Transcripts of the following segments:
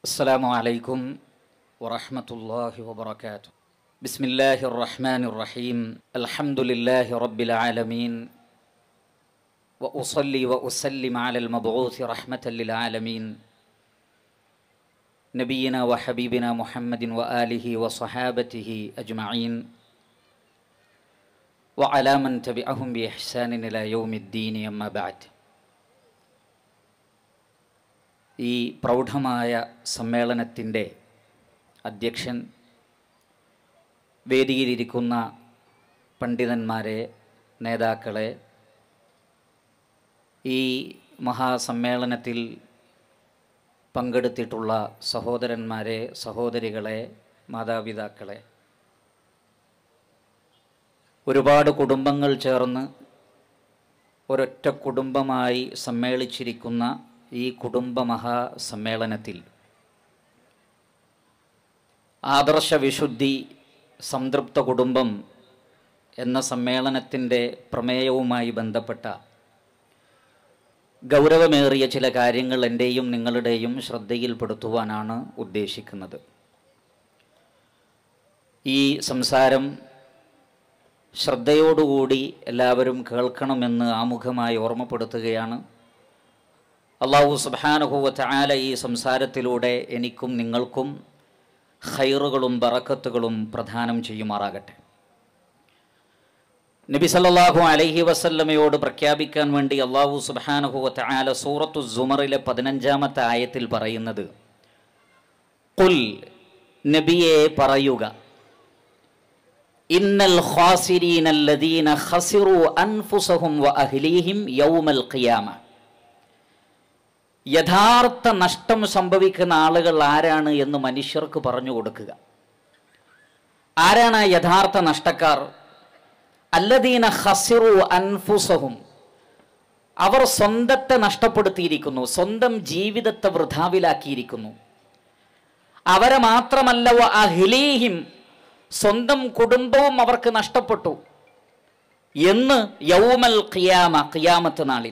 السلام عليكم ورحمة الله وبركاته بسم الله الرحمن الرحيم الحمد لله رب العالمين وأصلي وأسلم على المبعوث رحمة للعالمين نبينا وحبيبنا محمد وآله وصحابته أجمعين وعلى من تبعهم بإحسان إلى يوم الدين أما بعد ഈ പ്രൗഢമായ സമ്മേളനത്തിൻ്റെ അധ്യക്ഷൻ വേദിയിലിരിക്കുന്ന പണ്ഡിതന്മാരെ നേതാക്കളെ ഈ മഹാസമ്മേളനത്തിൽ പങ്കെടുത്തിട്ടുള്ള സഹോദരന്മാരെ സഹോദരികളെ മാതാപിതാക്കളെ ഒരുപാട് കുടുംബങ്ങൾ ചേർന്ന് ഒരൊറ്റ കുടുംബമായി സമ്മേളിച്ചിരിക്കുന്ന ഈ കുടുംബ മഹാസമ്മേളനത്തിൽ ആദർശ വിശുദ്ധി സംതൃപ്ത കുടുംബം എന്ന സമ്മേളനത്തിൻ്റെ പ്രമേയവുമായി ബന്ധപ്പെട്ട ഗൗരവമേറിയ ചില കാര്യങ്ങൾ എൻ്റെയും നിങ്ങളുടെയും ശ്രദ്ധയിൽപ്പെടുത്തുവാനാണ് ഉദ്ദേശിക്കുന്നത് ഈ സംസാരം ശ്രദ്ധയോടുകൂടി എല്ലാവരും കേൾക്കണമെന്ന് ആമുഖമായി ഓർമ്മപ്പെടുത്തുകയാണ് അള്ളാഹു സുബാനുഭൂവത്ത് ആല ഈ സംസാരത്തിലൂടെ എനിക്കും നിങ്ങൾക്കും ഖൈറുകളും ബറക്കത്തുകളും പ്രദാനം ചെയ്യുമാറാകട്ടെ നബി സല്ലല്ലാഹു അലൈഹി വസല്ലമയോട് പ്രഖ്യാപിക്കാൻ വേണ്ടി അള്ളാഹു സുബാനുഭൂവത്ത് ആല സൂറത്തു സുമറിലെ പതിനഞ്ചാമത്തെ ആയത്തിൽ പറയുന്നത് കുൽ നബിയെ പറയുക ഇന്നൽ ഖാസിരീനല്ലദീന ഖസിറു അൻഫുസഹും വ അഹ്ലീഹിം യൗമൽ ഖിയാമ യഥാർത്ഥ നഷ്ടം സംഭവിക്കുന്ന ആളുകൾ ആരാണ് എന്ന് മനുഷ്യർക്ക് പറഞ്ഞു കൊടുക്കുക ആരാണ് ആ യഥാർത്ഥ നഷ്ടക്കാർ അല്ലദീന ഹസിറു അൻഫുസഹും അവർ സ്വന്തത്തെ നഷ്ടപ്പെടുത്തിയിരിക്കുന്നു സ്വന്തം ജീവിതത്തെ വൃഥാവിലാക്കിയിരിക്കുന്നു അവരെ മാത്രമല്ല വ അഹ്ലീഹിം സ്വന്തം കുടുംബവും അവർക്ക് നഷ്ടപ്പെട്ടു എന്ന് യൗമൽ ഖിയാമ ഖിയാമത്ത് നാളിൽ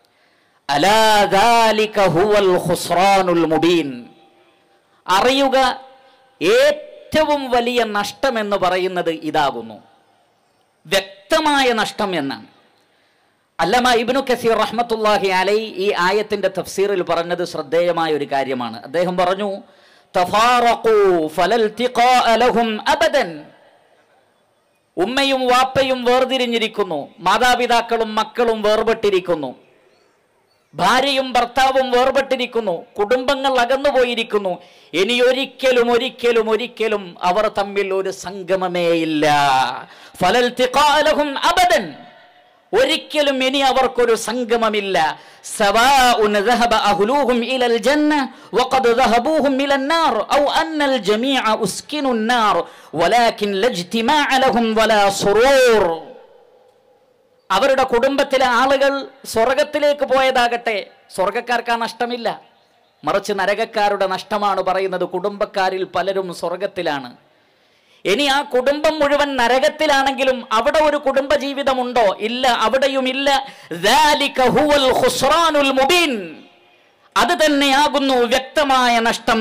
മുബീൻ അറിയുക ഏറ്റവും വലിയ നഷ്ടം എന്ന് പറയുന്നത് ഇതാകുന്നു വ്യക്തമായ നഷ്ടം എന്നാണ് അല്ലമ ഇബ്നു കസീർ റഹ്മത്തുല്ലാഹി അലൈ ഈ ആയത്തിന്റെ തഫ്സീറിൽ പറഞ്ഞത് ശ്രദ്ധേയമായ ഒരു കാര്യമാണ് അദ്ദേഹം പറഞ്ഞു അബദൻ ഉമ്മയും വാപ്പയും വേർതിരിഞ്ഞിരിക്കുന്നു മാതാപിതാക്കളും മക്കളും വേർപെട്ടിരിക്കുന്നു ഭാര്യയും ഭർത്താവും വേർപെട്ടിരിക്കുന്നു കുടുംബങ്ങൾ അകന്നുപോയിരിക്കുന്നു ഇനി ഒരിക്കലും ഒരിക്കലും ഒരിക്കലും അവർ തമ്മിൽ ഒരു സംഗമമേയില്ല ഫലൽ തിഖാലഹും അബദൻ ഒരിക്കലും ഇനി അവർക്കൊരു സംഗമമില്ല സവാഉൻ ذهب أهلوهم إلى الجنة وقد ذهبوهم إلى النار أو أن الجميع أسكنوا النار ولكن لا اجتماع لهم ولا سرور അവരുടെ കുടുംബത്തിലെ ആളുകൾ സ്വർഗത്തിലേക്ക് പോയതാകട്ടെ സ്വർഗക്കാർക്ക് ആ നഷ്ടമില്ല മറിച്ച് നരകക്കാരുടെ നഷ്ടമാണ് പറയുന്നത് കുടുംബക്കാരിൽ പലരും സ്വർഗത്തിലാണ് ഇനി ആ കുടുംബം മുഴുവൻ നരകത്തിലാണെങ്കിലും അവിടെ ഒരു കുടുംബ ജീവിതമുണ്ടോ ഇല്ല അവിടെയും ഇല്ല അത് തന്നെയാകുന്നു വ്യക്തമായ നഷ്ടം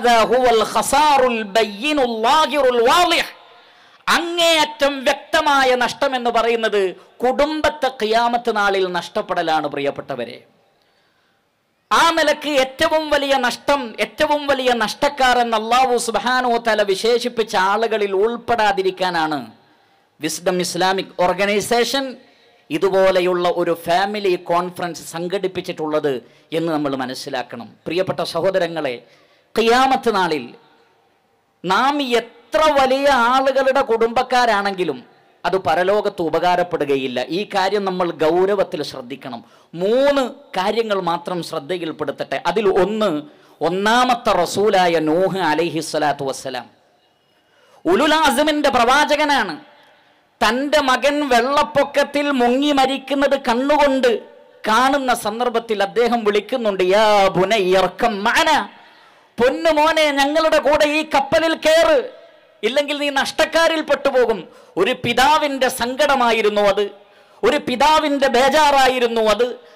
അങ്ങേയറ്റം വ്യക്തമായ നഷ്ടം എന്ന് പറയുന്നത് കുടുംബത്തെ ഖിയാമത്ത് നാളിൽ നഷ്ടപ്പെടലാണ് പ്രിയപ്പെട്ടവരെ ആ നിലക്ക് ഏറ്റവും വലിയ നഷ്ടം ഏറ്റവും വലിയ നഷ്ടക്കാർ എന്ന് അള്ളാഹു സുബാനോ തല വിശേഷിപ്പിച്ച ആളുകളിൽ ഉൾപ്പെടാതിരിക്കാനാണ് വിസ്ഡം ഇസ്ലാമിക് ഓർഗനൈസേഷൻ ഇതുപോലെയുള്ള ഒരു ഫാമിലി കോൺഫറൻസ് സംഘടിപ്പിച്ചിട്ടുള്ളത് എന്ന് നമ്മൾ മനസ്സിലാക്കണം പ്രിയപ്പെട്ട സഹോദരങ്ങളെ ഖിയാമത്ത് നാളിൽ നാം എത്ര വലിയ ആളുകളുടെ കുടുംബക്കാരാണെങ്കിലും അത് പരലോകത്ത് ഉപകാരപ്പെടുകയില്ല ഈ കാര്യം നമ്മൾ ഗൗരവത്തിൽ ശ്രദ്ധിക്കണം മൂന്ന് കാര്യങ്ങൾ മാത്രം ശ്രദ്ധയിൽപ്പെടുത്തട്ടെ അതിൽ ഒന്ന് ഒന്നാമത്തെ റസൂലായ നൂഹ് അലൈഹി സ്വലാത്തു വസ്സലാം ഉലുലാസിമിന്റെ പ്രവാചകനാണ് തൻ്റെ മകൻ വെള്ളപ്പൊക്കത്തിൽ മുങ്ങി മരിക്കുന്നത് കണ്ണുകൊണ്ട് കാണുന്ന സന്ദർഭത്തിൽ അദ്ദേഹം വിളിക്കുന്നുണ്ട് യാ ബുനയ്യർക്കം മാന പൊന്നുമോനെ ഞങ്ങളുടെ കൂടെ ഈ കപ്പലിൽ കയറ് ഇല്ലെങ്കിൽ നീ നഷ്ടക്കാരിൽ പെട്ടുപോകും ഒരു പിതാവിൻ്റെ സങ്കടമായിരുന്നു അത് ഒരു പിതാവിൻ്റെ ബേജാറായിരുന്നു അത്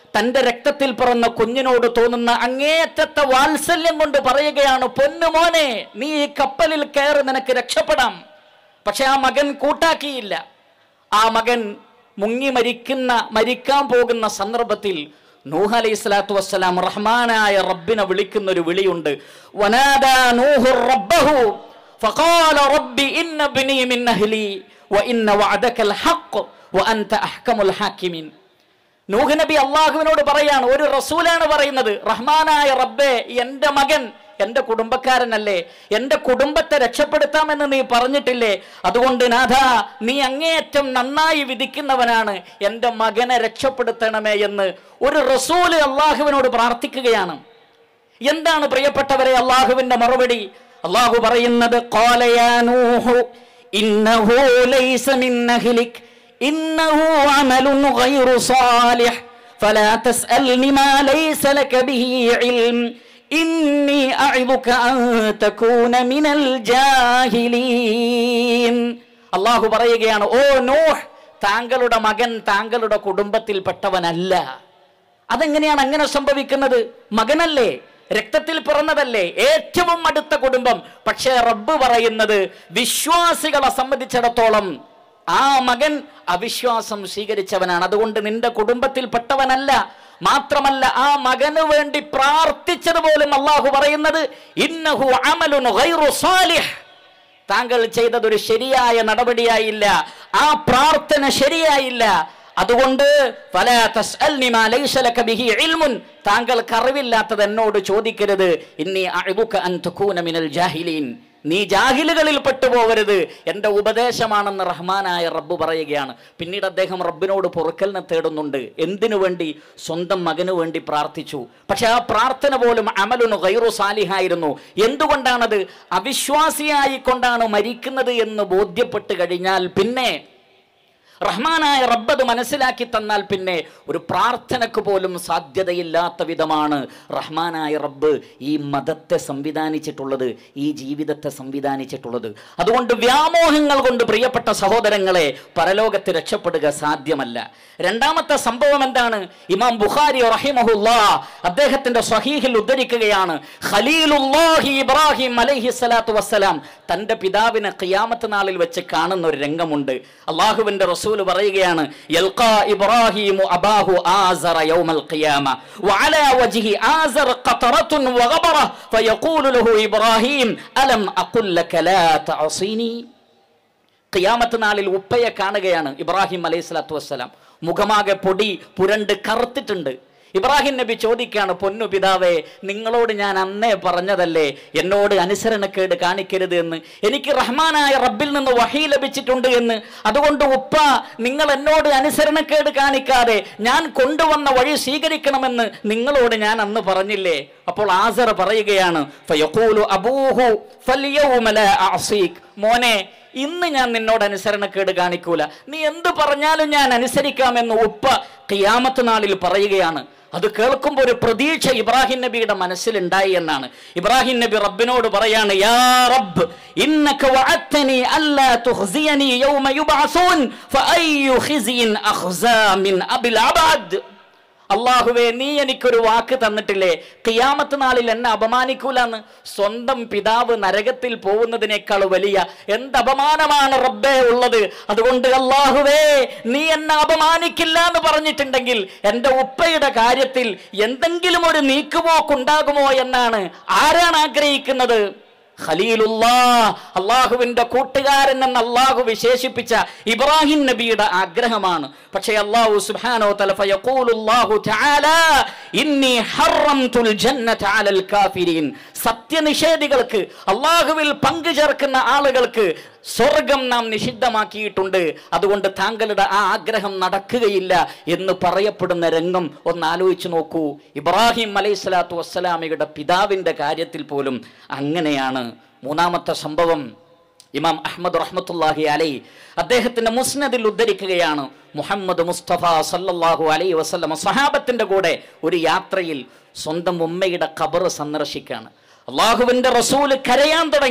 തന്റെ രക്തത്തിൽ പിറന്ന കുഞ്ഞിനോട് തോന്നുന്ന അങ്ങേയറ്റത്തെ വാത്സല്യം കൊണ്ട് പറയുകയാണ് പൊന്നു മോനെ നീ ഈ കപ്പലിൽ കയറി നിനക്ക് രക്ഷപ്പെടാം പക്ഷെ ആ മകൻ കൂട്ടാക്കിയില്ല ആ മകൻ മുങ്ങി മരിക്കുന്ന മരിക്കാൻ പോകുന്ന സന്ദർഭത്തിൽ നൂഹ് അലൈഹി സ്വലാത്തു വസ്സലാം റഹ്മാനായ റബ്ബിനെ വിളിക്കുന്ന ഒരു വിളിയുണ്ട് വനാദാ നൂഹു റബ്ബഹു فقال رب إن ابني من أهلي وإن وعدك الحق وأنت أحكم الحاكمين നൂഹ് നബി അള്ളാഹുവിനോട് പറയാണ് ഒരു റസൂലാണ് പറയുന്നത് റഹ്മാനായ റബ്ബേ എൻ്റെ മകൻ എൻ്റെ കുടുംബക്കാരനല്ലേ എൻ്റെ കുടുംബത്തെ രക്ഷപ്പെടുത്താമെന്ന് നീ പറഞ്ഞിട്ടില്ലേ അതുകൊണ്ട് നാഥ നീ അങ്ങേയറ്റം നന്നായി വിധിക്കുന്നവനാണ് എൻ്റെ മകനെ രക്ഷപ്പെടുത്തണമേ എന്ന് ഒരു റസൂല് അള്ളാഹുവിനോട് പ്രാർത്ഥിക്കുകയാണ് എന്താണ് പ്രിയപ്പെട്ടവരെ അള്ളാഹുവിന്റെ മറുപടി അള്ളാഹു പറയുന്നത് "ഖാല യാ നൂഹു ഇന്നഹു ലൈസ മിൻ അഹ്ലിക് ഇന്നഹു അമലുൻ ഗൈറു സാലിഹ് ഫലാ തസ്അൽനി മാ ലൈസ ലക ബിഹി ഇൽം ഇന്നി അഇദുക അൻ തകൂന മിനൽ ജാഹിലീൻ അള്ളാഹു പറയുകയാണ് ഓ നൂഹ് താങ്കളുടെ മകൻ താങ്കളുടെ കുടുംബത്തിൽപ്പെട്ടവനല്ല അതെങ്ങനെയാണ് അങ്ങനെ സംഭവിക്കുന്നത് മകനല്ലേ രക്തത്തിൽ പിറന്നതല്ലേ ഏറ്റവും അടുത്ത കുടുംബം പക്ഷേ റബ്ബ് പറയുന്നത് വിശ്വാസികളെ സംബന്ധിച്ചിടത്തോളം ആ മകൻ അവിശ്വാസം സ്വീകരിച്ചവനാണ് അതുകൊണ്ട് നിന്റെ കുടുംബത്തിൽപ്പെട്ടവനല്ല മാത്രമല്ല ആ മകന് വേണ്ടി പ്രാർത്ഥിച്ചത് പോലും അള്ളാഹു പറയുന്നത് ഇന്നഹു അമലുൻ ഗൈറു സാലിഹ് താങ്കൾ ചെയ്തതൊരു ശരിയായ നടപടിയായില്ല ആ പ്രാർത്ഥന ശരിയായില്ല അതുകൊണ്ട് ഫലാ തസ്അൽനി മാ ലൈസ ലക ബിഹി ഇൽമുൻ താങ്കൾക്ക് അറിവില്ലാത്തത് എന്നോട് ചോദിക്കരുത് ഇന്നി അഅ്ദുക അൻ തകൂന മിനൽ ജാഹിലീൻ നീ ജാഹിലുകളിൽ പെട്ടുപോകരുത് എൻ്റെ ഉപദേശമാണെന്ന് റഹ്മാനായ റബ്ബ് പറയുകയാണ് പിന്നീട് അദ്ദേഹം റബ്ബിനോട് പൊറുക്കലിനെ തേടുന്നുണ്ട് എന്തിനു വേണ്ടി സ്വന്തം മകനു വേണ്ടി പ്രാർത്ഥിച്ചു പക്ഷെ ആ പ്രാർത്ഥന പോലും അമലുന് ഗൈറു സാലിഹായിരുന്നു എന്തുകൊണ്ടാണത് അവിശ്വാസിയായിക്കൊണ്ടാണ് മരിക്കുന്നത് എന്ന് ബോധ്യപ്പെട്ട് കഴിഞ്ഞാൽ പിന്നെ റഹ്മാനായ റബ്ബ് അത് മനസ്സിലാക്കി തന്നാൽ പിന്നെ ഒരു പ്രാർത്ഥനക്ക് പോലും സാധ്യതയില്ലാത്ത വിധമാണ് റഹ്മാനായ റബ്ബ് ഈ മതത്തെ സംവിധാനിച്ചിട്ടുള്ളത് ഈ ജീവിതത്തെ സംവിധാനിച്ചിട്ടുള്ളത് അതുകൊണ്ട് വ്യാമോഹങ്ങൾ കൊണ്ട് പ്രിയപ്പെട്ട സഹോദരങ്ങളെ പരലോകത്ത് രക്ഷപ്പെടുക സാധ്യമല്ല രണ്ടാമത്തെ സംഭവം എന്താണ് ഇമാം ബുഖാരി റഹിമഹുല്ല അദ്ദേഹത്തിന്റെ സ്വഹീഹിൽ ഉദ്ധരിക്കുകയാണ് ഖലീലുല്ലാഹി ഇബ്രാഹിം അലൈഹി സ്വലാത്തു വസ്സലാം തന്റെ പിതാവിനെ ഖിയാമത്ത് നാളിൽ വെച്ച് കാണുന്ന ഒരു രംഗമുണ്ട് അള്ളാഹുവിന്റെ റസൂൽ പറയുകയാണ് യൽഖാ ഇബ്രാഹിമു അബാഹു ആസറ യൗമൽ ഖിയാമ വഅലാ വജ്ഹി ആസർ ഖതറത്തുൻ വഗബറ ഫയഖൂലു ലഹു ഇബ്രാഹിം അലം അഖുൽ ലക ലാ തഅസിനി ഖിയാമത്ത് നാളിൽ ഉപ്പയെ കാണുകയാണ് ഇബ്രാഹിം അലൈഹി സ്വലാത്തു വസ്സലാം മുഖമാകെ പൊടി പുരണ്ട് കറുത്തിട്ടുണ്ട് ഇബ്രാഹിം നബി ചോദിക്കാണ് പൊന്നു പിതാവേ നിങ്ങളോട് ഞാൻ അന്നേ പറഞ്ഞതല്ലേ എന്നോട് അനുസരണക്കേട് കാണിക്കരുത് എന്ന് എനിക്ക് റഹ്മാനായ റബ്ബിൽ നിന്ന് വഹി ലഭിച്ചിട്ടുണ്ട് എന്ന് അതുകൊണ്ട് ഉപ്പ നിങ്ങൾ എന്നോട് അനുസരണക്കേട് കാണിക്കാതെ ഞാൻ കൊണ്ടുവന്ന വഴി സ്വീകരിക്കണമെന്ന് നിങ്ങളോട് ഞാൻ അന്ന് പറഞ്ഞില്ലേ അപ്പോൾ ആസർ പറയുകയാണ് ഫയഖൂലു അബൂഹു ഫൽയൗമ ലാ അഅസീക് മോനെ ഇന്ന് ഞാൻ നിന്നോട് അനുസരണക്കേട് കാണിക്കൂല നീ എന്ത് പറഞ്ഞാലും ഞാൻ അനുസരിക്കാമെന്ന് ഉപ്പ ഖിയാമത്ത് നാളിൽ പറയുകയാണ് അത് കേൾക്കുമ്പോൾ ഒരു പ്രതീക്ഷ ഇബ്രാഹിം നബിയുടെ മനസ്സിലുണ്ടായി എന്നാണ് ഇബ്രാഹിം നബി റബ്ബിനോട് പറയാണ് യാ റബ്ബ് ഇന്നക വഅദ്തനി അല്ലാ തുഖ്സിയനി യൗമ യുബഅസൂൻ ഫഅയ്യു ഖിസിൻ അഖ്സാ മിൻ അബിൽ അബാദ് അള്ളാഹുവേ നീ എനിക്കൊരു വാക്ക് തന്നിട്ടില്ലേ കിയാമത്ത് നാളിൽ എന്നെ അപമാനിക്കൂലെന്ന് സ്വന്തം പിതാവ് നരകത്തിൽ പോകുന്നതിനേക്കാൾ വലിയ എന്ത് അപമാനമാണ് റബ്ബേ ഉള്ളത് അതുകൊണ്ട് അള്ളാഹുവേ നീ എന്നെ അപമാനിക്കില്ല എന്ന് പറഞ്ഞിട്ടുണ്ടെങ്കിൽ എൻ്റെ ഉപ്പയുടെ കാര്യത്തിൽ എന്തെങ്കിലും ഒരു നീക്കുപോക്കുണ്ടാകുമോ എന്നാണ് ആരാണ് ആഗ്രഹിക്കുന്നത് ഖലീലുല്ലാ അള്ളാഹുവിന്റെ കൂട്ടുകാരൻ എന്ന് അള്ളാഹു വിശേഷിപ്പിച്ച ഇബ്രാഹിം നബിയുടെ ആഗ്രഹമാണ് പക്ഷേ അള്ളാഹു സുബ്ഹാനഹു തആല ഫയഖൂലുല്ലാഹു തആല ഇന്നി ഹറംതുൽ ജന്നത അലൽ കാഫിരീൻ സത്യനിഷേധികൾക്ക് അള്ളാഹുവിൽ പങ്കു ചേർക്കുന്ന ആളുകൾക്ക് സ്വർഗം നാം നിഷിദ്ധമാക്കിയിട്ടുണ്ട് അതുകൊണ്ട് താങ്കളുടെ ആ ആഗ്രഹം നടക്കുകയില്ല എന്ന് പറയപ്പെടുന്ന രംഗം ഒന്ന് ആലോചിച്ച് നോക്കൂ ഇബ്രാഹിം അലൈഹി സ്വലാത്തു വസ്സലാമയുടെ പിതാവിൻ്റെ കാര്യത്തിൽ പോലും അങ്ങനെയാണ് മൂന്നാമത്തെ സംഭവം ഇമാം അഹമ്മദ് റഹ്മത്തുല്ലാഹി അലൈ അദ്ദേഹത്തിന്റെ മുസ്നദിൽ ഉദ്ധരിക്കുകയാണ് മുഹമ്മദ് മുസ്തഫ സല്ലല്ലാഹു അലൈ വസല്ലമ സഹാബത്തിന്റെ കൂടെ ഒരു യാത്രയിൽ സ്വന്തം ഉമ്മയുടെ ഖബർ സന്ദർശിക്കാണ് അള്ളാഹുവിന്റെ റസൂല് കരയാൻ തുടങ്ങി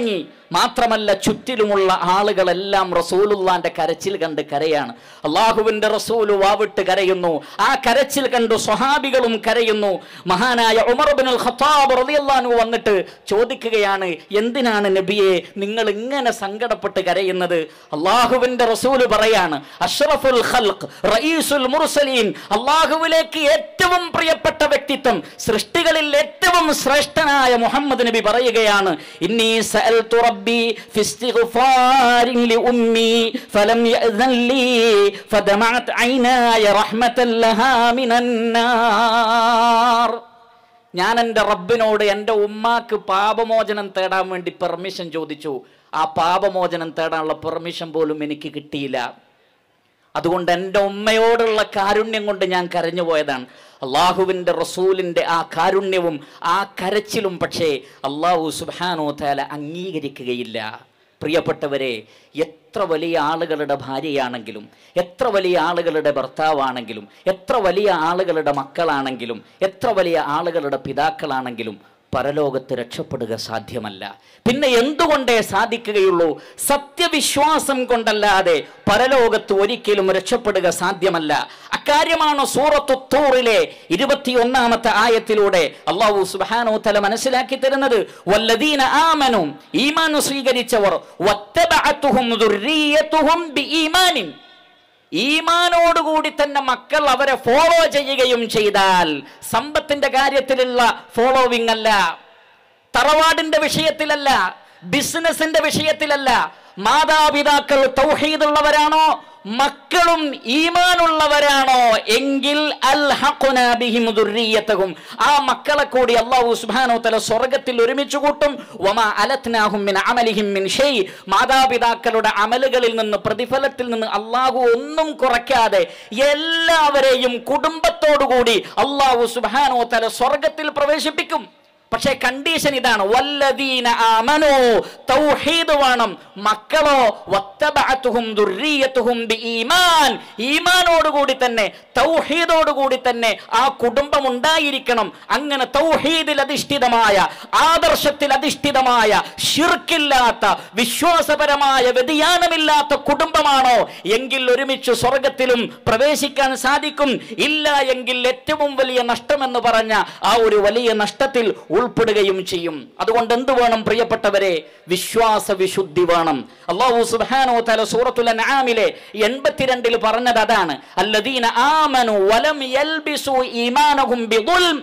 മാത്രമല്ല ചുറ്റിലുമുള്ള ആളുകളെല്ലാം റസൂലുള്ളാന്റെ കരച്ചിൽ കണ്ട് കരയാണ് അള്ളാഹുവിന്റെ റസൂല് വാവിട്ട് കരയുന്നു ആ കരച്ചിൽ കണ്ട് സ്വഹാബികളും കരയുന്നു മഹാനായ ഉമർ ബിൻ ഖത്താബ് റളിയല്ലാഹു വന്നിട്ട് ചോദിക്കുകയാണ് എന്തിനാണ് നബിയെ നിങ്ങൾ ഇങ്ങനെ സങ്കടപ്പെട്ട് കരയുന്നത് അള്ളാഹുവിന്റെ റസൂല് പറയാണ് അഷ്റഫുൽ ഖൽഖ് റഈസുൽ മുർസലീൻ അള്ളാഹുവിലേക്ക് ഏറ്റവും പ്രിയപ്പെട്ട വ്യക്തിത്വം സൃഷ്ടികളിൽ ഏറ്റവും ശ്രേഷ്ഠനായ മുഹമ്മദ് നബി പറയുകയാണ് ഇന്നി സഅൽതു റബ്ബി ഫി ഇസ്തിഗ്ഫാരിൻ ലിഉമ്മി ഫലം യഅ്സൻ ലി ഫദമഅത് ഐനായ റഹ്മതൻ ലഹാ മിനൻ നാർ ഞാൻ എൻ്റെ റബ്ബിനോട് എൻ്റെ ഉമ്മാക്ക് പാപമോചനം തേടാൻ വേണ്ടി പെർമിഷൻ ചോദിച്ചു ആ പാപമോചനം തേടാനുള്ള പെർമിഷൻ പോലും എനിക്ക് കിട്ടിയില്ല അതുകൊണ്ട് എൻ്റെ ഉമ്മയോടുള്ള കാരുണ്യം കൊണ്ട് ഞാൻ കരഞ്ഞു പോയതാണ് അള്ളാഹുവിൻ്റെ റസൂലിൻ്റെ ആ കാരുണ്യവും ആ കരച്ചിലും പക്ഷേ അള്ളാഹു സുബാനോ താല അംഗീകരിക്കുകയില്ല പ്രിയപ്പെട്ടവരെ എത്ര വലിയ ആളുകളുടെ ഭാര്യയാണെങ്കിലും എത്ര വലിയ ആളുകളുടെ ഭർത്താവാണെങ്കിലും എത്ര വലിയ ആളുകളുടെ മക്കളാണെങ്കിലും എത്ര വലിയ ആളുകളുടെ പിതാക്കളാണെങ്കിലും പരലോകത്ത് രക്ഷപ്പെടുക സാധ്യമല്ല പിന്നെ എന്തുകൊണ്ടേ സാധിക്കുകയുള്ളൂ സത്യവിശ്വാസം കൊണ്ടല്ലാതെ പരലോകത്ത് ഒരിക്കലും രക്ഷപ്പെടുക സാധ്യമല്ല അക്കാര്യമാണ് സൂറത്തു തൂറിലെ ഇരുപത്തിയൊന്നാമത്തെ ആയത്തിലൂടെ അള്ളാഹു സുബാനോ തല മനസ്സിലാക്കി തരുന്നത് വല്ലദീന ആമനു ഈമാനു സ്വീകരിച്ചവർ വത്തബഅത്തുഹും ദുർരിയത്തുഹും ബിഈമാനിൻ ഈമാനോടുകൂടി തന്നെ മക്കൾ അവരെ ഫോളോ ചെയ്യുകയും ചെയ്താൽ സമ്പത്തിന്റെ കാര്യത്തിലുള്ള ഫോളോവിംഗ് അല്ല തറവാടിന്റെ വിഷയത്തിലല്ല ബിസിനസിന്റെ വിഷയത്തിലല്ല മാതാപിതാക്കൾ തൗഹീദുള്ളവരാണോ മക്കളും ഈമാനുള്ളവരാണോ എങ്കിൽ അൽഹഖുന ബിഹിം ദുർരിയത്തഹും ആ മക്കളെ കൂടി അല്ലാഹു സുബ്ഹാനഹു തആല സ്വർഗ്ഗത്തിൽ ഒരുമിച്ച് കൂട്ടും വമാ അലത്നാഹും മിൻ അമലിഹിം മിൻ ഷൈ മാതാപിതാക്കളുടെ അമലുകളിൽ നിന്ന് പ്രതിഫലത്തിൽ നിന്ന് അല്ലാഹു ഒന്നും കുറയ്ക്കാതെ എല്ലാവരെയും കുടുംബത്തോടുകൂടി അല്ലാഹു സുബ്ഹാനഹു തആല സ്വർഗ്ഗത്തിൽ പ്രവേശിപ്പിക്കും പക്ഷേ കണ്ടീഷൻ ഇതാണ് വല്ലദീന ആമനോ തൗഹീദ് വേണം മക്കളോ വത്തബഅത്തുഹും ദുർരിയത്തുഹും ബിഈമാൻ ഈമാനോടുകൂടി തന്നെ തൗഹീദോടുകൂടി തന്നെ ആ കുടുംബം ഉണ്ടായിരിക്കണം അങ്ങനെ തൗഹീദിൽ അധിഷ്ഠിതമായ ആദർശത്തിൽ അധിഷ്ഠിതമായ ഷിർക്കില്ലാത്ത വിശ്വാസപരമായ വ്യതിയാനമില്ലാത്ത കുടുംബമാണോ എങ്കിൽ ഒരുമിച്ച് സ്വർഗത്തിലും പ്രവേശിക്കാൻ സാധിക്കും ഇല്ല എങ്കിൽ ഏറ്റവും വലിയ നഷ്ടമെന്ന് പറഞ്ഞ ആ ഒരു വലിയ നഷ്ടത്തിൽ ഉൾപ്പെടുകയും ചെയ്യും അതുകൊണ്ട് എന്ത് വേണം പ്രിയപ്പെട്ടവരെ വിശ്വാസ വിശുദ്ധി വേണം അള്ളാഹു സുബ്ഹാനഹു തആല സൂറത്തുൽ അൻആമിലെ 82 ൽ പറഞ്ഞത് അതാണ് അല്ലദീന ആമനു വലം യൽബിസു ഈമാനഹും ബിദുൽം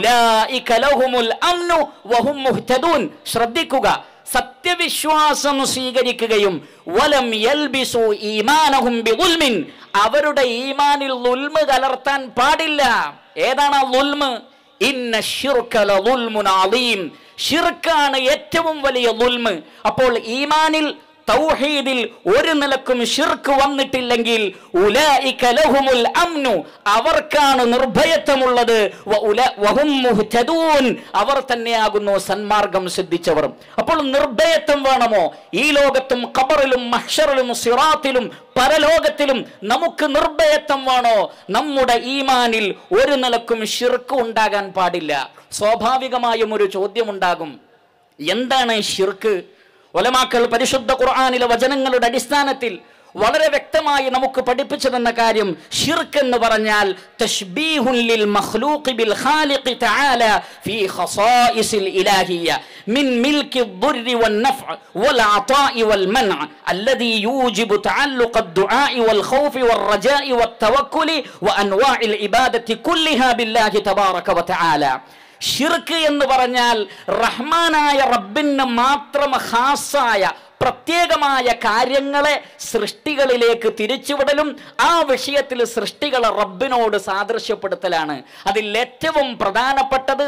ഉലൈക ലഹുമുൽ അംനു വഹും മുഹ്തദൂൻ ശ്രദ്ധിക്കുക സത്യവിശ്വാസം സ്വീകരിക്കുകയും വലം യൽബിസു ഈമാനഹും ബിദുൽമിൻ അവരുടെ ഈമാനിൽ ലുൽമ് കലർത്താൻ പാടില്ല ഏതാണ് ആ ലുൽമ് ഇന്ന ശിർക ലദുൽമുൻ അളീം ഷിർക്കാണ് ഏറ്റവും വലിയ ലുൽമ് അപ്പോൾ ഈമാനിൽ തൗഹീദിൽ ഒരു നിലക്കും ഷിർക്ക് വന്നിട്ടില്ലെങ്കിൽ ഉലൈക ലഹുമുൽ അംനു അവർക്കാണ് നിർഭയത്വമുള്ളത് വ ഉല- വഹും മുഹ്തദൂൻ അവർ തന്നെയാകുന്നു സന്മാർഗം സിദ്ധിച്ചവർ അപ്പോൾ നിർഭയത്വം വേണമോ ഈ ലോകത്തും ഖബറിലും മഹ്ഷറിലും സിറാത്തിലും പരലോകത്തിലും നമുക്ക് നിർഭയത്വം വേണോ നമ്മുടെ ഈമാനിൽ ഒരു നിലക്കും ഷിർക്ക് ഉണ്ടാകാൻ പാടില്ല സ്വാഭാവികമായും ഒരു ചോദ്യമുണ്ടാകും എന്താണ് ഷിർക്ക് ഒലമാക്കൾ പരിശുദ്ധ ഖുർആാനിലെ വചനങ്ങളുടെ അടിസ്ഥാനത്തിൽ വളരെ വ്യക്തമായി നമുക്ക് പഠിപ്പിച്ചു തന്ന കാര്യം ഷിർക്ക് എന്ന് പറഞ്ഞാൽ തശ്ബീഹുൻ ലിൽ മഖ്ലൂഖി ബിൽ ഖാലിഖി തആല ഫീ ഖസായിസിൽ ഇലാഹിയ്യ മിൻ മിൽക്കി الضر والنفع والعطاء والمنع الذي يوجب تعلق الدعاء والخوف والرجاء والتوكل وانواع العباده كلها بالله تبارك وتعالى ഷിർക്ക് എന്ന് പറഞ്ഞാൽ റഹ്മാനായ റബ്ബിന് മാത്രം ഹാസായ പ്രത്യേകമായ കാര്യങ്ങളെ സൃഷ്ടികളിലേക്ക് തിരിച്ചുവിടലും ആ വിഷയത്തിൽ സൃഷ്ടികളെ റബ്ബിനോട് സാദൃശ്യപ്പെടുത്തലാണ് അതിൽ ഏറ്റവും പ്രധാനപ്പെട്ടത്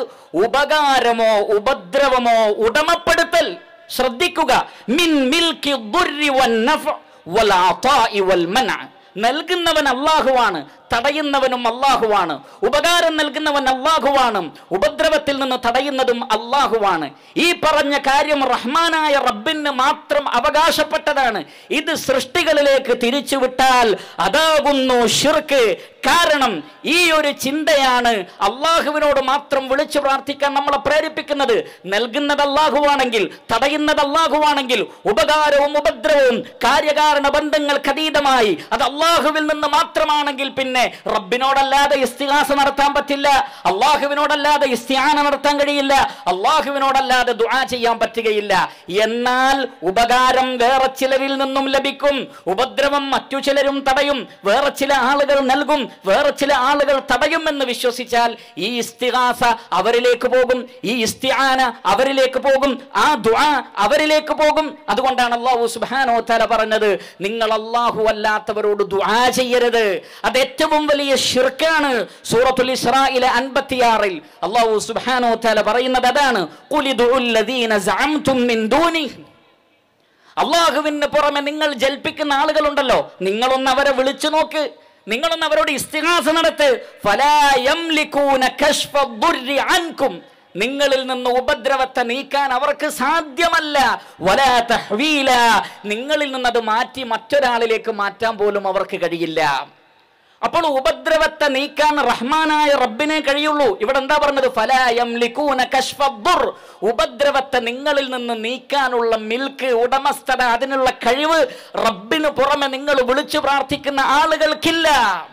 ഉപകാരമോ ഉപദ്രവമോ ഉടമപ്പെടുത്തൽ ശ്രദ്ധിക്കുക മിൻ മിൽക്കി ദുർരി വൻ നഫ്അ വൽ അതാഇ വൽ മൻഅ നൽകുന്നവൻ അള്ളാഹുവാണ് തടയുന്നവനും അള്ളാഹുവാണ് ഉപകാരം നൽകുന്നവൻ അള്ളാഹുവാണ് ഉപദ്രവത്തിൽ നിന്ന് തടയുന്നതും അള്ളാഹുവാണ് ഈ പറഞ്ഞ കാര്യം റഹ്മാനായ റബ്ബിന് മാത്രം അവകാശപ്പെട്ടതാണ് ഇത് സൃഷ്ടികളിലേക്ക് തിരിച്ചുവിട്ടാൽ അതാകുന്നു ഷിർക്ക് കാരണം ഈ ഒരു ചിന്തയാണ് അള്ളാഹുവിനോട് മാത്രം വിളിച്ചു പ്രാർത്ഥിക്കാൻ നമ്മളെ പ്രേരിപ്പിക്കുന്നത് നൽകുന്നത് അള്ളാഹുവാണെങ്കിൽ തടയുന്നത് അള്ളാഹുവാണെങ്കിൽ ഉപകാരവും ഉപദ്രവവും കാര്യകാരണ ബന്ധങ്ങൾക്ക് അതീതമായി അത് അള്ളാഹുവിൽ നിന്ന് മാത്രമാണെങ്കിൽ പിന്നെ റബ്ബിനോടല്ലാതെ ഇസ്തിഹാസ നടത്താൻ പറ്റില്ല അള്ളാഹുവിനോടല്ലാതെ ഇസ്തിയാന നടത്താൻ കഴിയില്ല അള്ളാഹുവിനോടല്ലാതെ ദുആ ചെയ്യാൻ പറ്റുകയില്ല എന്നാൽ ഉപകാരം വേറെ ചിലരിൽ നിന്നും ലഭിക്കും ഉപദ്രവം മറ്റു ചിലരും തടയും വേറെ ചില ആളുകൾ നൽകും വേറെ ചില ആളുകൾ തടയുമെന്ന് വിശ്വസിച്ചാൽ ഈ ഇസ്തിഹാസ അവരിലേക്ക് പോകും ഈ ഇസ്തിആന അവരിലേക്ക് പോകും ആ ദുആ അവരിലേക്ക് പോകും അതുകൊണ്ടാണ് അള്ളാഹു സുബ്ഹാനഹു വ തആല പറഞ്ഞത് നിങ്ങൾ അള്ളാഹു അല്ലാത്തവരോട് ദുആ ചെയ്യരുത് അത് ഏറ്റവും വലിയ ഷിർക്കാണ് സൂറത്തുൽ ഇസ്രായിലെ അൻപത്തിയാറിൽ അള്ളാഹു സുബ്ഹാനഹു വ തആല പറയുന്നത് അതാണ് ഖുലിദുൽ ലദീന സഅംതും മിൻ ദൂനിഹി അള്ളാഹുവിന് പുറമെ നിങ്ങൾ ജൽപ്പിക്കുന്ന ആളുകളുണ്ടല്ലോ നിങ്ങളൊന്ന് അവരെ വിളിച്ചു നോക്ക് നിങ്ങളൊന്ന് അവരോട് ഇസ്തിഹാസ നടത്ത് ഫലാ യംലികൂന കശ്ഫ ദുർരി അൻകും നിങ്ങളിൽ നിന്ന് ഉപദ്രവത്തെ നീക്കാൻ അവർക്ക് സാധ്യമല്ല വലാ തഹ്വീല നിങ്ങളിൽ നിന്ന് അത് മാറ്റി മറ്റൊരാളിലേക്ക് മാറ്റാൻ പോലും അവർക്ക് കഴിയില്ല അപ്പോൾ ഉപദ്രവത്തെ നീക്കാൻ റഹ്മാനായ റബ്ബിനെ കഴിയുള്ളൂ ഇവിടെ എന്താ പറഞ്ഞത് ഫലായം ലിക്കൂന കശ്ഫദ്ദുർ ഉപദ്രവത്തെ നിങ്ങളിൽ നിന്ന് നീക്കാനുള്ള മിൽക്ക് ഉടമസ്ഥത അതിനുള്ള കഴിവ് റബ്ബിന് പുറമെ നിങ്ങൾ വിളിച്ചു പ്രാർത്ഥിക്കുന്ന ആളുകൾക്കില്ല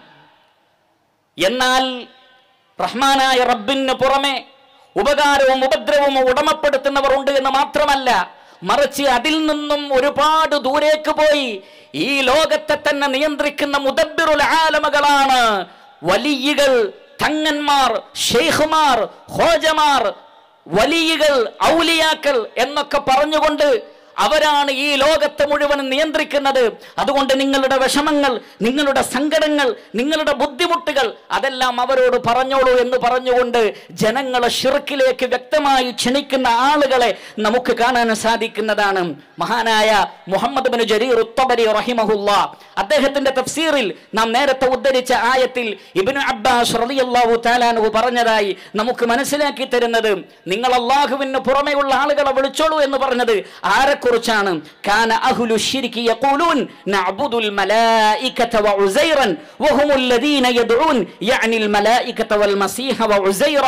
എന്നാൽ റഹ്മാനായ റബ്ബിന് പുറമെ ഉപകാരവും ഉപദ്രവവും ഉടമപ്പെടുത്തുന്നവർ ഉണ്ട് എന്ന് മാത്രമല്ല മറിച്ച് അതിൽ നിന്നും ഒരുപാട് ദൂരേക്ക് പോയി ഈ ലോകത്തെ തന്നെ നിയന്ത്രിക്കുന്ന മുദബ്ബിറുൽ ആലമകളാണ് വലിയകൾ തങ്ങന്മാർ ഷെയ്ഖുമാർ ഹോജമാർ വലിയകൾ ഔലിയാക്കൾ എന്നൊക്കെ പറഞ്ഞുകൊണ്ട് അവരാണ് ഈ ലോകത്തെ മുഴുവൻ നിയന്ത്രിക്കുന്നത് അതുകൊണ്ട് നിങ്ങളുടെ വിഷമങ്ങൾ നിങ്ങളുടെ സങ്കടങ്ങൾ നിങ്ങളുടെ ബുദ്ധിമുട്ടുകൾ അതെല്ലാം അവരോട് പറഞ്ഞോളൂ എന്ന് പറഞ്ഞുകൊണ്ട് ജനങ്ങളെ ഷിർക്കിലേക്ക് വ്യക്തമായി ക്ഷണിക്കുന്ന ആളുകളെ നമുക്ക് കാണാൻ സാധിക്കുന്നതാണ് മഹാനായ മുഹമ്മദ് ബിൻ ജരീർ ഉത്തബരി റഹിമഹുല്ല അദ്ദേഹത്തിന്റെ തഫ്സീറിൽ നാം നേരത്തെ ഉദ്ധരിച്ച ആയത്തിൽ ഇബ്നു അബ്ബാസ് റളിയല്ലാഹു തആലാനഹു പറഞ്ഞതായി നമുക്ക് മനസ്സിലാക്കി തരുന്നത് നിങ്ങൾ അള്ളാഹുവിന് പുറമെയുള്ള ആളുകളെ വിളിച്ചോളൂ എന്ന് പറഞ്ഞത് ആരെക്കുറിച്ചാണ് കാന അഹ്ലു ശിർക്കി യഖൂലൂൻ നഅബുദുൽ മലായികത വഉസൈറൻ വഹുമുൽ ലദീന യദ്ഊൻ യഅനിൽ മലായികത വൽ മസീഹ വഉസൈറ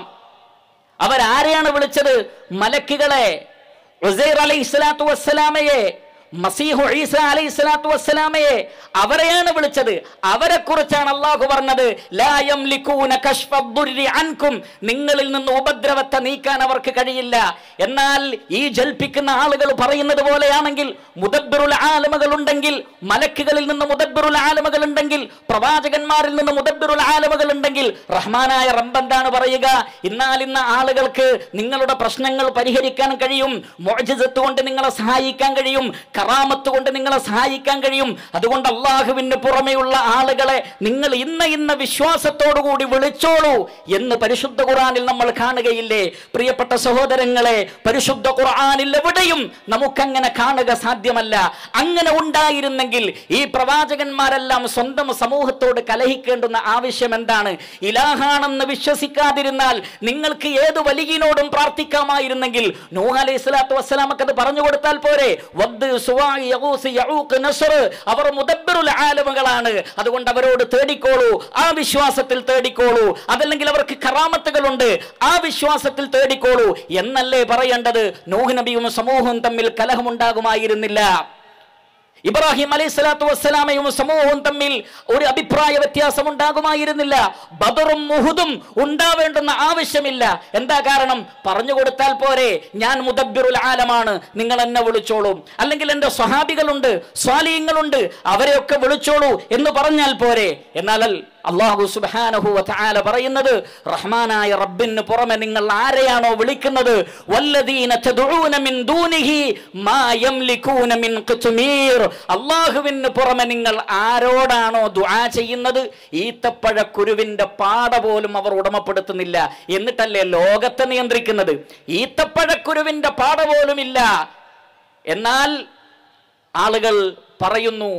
അവരാരെയാണ് വിളിച്ചത് മലക്കുകളെ ഉസൈർ അലൈഹി സ്വലാത്തു വസ്സലാമയെ മസീഹു ഈസ അലൈഹി സ്വലാത്തു വസ്സലാമയെ അവരെയാണ് വിളിച്ചത് അവരെ കുറിച്ചാണ് അള്ളാഹു പറഞ്ഞത് ലാ യംലികൂന കശ്ഫ ദുർരി അൻകും നിങ്ങളിൽ നിന്ന് ഉപദ്രവത്തെ നീക്കാൻ അവർക്ക് കഴിയില്ല എന്നാൽ ഈ ജൽപ്പിക്കുന്ന ആളുകൾ പറയുന്നത് പോലെയാണെങ്കിൽ മുദബ്ബിറുൽ ആലമകൾ ഉണ്ടെങ്കിൽ മലക്കുകളിൽ നിന്ന് മുദബ്ബിറുൽ ആലമകൾ ഉണ്ടെങ്കിൽ പ്രവാചകന്മാരിൽ നിന്ന് മുദബ്ബിറുൽ ആലമകൾ ഉണ്ടെങ്കിൽ റഹ്മാനായ റബ്ബെന്താണ് പറയുക എന്നാൽ ഇന്ന് ആളുകൾക്ക് നിങ്ങളുടെ പ്രശ്നങ്ങൾ പരിഹരിക്കാൻ കഴിയും മോചിതത്ത് കൊണ്ട് നിങ്ങളെ സഹായിക്കാൻ കഴിയും കറാമത്ത് കൊണ്ട് നിങ്ങളെ സഹായിക്കാൻ കഴിയും അതുകൊണ്ട് അള്ളാഹുവിന് പുറമെയുള്ള ആളുകളെ നിങ്ങൾ ഇന്ന ഇന്ന വിശ്വാസത്തോടു കൂടി വിളിച്ചോളൂ എന്ന് പരിശുദ്ധ ഖുറാനിൽ നമ്മൾ കാണുകയില്ലേ പ്രിയപ്പെട്ട സഹോദരങ്ങളെ പരിശുദ്ധ ഖുർആനിൽ എവിടെയും നമുക്കങ്ങനെ കാണുക സാധ്യമല്ല അങ്ങനെ ഉണ്ടായിരുന്നെങ്കിൽ ഈ പ്രവാചകന്മാരെല്ലാം സ്വന്തം സമൂഹത്തോട് കലഹിക്കേണ്ടുന്ന ആവശ്യം എന്താണ് ഇലാഹാണെന്ന് വിശ്വസിക്കാതിരുന്നാൽ നിങ്ങൾക്ക് ഏത് വലിയനോടും പ്രാർത്ഥിക്കാമായിരുന്നെങ്കിൽ നൂഹ് അലൈഹി സ്വലാത്തു വസ്സലാമക്ക് അത് പറഞ്ഞു കൊടുത്താൽ പോരെ വദ് സുവാഇ യഗൂസ് യഊഖ് നസ്ർ അവർ മുദബ്ബിറുൽ ആലമുകളാണ് അതുകൊണ്ട് അവരോട് തേടിക്കോളൂ ആ വിശ്വാസത്തിൽ തേടിക്കോളൂ അതല്ലെങ്കിൽ അവർക്ക് കറാമത്തുകളുണ്ട് ആ വിശ്വാസത്തിൽ തേടിക്കോളൂ എന്നല്ലേ പറയേണ്ടത് നൂഹ് നബിയും സമൂഹവും തമ്മിൽ കലഹമുണ്ടാകുമായിരുന്നില്ല ഇബ്രാഹിം അലൈഹി സ്വലാത്തു വസ്സലാമയും സമൂഹവും തമ്മിൽ ഒരു അഭിപ്രായ വ്യത്യാസം ഉണ്ടാകുമായിരുന്നില്ല ബദറും മുഹുദും ഉണ്ടാവേണ്ടുന്ന ആവശ്യമില്ല എന്താ കാരണം പറഞ്ഞു കൊടുത്താൽ പോരെ ഞാൻ മുദബ്ബിറുൽ ആലമാണ് നിങ്ങൾ എന്നെ വിളിച്ചോളൂ അല്ലെങ്കിൽ എൻ്റെ സ്വഹാബികളുണ്ട് സ്വാലീയങ്ങളുണ്ട് അവരെയൊക്കെ വിളിച്ചോളൂ എന്ന് പറഞ്ഞാൽ പോരെ എന്നാൽ അള്ളാഹു സുബ്ഹാനഹു വതആല പറയുന്നത് റഹ്മാനായ റബ്ബിന് പുറമെ നിങ്ങൾ ആരെയാണോ വിളിക്കുന്നത് വല്ലദീന തദ്ഊന മിൻ ദൂനിഹി മാ യംലികൂന മിൻ ഖിത്മീർ അള്ളാഹുവിന് പുറമെ നിങ്ങൾ ആരോടാണോ ദുആ ചെയ്യുന്നത് ഈത്തപ്പഴ കുരുവിന്റെ പാട പോലും അവർ ഉടമപ്പെടുത്തുന്നില്ല എന്നിട്ടല്ലേ ലോകത്തെ നിയന്ത്രിക്കുന്നത് ഈത്തപ്പഴക്കുരുവിന്റെ പാട പോലും ഇല്ല എന്നാൽ ആളുകൾ പറയുന്നു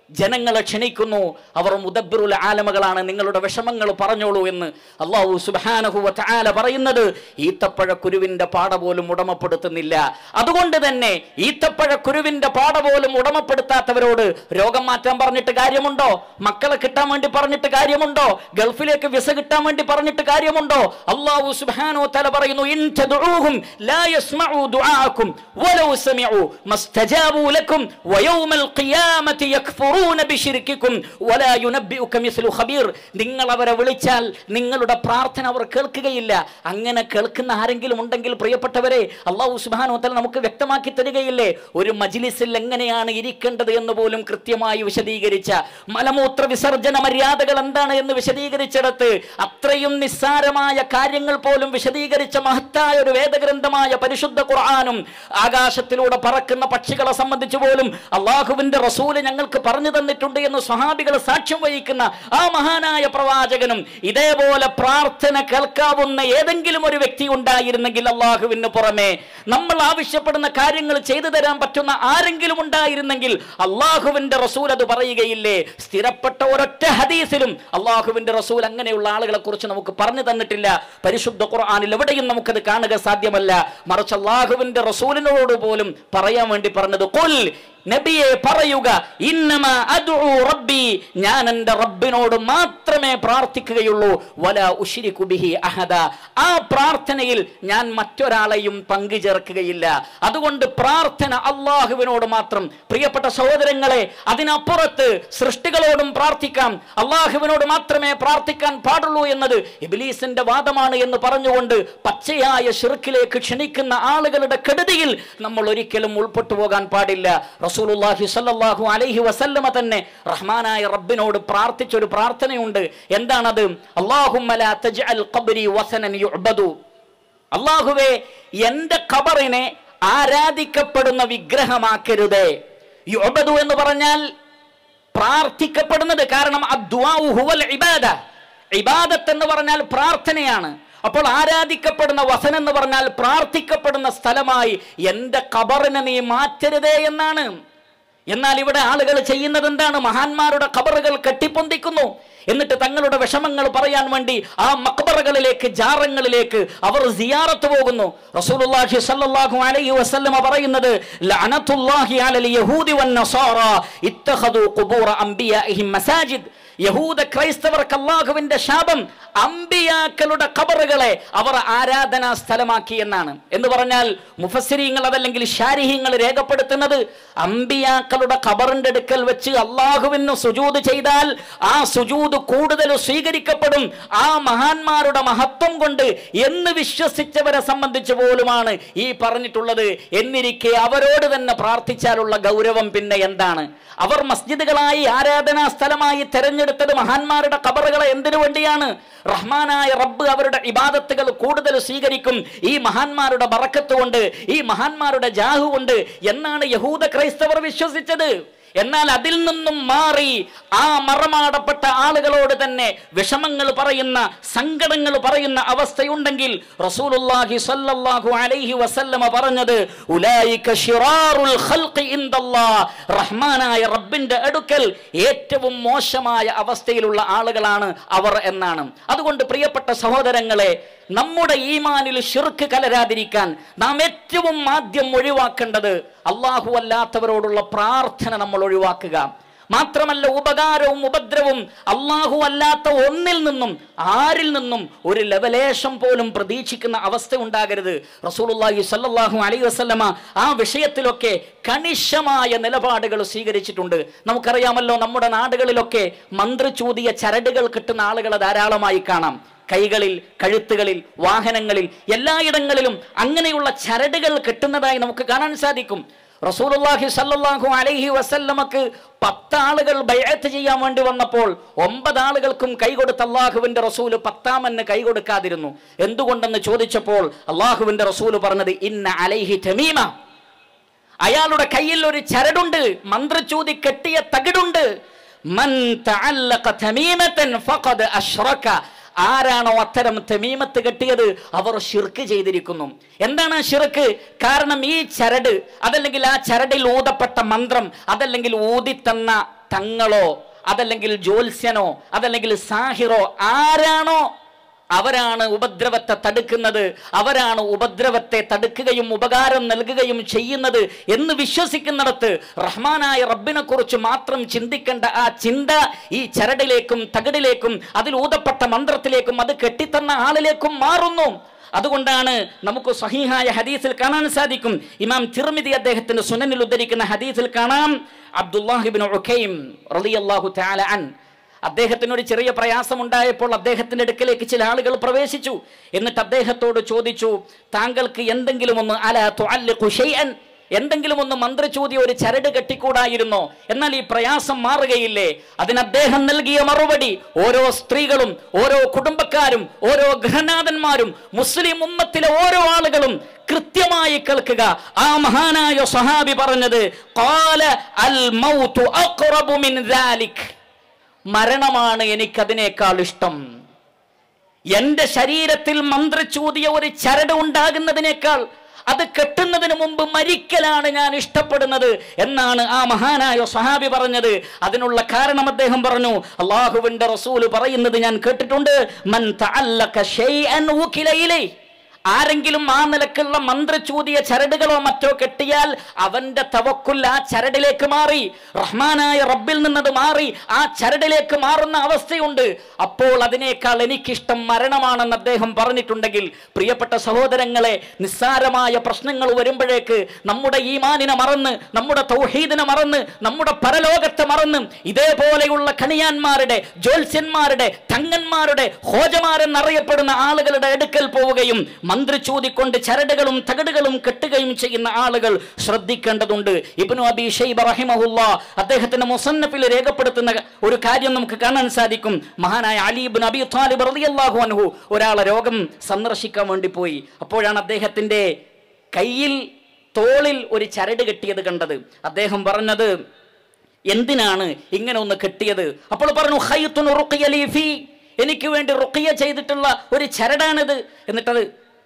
ജനങ്ങളെ ക്ഷണിക്കുന്നു അവർ മുദബ്ബിറുൽ ആലമകളാണ് നിങ്ങളുടെ വിഷമങ്ങൾ പറഞ്ഞോളൂ എന്ന് അള്ളാഹു സുബാനഹുവ ആല പറയുന്നത് ഈത്തപ്പഴ കുരുവിന്റെ പാട പോലും ഉടമപ്പെടുത്തുന്നില്ല അതുകൊണ്ട് തന്നെ ഈത്തപ്പഴ കുരുവിന്റെ പാട പോലും ഉടമപ്പെടുത്താത്തവരോട് രോഗം മാറ്റാൻ പറഞ്ഞിട്ട് കാര്യമുണ്ടോ മക്കളെ കിട്ടാൻ വേണ്ടി പറഞ്ഞിട്ട് കാര്യമുണ്ടോ ഗൾഫിലേക്ക് വിസ കിട്ടാൻ വേണ്ടി പറഞ്ഞിട്ട് കാര്യമുണ്ടോ അള്ളാഹു സുബ്ഹാനഹു തആല പറയുന്നു ഇൻ തദ്ഊഹും ലാ യസ്മഉ ദുആഅക്കും വലൗ സമിഉ മസ്തജാബു ലക്കും വയൗമൽ ഖിയാമത്തി യക്ഫുറൂന ബിശിർക്കിക്കും വലാ യുനബ്ബിഉക മിസ്ലു ഖബീർ നിങ്ങൾ അവരെ വിളിച്ചാൽ നിങ്ങളുടെ പ്രാർത്ഥന അവർ കേൾക്കുകയില്ല അങ്ങനെ കേൾക്കുന്ന ആരെങ്കിലും ഉണ്ടെങ്കിൽ പ്രിയപ്പെട്ടവരെ അള്ളാഹു സുബ്ഹാനഹു തആല നമുക്ക് വ്യക്തമാക്കി തരികയില്ലേ ഒരു മജ്ലിസിൽ എങ്ങനെയാണ് ഇരിക്കേണ്ടത് എന്ന് പോലും കൃത്യമായി വിശദീകരിച്ച മലമൂത്ര വിസർജന മര്യാദകൾ എന്താണ് എന്ന് വിശദീകരിച്ചിടത്ത് അത്രയും നിസ്സാരമായ കാര്യങ്ങൾ പോലും വിശദീകരിച്ച മഹത്തായ ഒരു വേദഗ്രന്ഥമായ പരിശുദ്ധ ഖുർആാനും ആകാശത്തിലൂടെ പറക്കുന്ന പക്ഷികളെ സംബന്ധിച്ച് പോലും അള്ളാഹുവിന്റെ റസൂല് ഞങ്ങൾക്ക് പറഞ്ഞു തന്നിട്ടുണ്ട് എന്ന് സ്വഹാബികൾ സാക്ഷ്യം വഹിക്കുന്ന ആ മഹാനായ പ്രവാചകനും ഇതേപോലെ പ്രാർത്ഥന കേൾക്കാവുന്ന ഏതെങ്കിലും ഒരു വ്യക്തി ഉണ്ടായിരുന്നെങ്കിൽ അള്ളാഹുവിന് പുറമെ നമ്മൾ ആവശ്യപ്പെടുന്ന കാര്യങ്ങൾ ചെയ്തു തരാൻ പറ്റുന്ന ആരെങ്കിലും ഉണ്ടായിരുന്നെങ്കിൽ അള്ളാഹുവിന്റെ റസൂൽ അത് പറയുകയില്ലേ സ്ഥിരപ്പെട്ട ഒരൊറ്റ ഹദീസിലും അള്ളാഹുവിന്റെ റസൂൽ അങ്ങനെയുള്ള ആളുകളെ കുറിച്ച് നമുക്ക് പറഞ്ഞു തന്നിട്ടില്ല പരിശുദ്ധ ഖുർആനിൽ എവിടെയും നമുക്കത് കാണുക സാധ്യമല്ല മറിച്ച് അള്ളാഹുവിന്റെ റസൂലിനോട് പോലും പറയാൻ വേണ്ടി പറഞ്ഞത് കൊൽ നബിയെ പറയുക ഇന്നമ അദ്ഉ റബ്ബി ഞാൻ എൻ്റെ റബ്ബിനോട് മാത്രമേ പ്രാർത്ഥിക്കുകയുള്ളൂ വല ഉശ്രികു ബിഹി അഹദ ആ പ്രാർത്ഥനയിൽ ഞാൻ മറ്റൊരാളെയും പങ്കു ചേർക്കുകയില്ല അതുകൊണ്ട് പ്രാർത്ഥന അള്ളാഹുവിനോട് മാത്രം പ്രിയപ്പെട്ട സഹോദരങ്ങളെ അതിനപ്പുറത്ത് സൃഷ്ടികളോടും പ്രാർത്ഥിക്കാം അള്ളാഹുവിനോട് മാത്രമേ പ്രാർത്ഥിക്കാൻ പാടുള്ളൂ എന്നത് ഇബ്ലീസിന്റെ വാദമാണ് എന്ന് പറഞ്ഞുകൊണ്ട് പച്ചയായ ഷിർക്കിലേക്ക് ക്ഷണിക്കുന്ന ആളുകളുടെ കെടുതിയിൽ നമ്മൾ ഒരിക്കലും ഉൾപ്പെട്ടു പോകാൻ പാടില്ല റസൂലുള്ളാഹി സ്വല്ലല്ലാഹു അലൈഹി വസല്ലമ തന്നെ റഹ്മാനായ റബ്ബിനോട് പ്രാർത്ഥിച്ചൊരു പ്രാർത്ഥനയുണ്ട് എന്താണത് അല്ലാഹുമ്മ ലാ തജ്അൽ ഖബ്രി വസനൻ യുഅബദു അള്ളാഹുവേ എൻ്റെ ഖബറിനെ ആരാധിക്കപ്പെടുന്ന വിഗ്രഹമാക്കരുതേ യുഅബദു എന്ന് പറഞ്ഞാൽ പ്രാർത്ഥിക്കപ്പെടുന്നത് കാരണം അദ്ദുആഉ ഹുവൽ ഇബാദ ഇബാദത്ത് എന്ന് പറഞ്ഞാൽ പ്രാർത്ഥനയാണ് അപ്പോൾ ആരാധിക്കപ്പെടുന്ന വസൻ എന്ന് പറഞ്ഞാൽ പ്രാർത്ഥിക്കപ്പെടുന്ന സ്ഥലമായി എൻ്റെ ഖബറിനെ നീ മാറ്റരുതേ എന്നാണ് എന്നാൽ ഇവിടെ ആളുകൾ ചെയ്യുന്നത് എന്താണ് മഹാന്മാരുടെ ഖബറുകൾ കെട്ടിപ്പൊന്തിക്കുന്നു എന്നിട്ട് തങ്ങളുടെ വിഷമങ്ങൾ പറയാൻ വേണ്ടി ആ മക്ബറകളിലേക്ക് ജാറങ്ങളിലേക്ക് അവർ സിയാറത്ത് പോകുന്നു റസൂലുള്ളാഹി സ്വല്ലല്ലാഹു അലൈഹി വസല്ലമ പറയുന്നത് ലഅനത്തുല്ലാഹി അലൽ യഹൂദി വൻ നസാറ ഇത്തഖദു ഖുബൂറ അംബിയാഇഹിം മസാജിദ് യഹൂദ ക്രൈസ്തവർക്ക് അള്ളാഹുവിന്റെ ശാപം അമ്പിയാക്കളുടെ ഖബറുകളെ അവർ ആരാധനാ സ്ഥലമാക്കി എന്നാണ് എന്ന് പറഞ്ഞാൽ മുഫസ്സിരിങ്ങൾ അതല്ലെങ്കിൽ ഷാരിഹിങ്ങൾ രേഖപ്പെടുത്തുന്നത് അമ്പിയാക്കളുടെ ഖബറിന്റെ അടുക്കൽ വെച്ച് അള്ളാഹുവിന് സുജൂത് ചെയ്താൽ ആ സുജൂത് കൂടുതൽ സ്വീകരിക്കപ്പെടും ആ മഹാന്മാരുടെ മഹത്വം കൊണ്ട് എന്ന് വിശ്വസിച്ചവരെ സംബന്ധിച്ച് പോലുമാണ് ഈ പറഞ്ഞിട്ടുള്ളത് എന്നിരിക്കെ അവരോട് തന്നെ പ്രാർത്ഥിച്ചാലുള്ള ഗൗരവം പിന്നെ എന്താണ് അവർ മസ്ജിദുകളായി ആരാധനാ സ്ഥലമായി തെരഞ്ഞെടുത്തത് മഹാന്മാരുടെ ഖബറുകളെ എന്തിനു വേണ്ടിയാണ് റഹ്മാനായ റബ്ബ് അവരുടെ ഇബാദത്തുകൾ കൂടുതൽ സ്വീകരിക്കും ഈ മഹാന്മാരുടെ ബറക്കത്ത് കൊണ്ട് ഈ മഹാന്മാരുടെ ജാഹു കൊണ്ട് എന്നാണ് യഹൂദ ക്രൈസ്തവർ വിശ്വസിച്ചത് എന്നാൽ അതിൽ നിന്നും മാറി ആ മറമാടപ്പെട്ട ആളുകളോട് തന്നെ വിഷമങ്ങൾ പറയുന്ന സങ്കടങ്ങൾ പറയുന്ന അവസ്ഥയുണ്ടെങ്കിൽ റസൂലുള്ളാഹി സ്വല്ലല്ലാഹു അലൈഹി വസല്ലമ പറഞ്ഞത് ഉലൈക ശിറാറുൽ ഖൽഖി ഇൻദല്ലാഹ് റഹ്മാനായ റബ്ബിന്റെ അടുക്കൽ ഏറ്റവും മോശമായ അവസ്ഥയിലുള്ള ആളുകളാണ് അവർ എന്നാണ് അതുകൊണ്ട് പ്രിയപ്പെട്ട സഹോദരങ്ങളെ നമ്മുടെ ഈമാനിൽ ഷിർക്ക് കലരാതിരിക്കാൻ നാം ഏറ്റവും ആദ്യം ഒഴിവാക്കേണ്ടത് അള്ളാഹു അല്ലാത്തവരോടുള്ള പ്രാർത്ഥന നമ്മൾ ഒഴിവാക്കുക മാത്രമല്ല ഉപകാരവും ഉപദ്രവവും അള്ളാഹു അല്ലാത്ത ഒന്നിൽ നിന്നും ആരിൽ നിന്നും ഒരു ലവലേശം പോലും പ്രതീക്ഷിക്കുന്ന അവസ്ഥ ഉണ്ടാകരുത് റസൂലുള്ളാഹി സ്വല്ലല്ലാഹു അലൈഹി വസല്ലമ ആ വിഷയത്തിലൊക്കെ കണിശമായ നിലപാടുകൾ സ്വീകരിച്ചിട്ടുണ്ട് നമുക്കറിയാമല്ലോ നമ്മുടെ നാടുകളിലൊക്കെ മന്ത്രിച്ചൂതിയ ചരടുകൾ കിട്ടുന്ന ആളുകളെ ധാരാളമായി കാണാം കൈകളിൽ കഴുത്തുകളിൽ വാഹനങ്ങളിൽ എല്ലായിടങ്ങളിലും അങ്ങനെയുള്ള ചരടുകൾ കെട്ടുന്നതായി നമുക്ക് കാണാൻ സാധിക്കും റസൂലുള്ളാഹി സല്ലല്ലാഹു അലൈഹി വസല്ലമക്ക് പത്ത് ആളുകൾ ബൈഅത്ത് ചെയ്യാൻ വേണ്ടി വന്നപ്പോൾ ഒമ്പത് ആളുകൾക്കും കൈ കൊടുത്ത അള്ളാഹുവിന്റെ റസൂല് പത്താമന് കൈ കൊടുക്കാതിരുന്നു എന്തുകൊണ്ടെന്ന് ചോദിച്ചപ്പോൾ അള്ളാഹുവിന്റെ റസൂല് പറഞ്ഞത് ഇന്ന അലൈഹി തമീമ അയാളുടെ കയ്യിൽ ഒരു ചരടുണ്ട് മന്ത്രച്ചൂതി കെട്ടിയ തകിടുണ്ട് മൻ തഅല്ലഖ തമീമതൻ ഫഖദ് അശ്റക ആരാണോ അത്തരം തെമീമത്ത് കെട്ടിയത് അവർ ഷിർക്ക് ചെയ്തിരിക്കുന്നു എന്താണ് ആ ഷിർക്ക് കാരണം ഈ ചരട് അതല്ലെങ്കിൽ ആ ചരടിൽ ഊതപ്പെട്ട മന്ത്രം അതല്ലെങ്കിൽ ഊതിത്തന്ന തങ്ങളോ അതല്ലെങ്കിൽ ജ്യോത്സ്യനോ അതല്ലെങ്കിൽ സാഹിറോ ആരാണോ അവരാണ് ഉപദ്രവത്തെ തടുക്കുന്നത് അവരാണ് ഉപദ്രവത്തെ തടുക്കുകയും ഉപകാരം നൽകുകയും ചെയ്യുന്നത് എന്ന് വിശ്വസിക്കുന്നിടത്ത് റഹ്മാനായ റബ്ബിനെ കുറിച്ച് മാത്രം ചിന്തിക്കേണ്ട ആ ചിന്ത ഈ ചരടിലേക്കും തകിടിലേക്കും അതിൽ ഊതപ്പെട്ട മന്ത്രത്തിലേക്കും അത് കെട്ടിത്തന്ന ആളിലേക്കും മാറുന്നു അതുകൊണ്ടാണ് നമുക്ക് സഹീഹായ ഹദീസിൽ കാണാൻ സാധിക്കും ഇമാം തിർമിതി അദ്ദേഹത്തിന്റെ സുനനിൽ ഉദ്ധരിക്കുന്ന ഹദീസിൽ കാണാം അബ്ദുല്ലാഹിബിൻ ഉഖൈം റളിയല്ലാഹു തആല അൻ അദ്ദേഹത്തിന് ഒരു ചെറിയ പ്രയാസമുണ്ടായപ്പോൾ അദ്ദേഹത്തിന്റെ അടുക്കലേക്ക് ചില ആളുകൾ പ്രവേശിച്ചു എന്നിട്ട് അദ്ദേഹത്തോട് ചോദിച്ചു താങ്കൾക്ക് എന്തെങ്കിലും ഒന്ന് അല തുഅല്ലിഖു ഷൈഅൻ എന്തെങ്കിലും ഒന്ന് മന്ത്രിച്ചൂതി ഒരു ചരട് കെട്ടിക്കൂടായിരുന്നോ എന്നാൽ ഈ പ്രയാസം മാറുകയില്ലേ അതിന് അദ്ദേഹം നൽകിയ മറുപടി ഓരോ സ്ത്രീകളും ഓരോ കുടുംബക്കാരും ഓരോ ഗൃഹനാഥന്മാരും മുസ്ലിം ഉമ്മത്തിലെ ഓരോ ആളുകളും കൃത്യമായി കേൾക്കുക ആ മഹാനായ സഹാബി പറഞ്ഞത് "ഖാല അൽ മൗതു അഖ്റബു മിൻ ദാലിക്." മരണമാണ് എനിക്കതിനേക്കാൾ ഇഷ്ടം എന്റെ ശരീരത്തിൽ മന്ത്രിച്ചൂതിയ ഒരു ചരട് ഉണ്ടാകുന്നതിനേക്കാൾ അത് കെട്ടുന്നതിന് മുമ്പ് മരിക്കലാണ് ഞാൻ ഇഷ്ടപ്പെടുന്നത് എന്നാണ് ആ മഹാനായ സഹാബി പറഞ്ഞത് അതിനുള്ള കാരണം അദ്ദേഹം പറഞ്ഞു അള്ളാഹുവിന്റെ റസൂല് പറയുന്നത് ഞാൻ കേട്ടിട്ടുണ്ട് മൻ തഅല്ലക ശൈഅൻ ഉകില ഇലൈ ആരെങ്കിലും ആ നിലക്കുള്ള മന്ത്രചൂതിയ ചരടുകളോ മറ്റോ കെട്ടിയാൽ അവന്റെ തവക്കുൽ ആ ചരടിലേക്ക് മാറി റഹ്മാനായ റബ്ബിൽ നിന്നത് മാറി ആ ചരടിലേക്ക് മാറുന്ന അവസ്ഥയുണ്ട് അപ്പോൾ അതിനേക്കാൾ എനിക്കിഷ്ടം മരണമാണെന്ന് അദ്ദേഹം പറഞ്ഞിട്ടുണ്ടെങ്കിൽ പ്രിയപ്പെട്ട സഹോദരങ്ങളെ നിസ്സാരമായ പ്രശ്നങ്ങൾ വരുമ്പോഴേക്ക് നമ്മുടെ ഈമാനിനെ മറന്ന് നമ്മുടെ തൗഹീദിനെ മറന്ന് നമ്മുടെ പരലോകത്തെ മറന്ന് ഇതേപോലെയുള്ള കണിയാന്മാരുടെ ജ്യോത്സ്യന്മാരുടെ തങ്ങന്മാരുടെ ഹോജമാരെന്നറിയപ്പെടുന്ന ആളുകളുടെ അടുക്കൽ പോവുകയും മന്ത്രിച്ചൂതിക്കൊണ്ട് ചരടുകളും തകടുകളും കെട്ടുകയും ചെയ്യുന്ന ആളുകൾ ശ്രദ്ധിക്കേണ്ടതുണ്ട് ഇബ്നു അബി ഷൈബ റഹിമഹുല്ല അദ്ദേഹത്തിന്റെ മുസന്നഫിൽ രേഖപ്പെടുത്തുന്ന ഒരു കാര്യം നമുക്ക് കാണാൻ സാധിക്കും മഹാനായ അലി ഇബ്നു അബി ത്വാലിബ് റളിയല്ലാഹു അൻഹു ഒരാളെ രോഗം സന്ദർശിക്കാൻ വേണ്ടി പോയി അപ്പോഴാണ് അദ്ദേഹത്തിന്റെ കയ്യിൽ തോളിൽ ഒരു ചരട് കെട്ടിയത് കണ്ടത് അദ്ദേഹം പറഞ്ഞത് എന്തിനാണ് ഇങ്ങനെ ഒന്ന് കെട്ടിയത് അപ്പോൾ പറഞ്ഞു "ഖൈത്തുൻ റുഖിയ ലീ ഫീ." എനിക്ക് വേണ്ടി റുക്കിയ ചെയ്തിട്ടുള്ള ഒരു ചരടാണിത് എന്നിട്ടത്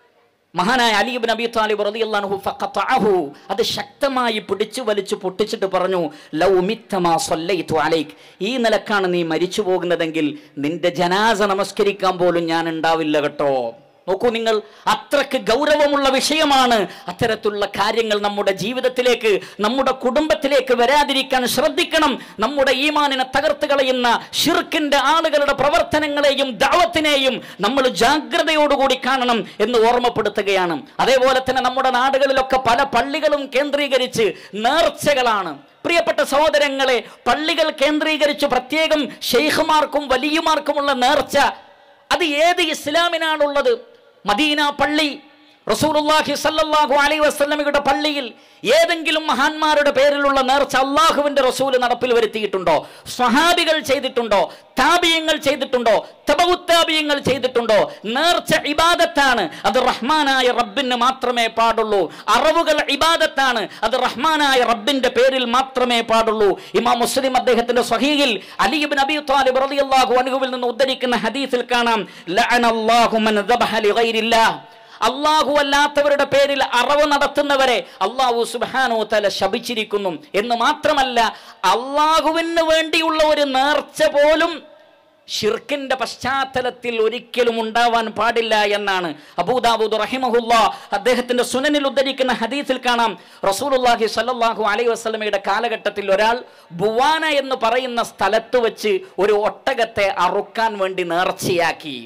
മഹാനായ അലീബ് നബി താലിബ് റളിയല്ലാഹു ഫഖതഅഹു അത് ശക്തമായി പിടിച്ചു വലിച്ചു പൊട്ടിച്ചിട്ട് പറഞ്ഞു ലൗ മിത്തമാ സല്ലൈതു അലൈക് ഈ നിലക്കാണ് നീ മരിച്ചു പോകുന്നതെങ്കിൽ നിന്റെ ജനാസ നമസ്കരിക്കാൻ പോലും ഞാൻ ഉണ്ടാവില്ല കേട്ടോ നോക്കൂ നിങ്ങൾ അത്രക്ക് ഗൗരവമുള്ള വിഷയമാണ് അത്തരത്തിലുള്ള കാര്യങ്ങൾ നമ്മുടെ ജീവിതത്തിലേക്ക് നമ്മുടെ കുടുംബത്തിലേക്ക് വരാതിരിക്കാൻ ശ്രദ്ധിക്കണം നമ്മുടെ ഈമാനിനെ തകർത്ത് കളയുന്ന ഷിർക്കിന്റെ ആളുകളുടെ പ്രവർത്തനങ്ങളെയും ദാവത്തിനെയും നമ്മൾ ജാഗ്രതയോടുകൂടി കാണണം എന്ന് ഓർമ്മപ്പെടുത്തുകയാണ് അതേപോലെ തന്നെ നമ്മുടെ നാടുകളിലൊക്കെ പല പള്ളികളും കേന്ദ്രീകരിച്ച് നേർച്ചകളാണ് പ്രിയപ്പെട്ട സഹോദരങ്ങളെ പള്ളികൾ കേന്ദ്രീകരിച്ച് പ്രത്യേകം ഷെയ്ഖുമാർക്കും വലിയമാർക്കുമുള്ള നേർച്ച അത് ഏത് ഇസ്ലാമിനാണുള്ളത് മദീന പള്ളി റസൂലുള്ളാഹി സല്ലല്ലാഹു അലൈഹി വസല്ലമയുടെ പള്ളിയിൽ ഏതെങ്കിലും മഹാന്മാരുടെ പേരിലുള്ള നേർച്ച അള്ളാഹുവിന്റെ റസൂല് നടപ്പിൽ വരുത്തിയിട്ടുണ്ടോ സ്വഹാബികൾ ചെയ്തിട്ടുണ്ടോ താബിയങ്ങൾ ചെയ്തിട്ടുണ്ടോ തബവുത്താബിയങ്ങൾ ചെയ്തിട്ടുണ്ടോ നേർച്ച ഇബാദത്താണ് അത് റഹ്മാനായ റബ്ബിന് മാത്രമേ പാടുള്ളൂ അറവുകൾ ഇബാദത്താണ് അത് റഹ്മാനായ റബ്ബിന്റെ പേരിൽ മാത്രമേ പാടുള്ളൂ ഇമാം മുസ്ലിം അദ്ദേഹത്തിന്റെ സ്വഹീഹിൽ അലിബിൻ അബി താലിബ് റളിയല്ലാഹു അൻഹുവിൽ നിന്ന് ഉദ്ധരിക്കുന്ന ഹദീസിൽ കാണാം ലഅനല്ലാഹു മൻ ദബഹ ലിഗൈരില്ലാഹ് അള്ളാഹു അല്ലാത്തവരുടെ പേരിൽ അറവ് നടത്തുന്നവരെ അള്ളാഹു സുബാനോ തല ശപിച്ചിരിക്കുന്നു എന്ന് മാത്രമല്ല അള്ളാഹുവിന് വേണ്ടിയുള്ള ഒരു നേർച്ച പോലും ഷിർക്കിന്റെ പശ്ചാത്തലത്തിൽ ഒരിക്കലും ഉണ്ടാവാൻ പാടില്ല എന്നാണ് അബൂദാബൂദ് റഹിമഹുല്ല അദ്ദേഹത്തിന്റെ സുനനിൽ ഉദ്ധരിക്കുന്ന ഹദീസിൽ കാണാം റസൂലുള്ളാഹി സ്വല്ലല്ലാഹു അലൈഹി വസല്ലമയുടെ കാലഘട്ടത്തിൽ ഒരാൾ ബുവാന എന്ന് പറയുന്ന സ്ഥലത്ത് വെച്ച് ഒരു ഒട്ടകത്തെ അറുക്കാൻ വേണ്ടി നേർച്ചയാക്കി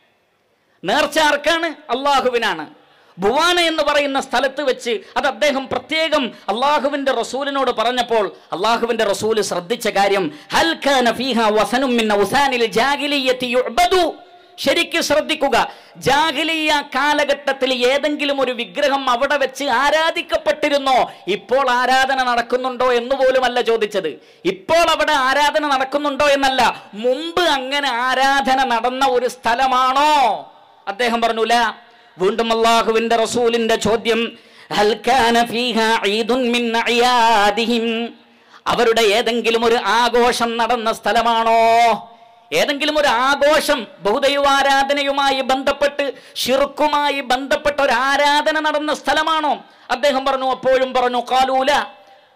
നേർച്ച ആർക്കാണ് അള്ളാഹുവിനാണ് ഭുവാന എന്ന് പറയുന്ന സ്ഥലത്ത് വെച്ച് അത് അദ്ദേഹം പ്രത്യേകം അള്ളാഹുവിന്റെ റസൂലിനോട് പറഞ്ഞപ്പോൾ അള്ളാഹുവിന്റെ റസൂല് ശ്രദ്ധിച്ച കാര്യം ഹൽ കാന ഫീഹ വസനും മിൻ ഔസാനിൽ ജാഹിലിയ്യത്തി യുഅ്ബദു ശരിക്കും ശ്രദ്ധിക്കുക ജാഹിലിയ കാലഘട്ടത്തിൽ ഏതെങ്കിലും ഒരു വിഗ്രഹം അവിടെ വെച്ച് ആരാധിക്കപ്പെട്ടിരുന്നോ ഇപ്പോൾ ആരാധന നടക്കുന്നുണ്ടോ എന്ന് പോലുമല്ല ചോദിച്ചത് ഇപ്പോൾ അവിടെ ആരാധന നടക്കുന്നുണ്ടോ എന്നല്ല മുമ്പ് അങ്ങനെ ആരാധന നടന്ന ഒരു സ്ഥലമാണോ അദ്ദേഹം പറഞ്ഞുല വീണ്ടും അള്ളാഹുവിന്റെ റസൂലിന്റെ ചോദ്യം ഹൽ കാന ഫീഹാ ഈദുൻ മിൻ അയാദിഹിം അവരുടെ ഏതെങ്കിലും ഒരു ആഘോഷം നടന്ന സ്ഥലമാണോ ഏതെങ്കിലും ഒരു ആഘോഷം ബഹുദൈവാരാധനയുമായി ബന്ധപ്പെട്ട് ഷിർക്കുമായി ബന്ധപ്പെട്ട ഒരു ആരാധന നടന്ന സ്ഥലമാണോ അദ്ദേഹം പറഞ്ഞു അപ്പോഴും പറഞ്ഞു കാലൂല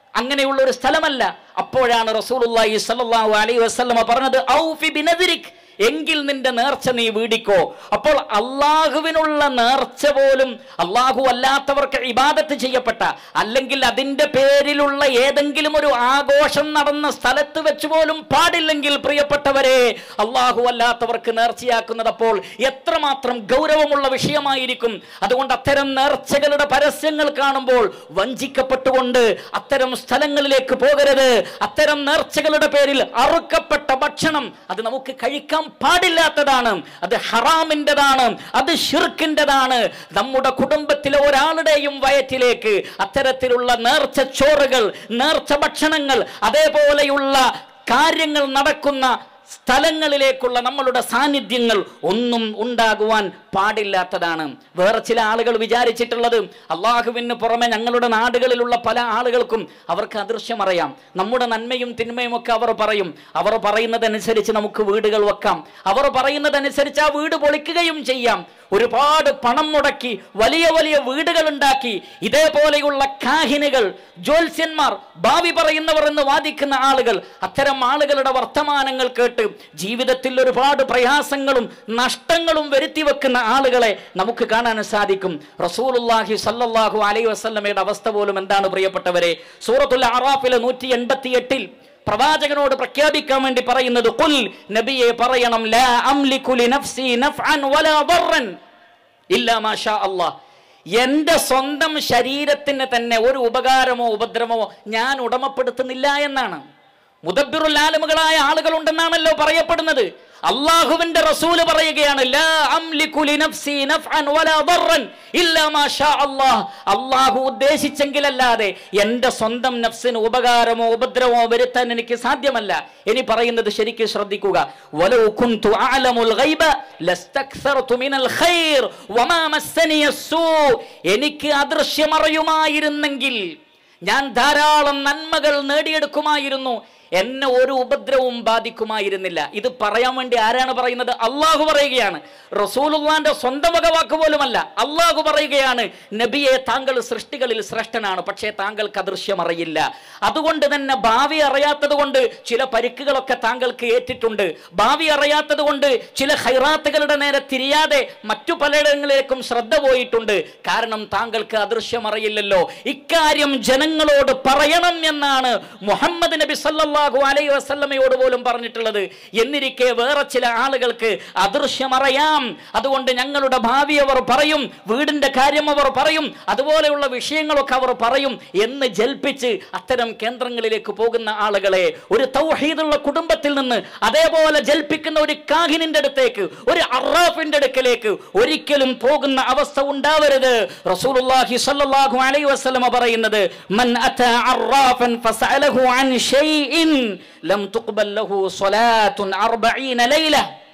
അങ്ങനെയുള്ള ഒരു സ്ഥലമല്ല അപ്പോഴാണ് റസൂലുള്ളാഹി സ്വല്ലല്ലാഹു അലൈഹി വസല്ലമ പറഞ്ഞത് ഔഫി ബിനദിരിക് എങ്കിൽ നിന്റെ നേർച്ച നീ വീടിക്കോ അപ്പോൾ അള്ളാഹുവിനുള്ള നേർച്ച പോലും അള്ളാഹു അല്ലാത്തവർക്ക് ഇബാദത്ത് ചെയ്യപ്പെട്ട അല്ലെങ്കിൽ അതിന്റെ പേരിലുള്ള ഏതെങ്കിലും ഒരു ആഘോഷം നടന്ന സ്ഥലത്ത് വെച്ച് പോലും പാടില്ലെങ്കിൽ പ്രിയപ്പെട്ടവരെ അള്ളാഹു അല്ലാത്തവർക്ക് നേർച്ചയാക്കുന്നത് അപ്പോൾ എത്രമാത്രം ഗൗരവമുള്ള വിഷയമായിരിക്കും അതുകൊണ്ട് അത്തരം നേർച്ചകളുടെ പരസ്യങ്ങൾ കാണുമ്പോൾ വഞ്ചിക്കപ്പെട്ടുകൊണ്ട് അത്തരം സ്ഥലങ്ങളിലേക്ക് പോകരുത് അത്തരം നേർച്ചകളുടെ പേരിൽ അറുക്കപ്പെട്ട ഭക്ഷണം അത് നമുക്ക് കഴിക്കാൻ പാടില്ലാത്തതാണ് അത് ഹറാമിൻ്റെതാണ് അത് ഷിർക്കിൻ്റെതാണ് നമ്മുടെ കുടുംബത്തിലെ ഒരാളുടെയും വയറ്റിലേക്ക് അത്തരത്തിലുള്ള നേർച്ച ചോറുകൾ നേർച്ച ഭക്ഷണങ്ങൾ അതേപോലെയുള്ള കാര്യങ്ങൾ നടക്കുന്ന സ്ഥലങ്ങളിലേക്കുള്ള നമ്മളുടെ സാന്നിധ്യങ്ങൾ ഒന്നും ഉണ്ടാകുവാൻ പാടില്ലാത്തതാണ് വേറെ ചില ആളുകൾ വിചാരിച്ചിട്ടുള്ളത് അള്ളാഹുവിന് പുറമെ ഞങ്ങളുടെ നാടുകളിലുള്ള പല ആളുകൾക്കും അവർക്ക് അദൃശ്യം അറിയാം നമ്മുടെ നന്മയും തിന്മയും ഒക്കെ അവർ പറയും അവർ പറയുന്നതനുസരിച്ച് നമുക്ക് വീടുകൾ വെക്കാം അവർ പറയുന്നതനുസരിച്ച് ആ വീട് പൊളിക്കുകയും ചെയ്യാം ഒരുപാട് പണം മുടക്കി വലിയ വലിയ വീടുകൾ ഉണ്ടാക്കി ഇതേപോലെയുള്ള കാഹിനുകൾ ജ്യോത്സ്യന്മാർ ഭാവി പറയുന്നവർ എന്ന് വാദിക്കുന്ന ആളുകൾ അത്തരം ആളുകളുടെ വർത്തമാനങ്ങൾ കേട്ട് ജീവിതത്തിൽ ഒരുപാട് പ്രയാസങ്ങളും നഷ്ടങ്ങളും വരുത്തി വെക്കുന്ന ആളുകളെ നമുക്ക് കാണാൻ സാധിക്കും റസൂലുള്ളാഹി സല്ലല്ലാഹു അലൈഹി വസല്ലമയുടെ അവസ്ഥ പോലും എന്താണ് പ്രിയപ്പെട്ടവരെ സൂറത്തുൽ അറാഫിലെ നൂറ്റി എൺപത്തി എട്ടിൽ പ്രവാചകനോട് പ്രഖ്യാപിക്കാൻ വേണ്ടി പറയുന്നത് കുൽ നബിയെ പറയണം ലാ അംലികു ലിനഫ്സി നഫ്അൻ വലാ ദർറൻ ഇല്ലാ മാഷാ അല്ലാഹ് എന്റെ സ്വന്തം ശരീരത്തിന് തന്നെ ഒരു ഉപകാരമോ ഉപദ്രവമോ ഞാൻ ഉടമപ്പെടുത്തുന്നില്ല എന്നാണ് മുദബ്ബിറുൽ ആലമുകളായ ആളുകളുണ്ടെന്നാണല്ലോ പറയപ്പെടുന്നത് അള്ളാഹുവിന്റെ റസൂല് പറയുകയാണ് ലാ അംലികു ലിനഫ്സി നഫ്അൻ വലാ ദർറൻ ഇല്ലാ മാ ഷാ അല്ലാഹ് അള്ളാഹു ഉദ്ദേശിച്ചെങ്കിലല്ലാതെ എൻ്റെ സ്വന്തം നഫ്സിന് ഉപകാരമോ ഉപദ്രവമോ വരുത്താൻ എനിക്ക് സാധ്യമല്ല ഇനി പറയുന്നത് ശരിക്കും ശ്രദ്ധിക്കുക വലൗ കുന്തു അഅലമുൽ ഗൈബ ലസ്തക്സർതു മിനൽ ഖൈർ വമാ മസ്സനിയ സൂ എനിക്ക് അദൃശ്യമറിയുമായിരുന്നെങ്കിൽ ഞാൻ ധാരാളം നന്മകൾ നേടിയെടുക്കുമായിരുന്നു എന്നെ ഒരു ഉപദ്രവവും ബാധിക്കുമായിരുന്നില്ല ഇത് പറയാൻ വേണ്ടി ആരാണ് പറയുന്നത് അള്ളാഹു പറയുകയാണ് റസൂലുള്ളാന്റെ സ്വന്തം വക വാക്ക് പോലുമല്ല അള്ളാഹു പറയുകയാണ് നബിയെ താങ്കൾ സൃഷ്ടികളിൽ ശ്രേഷ്ഠനാണ് പക്ഷേ താങ്കൾക്ക് അദൃശ്യം അറിയില്ല അതുകൊണ്ട് തന്നെ ഭാവി അറിയാത്തത് കൊണ്ട് ചില പരിക്കുകളൊക്കെ താങ്കൾക്ക് ഏറ്റിട്ടുണ്ട് ഭാവി അറിയാത്തത് കൊണ്ട് ചില ഹൈറാത്തുകളുടെ നേരെ തിരിയാതെ മറ്റു പലയിടങ്ങളിലേക്കും ശ്രദ്ധ പോയിട്ടുണ്ട് കാരണം താങ്കൾക്ക് അദൃശ്യം അറിയില്ലല്ലോ ഇക്കാര്യം ജനങ്ങളോട് പറയണം എന്നാണ് മുഹമ്മദ് നബി സല്ലല്ലാഹു അലൈഹി വസല്ലമയോട് പോലും പറഞ്ഞിട്ടുള്ളത് എന്നിരിക്കെ വേറെ ചില ആളുകൾക്ക് അദൃശ്യം അറിയാം അതുകൊണ്ട് ഞങ്ങളുടെ ഭാവി അവർ പറയും വീടിന്റെ കാര്യം അവർ പറയും അതുപോലെയുള്ള വിഷയങ്ങളൊക്കെ അവർ പറയും എന്ന് ജൽപ്പിച്ച് അത്തരം കേന്ദ്രങ്ങളിലേക്ക് പോകുന്ന ആളുകളെ ഒരു തൗഹീദുള്ള കുടുംബത്തിൽ നിന്ന് അതേപോലെ ജൽപ്പിക്കുന്ന ഒരു കാഹിനിന്റെ അടുത്തേക്ക് ഒരു അറാഫിന്റെ അടുക്കലേക്ക് ഒരിക്കലും പോകുന്ന അവസ്ഥ ഉണ്ടാവരുത് റസൂലുള്ളാഹി സ്വല്ലല്ലാഹു അലൈഹി വസല്ലമ പറയുന്നത് മൻ അതാ അറാഫൻ ഫസഅലഹു അൻ ഷൈഇൻ ലം തുഖ്ബൽ ലഹു സ്വലാത്തുൻ 40 ലൈല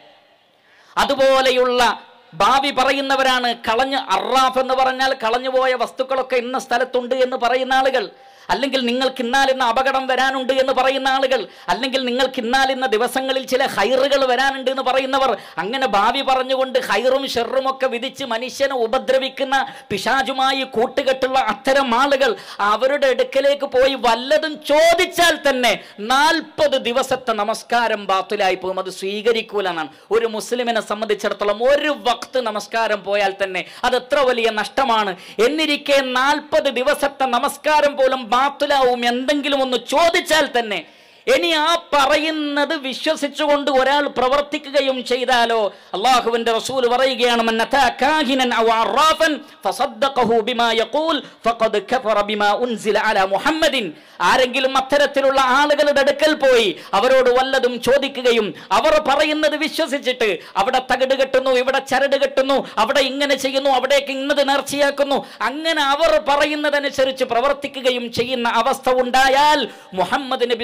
അതുപോലെയുള്ള ഭാവി പറയുന്നവരാണ് കളഞ്ഞ് അറാഫ് എന്ന് പറഞ്ഞാൽ കളഞ്ഞുപോയ വസ്തുക്കളൊക്കെ ഇന്ന സ്ഥലത്തുണ്ട് എന്ന് പറയുന്ന ആളുകൾ അല്ലെങ്കിൽ നിങ്ങൾക്ക് ഇന്നാലിന്ന അപകടം വരാനുണ്ട് എന്ന് പറയുന്ന ആളുകൾ അല്ലെങ്കിൽ നിങ്ങൾക്ക് ഇന്നാലിന്ന ദിവസങ്ങളിൽ ചില ഹൈറുകൾ വരാനുണ്ട് എന്ന് പറയുന്നവർ അങ്ങനെ ഭാവി പറഞ്ഞുകൊണ്ട് ഹൈറും ഷെറും ഒക്കെ വിധിച്ച് മനുഷ്യനെ ഉപദ്രവിക്കുന്ന പിശാചുമായി കൂട്ടുകെട്ടുള്ള അത്തരം ആളുകൾ അവരുടെ അടുക്കലേക്ക് പോയി വല്ലതും ചോദിച്ചാൽ തന്നെ നാൽപ്പത് ദിവസത്തെ നമസ്കാരം ബാത്തിലായി പോകും അത് സ്വീകരിക്കൂല എന്നാണ് ഒരു മുസ്ലിമിനെ സംബന്ധിച്ചിടത്തോളം ഒരു വക്ത് നമസ്കാരം പോയാൽ തന്നെ അത് എത്ര വലിയ നഷ്ടമാണ് എന്നിരിക്കെ നാൽപ്പത് ദിവസത്തെ നമസ്കാരം പോലും ബാത്തിലാവും എന്തെങ്കിലും ഒന്ന് ചോദിച്ചാൽ തന്നെ ഇനി ആ പറയുന്നത് വിശ്വസിച്ചുകൊണ്ട് ഒരാൾ പ്രവർത്തിക്കുകയും ചെയ്താലോ അള്ളാഹുവിന്റെ റസൂൽ പറയുകയാണ് "മൻ അതാ കാഹിനൻ ഔ അറാഫൻ ഫസദ്ദഖഹു ബിമാ യഖൂൽ ഫഖദ് കഫറ ബിമാ ഉൻസില അലാ മുഹമ്മദിൻ ആരെങ്കിലും അത്തരത്തിലുള്ള ആളുകളുടെ അടുക്കൽ പോയി അവരോട് വല്ലതും ചോദിക്കുകയും അവർ പറയുന്നത് വിശ്വസിച്ചിട്ട് അവിടെ തകിട് കെട്ടുന്നു ഇവിടെ ചരട് കെട്ടുന്നു അവിടെ ഇങ്ങനെ ചെയ്യുന്നു അവിടേക്ക് ഇന്നത് നേർച്ചയാക്കുന്നു അങ്ങനെ അവർ പറയുന്നതനുസരിച്ച് പ്രവർത്തിക്കുകയും ചെയ്യുന്ന അവസ്ഥ ഉണ്ടായാൽ മുഹമ്മദ് നബി സല്ലല്ലാഹു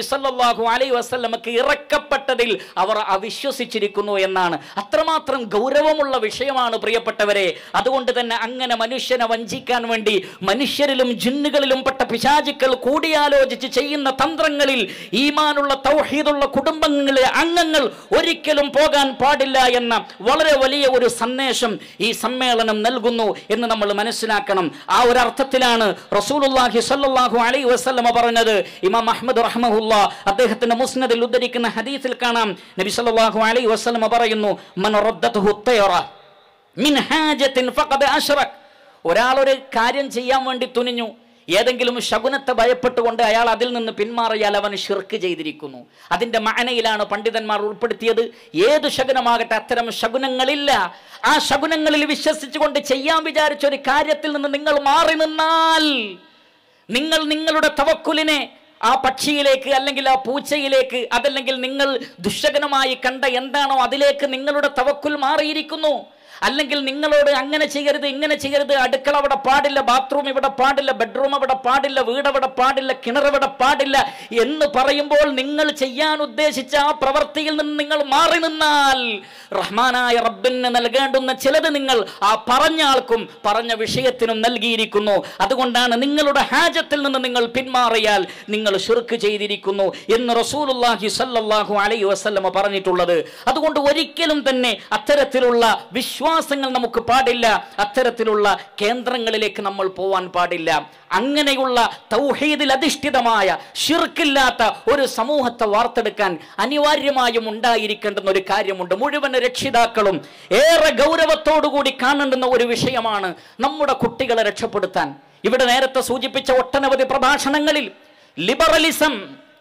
സല്ലല്ലാഹു അലൈഹി വസല്ലമക്ക് ഇറക്കപ്പെട്ടതിൽ അവർ അവിശ്വസിച്ചിരിക്കുന്നു എന്നാണ് അത്രമാത്രം ഗൗരവമുള്ള വിഷയമാണ് പ്രിയപ്പെട്ടവരെ അതുകൊണ്ട് തന്നെ അങ്ങനെ മനുഷ്യനെ വഞ്ചിക്കാൻ വേണ്ടി മനുഷ്യരിലും ജിന്നുകളിലും പെട്ട പിശാചുക്കൾ കൂടിയാലോചിച്ച് ചെയ്യുന്ന തന്ത്രങ്ങളിൽ ഈമാനുള്ള തൗഹീദുള്ള കുടുംബങ്ങളിലെ അംഗങ്ങൾ ഒരിക്കലും പോകാൻ പാടില്ല എന്ന വളരെ വലിയ ഒരു സന്ദേശം ഈ സമ്മേളനം നൽകുന്നു എന്ന് നമ്മൾ മനസ്സിലാക്കണം ആ ഒരു അർത്ഥത്തിലാണ് റസൂലുള്ളാഹി സ്വല്ലല്ലാഹു അലൈഹി വസല്ലമ പറഞ്ഞത് ഇമാം അഹ്മദ് റഹ്മഹുല്ല അദ്ദേഹത്തിന്റെ മുസ്നദിൽ ഉദ്ധരിക്കുന്ന ഹദീസിൽ കാണാം നബി സല്ലല്ലാഹു അലൈഹി വസല്ലമ പറയുന്നു മൻ റദ്ദതുഹു തയറ മിൻ ഹാജത്തിൻ ഫഖദ് അശ്റക് ഒരാൾ ഒരു കാര്യം ചെയ്യാൻ വേണ്ടി തുനിഞ്ഞു ഏതെങ്കിലും ശകുനത്തെ ഭയപ്പെട്ടുകൊണ്ട് അയാൾ അതിൽ നിന്ന് പിന്മാറിയാൽ അവൻ ഷിർക്ക് ചെയ്തിരിക്കുന്നു അതിന്റെ മാനയിലാണ് പണ്ഡിതന്മാർ ഉൾപ്പെടുത്തിയത് ഏത് ശകുനമാകട്ടെ അത്തരം ശകുനങ്ങളില്ല ആ ശകുനങ്ങളിൽ വിശ്വസിച്ചുകൊണ്ട് ചെയ്യാൻ വിചാരിച്ച ഒരു കാര്യത്തിൽ നിന്ന് നിങ്ങൾ മാറി നിന്നാൽ നിങ്ങൾ നിങ്ങളുടെ തവക്കുലിനെ ആ പക്ഷിയിലേക്ക് അല്ലെങ്കിൽ ആ പൂച്ചയിലേക്ക് അതല്ലെങ്കിൽ നിങ്ങൾ ദുശകനമായി കണ്ട എന്താണോ അതിലേക്ക് നിങ്ങളുടെ തവക്കുൽ മാറിയിരിക്കുന്നു അല്ലെങ്കിൽ നിങ്ങളോട് അങ്ങനെ ചെയ്യരുത് ഇങ്ങനെ ചെയ്യരുത് അടുക്കള അവിടെ പാടില്ല ബാത്റൂം ഇവിടെ പാടില്ല ബെഡ്റൂം അവിടെ പാടില്ല വീട് അവിടെ പാടില്ല കിണർ അവിടെ പാടില്ല എന്ന് പറയുമ്പോൾ നിങ്ങൾ ചെയ്യാൻ ഉദ്ദേശിച്ച ആ പ്രവൃത്തിയിൽ നിന്ന് നിങ്ങൾ മാറി നിന്നാൽ റഹ്മാനായ റബ്ബിന് നൽകേണ്ടുന്ന ചിലത് നിങ്ങൾ ആ പറഞ്ഞ ആൾക്കും പറഞ്ഞ വിഷയത്തിനും നൽകിയിരിക്കുന്നു അതുകൊണ്ടാണ് നിങ്ങളുടെ ഹാജത്തിൽ നിന്ന് നിങ്ങൾ പിന്മാറിയാൽ നിങ്ങൾ ഷുർക്ക് ചെയ്തിരിക്കുന്നു എന്ന് റസൂലുള്ളാഹി സല്ലല്ലാഹു അലൈഹി വസല്ലമ പറഞ്ഞിട്ടുള്ളത് അതുകൊണ്ട് ഒരിക്കലും തന്നെ അത്തരത്തിലുള്ള വിശ്വാസങ്ങൾ നമുക്ക് പാടില്ല അത്തരത്തിലുള്ള കേന്ദ്രങ്ങളിലേക്ക് നമ്മൾ പോവാൻ പാടില്ല അങ്ങനെയുള്ള തൗഹീദിൽ അധിഷ്ഠിതമായ ഷിർക്കില്ലാത്ത ഒരു സമൂഹത്തെ വാർത്തെടുക്കാൻ അനിവാര്യമായും ഉണ്ടായിരിക്കേണ്ടുന്ന ഒരു കാര്യമുണ്ട് മുഴുവൻ രക്ഷിതാക്കളും ഏറെ ഗൗരവത്തോടുകൂടി കാണേണ്ടുന്ന ഒരു വിഷയമാണ് നമ്മുടെ കുട്ടികളെ രക്ഷപ്പെടുത്താൻ ഇവിടെ നേരത്തെ സൂചിപ്പിച്ച ഒട്ടനവധി പ്രഭാഷണങ്ങളിൽ ലിബറലിസം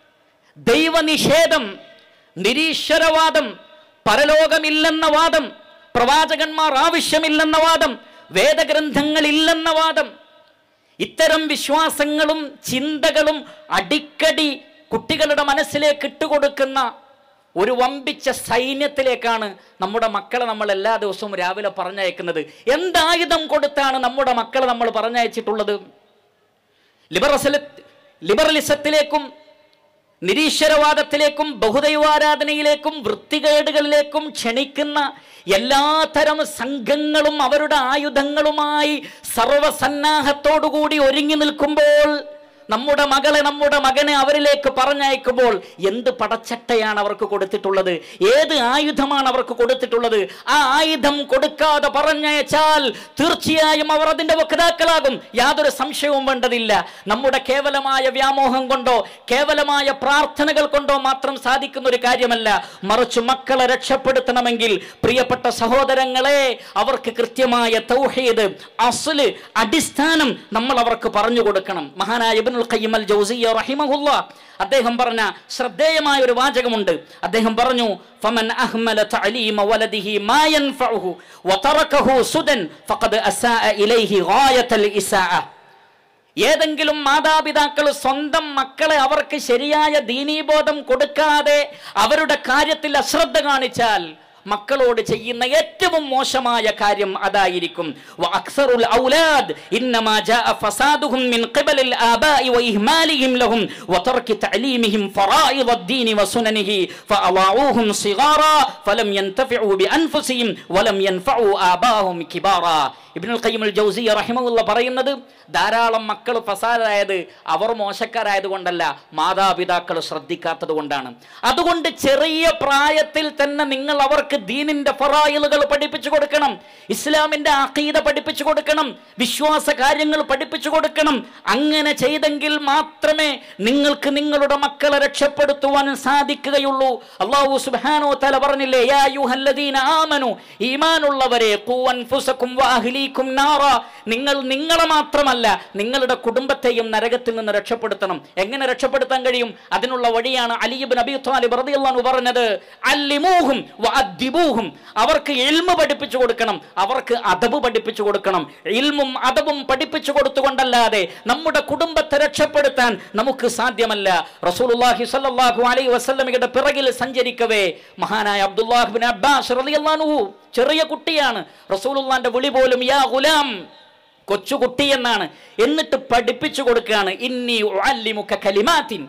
ദൈവനിഷേധം നിരീശ്വരവാദം പരലോകമില്ലെന്ന വാദം പ്രവാചകന്മാർ ആവശ്യമില്ലെന്ന വാദം വേദഗ്രന്ഥങ്ങളില്ലെന്ന വാദം ഇത്തരം വിശ്വാസങ്ങളും ചിന്തകളും അടിക്കടി കുട്ടികളുടെ മനസ്സിലേക്ക് ഇട്ടുകൊടുക്കുന്ന ഒരു വമ്പിച്ച സൈന്യത്തിലേക്കാണ് നമ്മുടെ മക്കളെ നമ്മൾ എല്ലാ ദിവസവും രാവിലെ പറഞ്ഞയക്കുന്നത് എന്തായുധം കൊടുത്താണ് നമ്മുടെ മക്കളെ നമ്മൾ പറഞ്ഞയച്ചിട്ടുള്ളത് ലിബറസല ലിബറലിസത്തിലേക്കും നിരീശ്വരവാദത്തിലേക്കും ബഹുദൈവാരാധനയിലേക്കും വൃത്തികേടുകളിലേക്കും ക്ഷണിക്കുന്ന എല്ലാത്തരം സംഘങ്ങളും അവരുടെ ആയുധങ്ങളുമായി സർവസന്നാഹത്തോടുകൂടി ഒരുങ്ങി നിൽക്കുമ്പോൾ നമ്മുടെ മകളെ നമ്മുടെ മകനെ അവരിലേക്ക് പറഞ്ഞയക്കുമ്പോൾ എന്ത് പടച്ചട്ടയാണ് അവർക്ക് കൊടുത്തിട്ടുള്ളത് ഏത് ആയുധമാണ് അവർക്ക് കൊടുത്തിട്ടുള്ളത് ആ ആയുധം കൊടുക്കാതെ പറഞ്ഞയച്ചാൽ തീർച്ചയായും അവർ അതിന്റെ വക്താക്കളാകും യാതൊരു സംശയവും വേണ്ടതില്ല നമ്മുടെ കേവലമായ വ്യാമോഹം കൊണ്ടോ കേവലമായ പ്രാർത്ഥനകൾ കൊണ്ടോ മാത്രം സാധിക്കുന്ന ഒരു കാര്യമല്ല മറിച്ച് മക്കളെ രക്ഷപ്പെടുത്തണമെങ്കിൽ പ്രിയപ്പെട്ട സഹോദരങ്ങളെ അവർക്ക് കൃത്യമായ തൗഹീദ് അസ്ല് അടിസ്ഥാനം നമ്മൾ അവർക്ക് പറഞ്ഞു കൊടുക്കണം മഹാനായ ഇബ്നുൽ ഖയ്യിം അൽ ജൗസിയ്യ റഹിമഹുല്ല അദ്ദേഹം പറഞ്ഞ ശ്രദ്ധേയമായ ഒരു വാചകമുണ്ട് അദ്ദേഹം പറഞ്ഞു ഫമൻ അഹ്മല തഅലീമ വലദിഹി മാ യൻഫഉഹു വതറകഹു സുദൻ ഫഖദ് അസാഅ ഇലൈഹി ഗായത്തൽ ഇസാഅ ഏതെങ്കിലും മാതാപിതാക്കൾ സ്വന്തം മക്കളെ അവർക്ക് ശരിയായ ദീനീബോധം കൊടുക്കാതെ അവരുടെ കാര്യത്തിൽ അശ്രദ്ധ കാണിച്ചാൽ മക്കളോട് ചെയ്യുന്ന ഏറ്റവും മോശമായ കാര്യം അതായിരിക്കും وأكثر الأولاد إنما جاء فسادهم من قبل الآباء وإهمالهم لهم وترك تعليمهم فرائض الدين وسننه فأضاعوهم صغارا فلم ينتفعوا بأنفسهم ولم ينفعوا آباهم كبارا ഇബ്നുൽ ഖയ്യിം അൽ ജൗസിയ റഹിമഹുല്ല പറയുന്നത് ധാരാളം മക്കൾ ഫസാദായത് അവർ മോശക്കാരായത് കൊണ്ടല്ല മാതാപിതാക്കൾ ശ്രദ്ധിക്കാത്തത് കൊണ്ടാണ് അതുകൊണ്ട് ചെറിയ പ്രായത്തിൽ തന്നെ നിങ്ങൾ അവർക്ക് ദീനിന്റെ ഫറായിലുകൾ പഠിപ്പിച്ചു കൊടുക്കണം ഇസ്ലാമിന്റെ അഖീദ പഠിപ്പിച്ചു കൊടുക്കണം വിശ്വാസ കാര്യങ്ങൾ പഠിപ്പിച്ചു കൊടുക്കണം അങ്ങനെ ചെയ്തെങ്കിൽ മാത്രമേ നിങ്ങൾക്ക് നിങ്ങളുടെ മക്കളെ രക്ഷപ്പെടുത്തുവാൻ സാധിക്കുകയുള്ളൂ അള്ളാഹു സുബ്ഹാനഹു തആല പറഞ്ഞില്ലേ യാ അയ്യുഹല്ലദീന ആമനു ഈമാനുള്ളവരെ ഖൂ അൻഫുസകും വഅഹ്ലീകും നാറ നിങ്ങൾ നിങ്ങളെ മാത്രമല്ല നിങ്ങളുടെ കുടുംബത്തെയും നരകത്തിൽ നിന്ന് രക്ഷപ്പെടുത്തണം എങ്ങനെ രക്ഷപ്പെടുത്താൻ കഴിയും അതിനുള്ള വഴിയാണ് അലിബിൻ അബി ത്വാലിബ് റളിയല്ലാഹു പറഞ്ഞത് അല്ലിമൂഹും വഅദ്ദിബൂഹും അവർക്ക് ഇൽമ പഠിപ്പിച്ചു കൊടുക്കണം അവർക്ക് അദബ് പഠിപ്പിച്ചു കൊടുക്കണം ഇൽമും അദബും പഠിപ്പിച്ചു കൊടുത്തുകൊണ്ടല്ലാതെ നമ്മുടെ കുടുംബത്തെ രക്ഷപ്പെടുത്താൻ നമുക്ക് സാധ്യമല്ല റസൂലുള്ളാഹി സ്വല്ലല്ലാഹു അലൈഹി വസല്ലമയുടെ പിറകിൽ സഞ്ചരിക്കവേ മഹാനായ അബ്ദുല്ലാഹ് ബിൻ അബ്ബാസ് റളിയല്ലാഹു ചെറിയ കുട്ടിയാണ് റസൂലുള്ളാന്റെ വിളി പോലും യാ ഗുലാം കൊച്ചുകുട്ടി എന്നാണ് എന്നിട്ട് പഠിപ്പിച്ചു കൊടുക്കുകയാണ് ഇന്നി ഉഅല്ലിമുക കലിമാത്തിൻ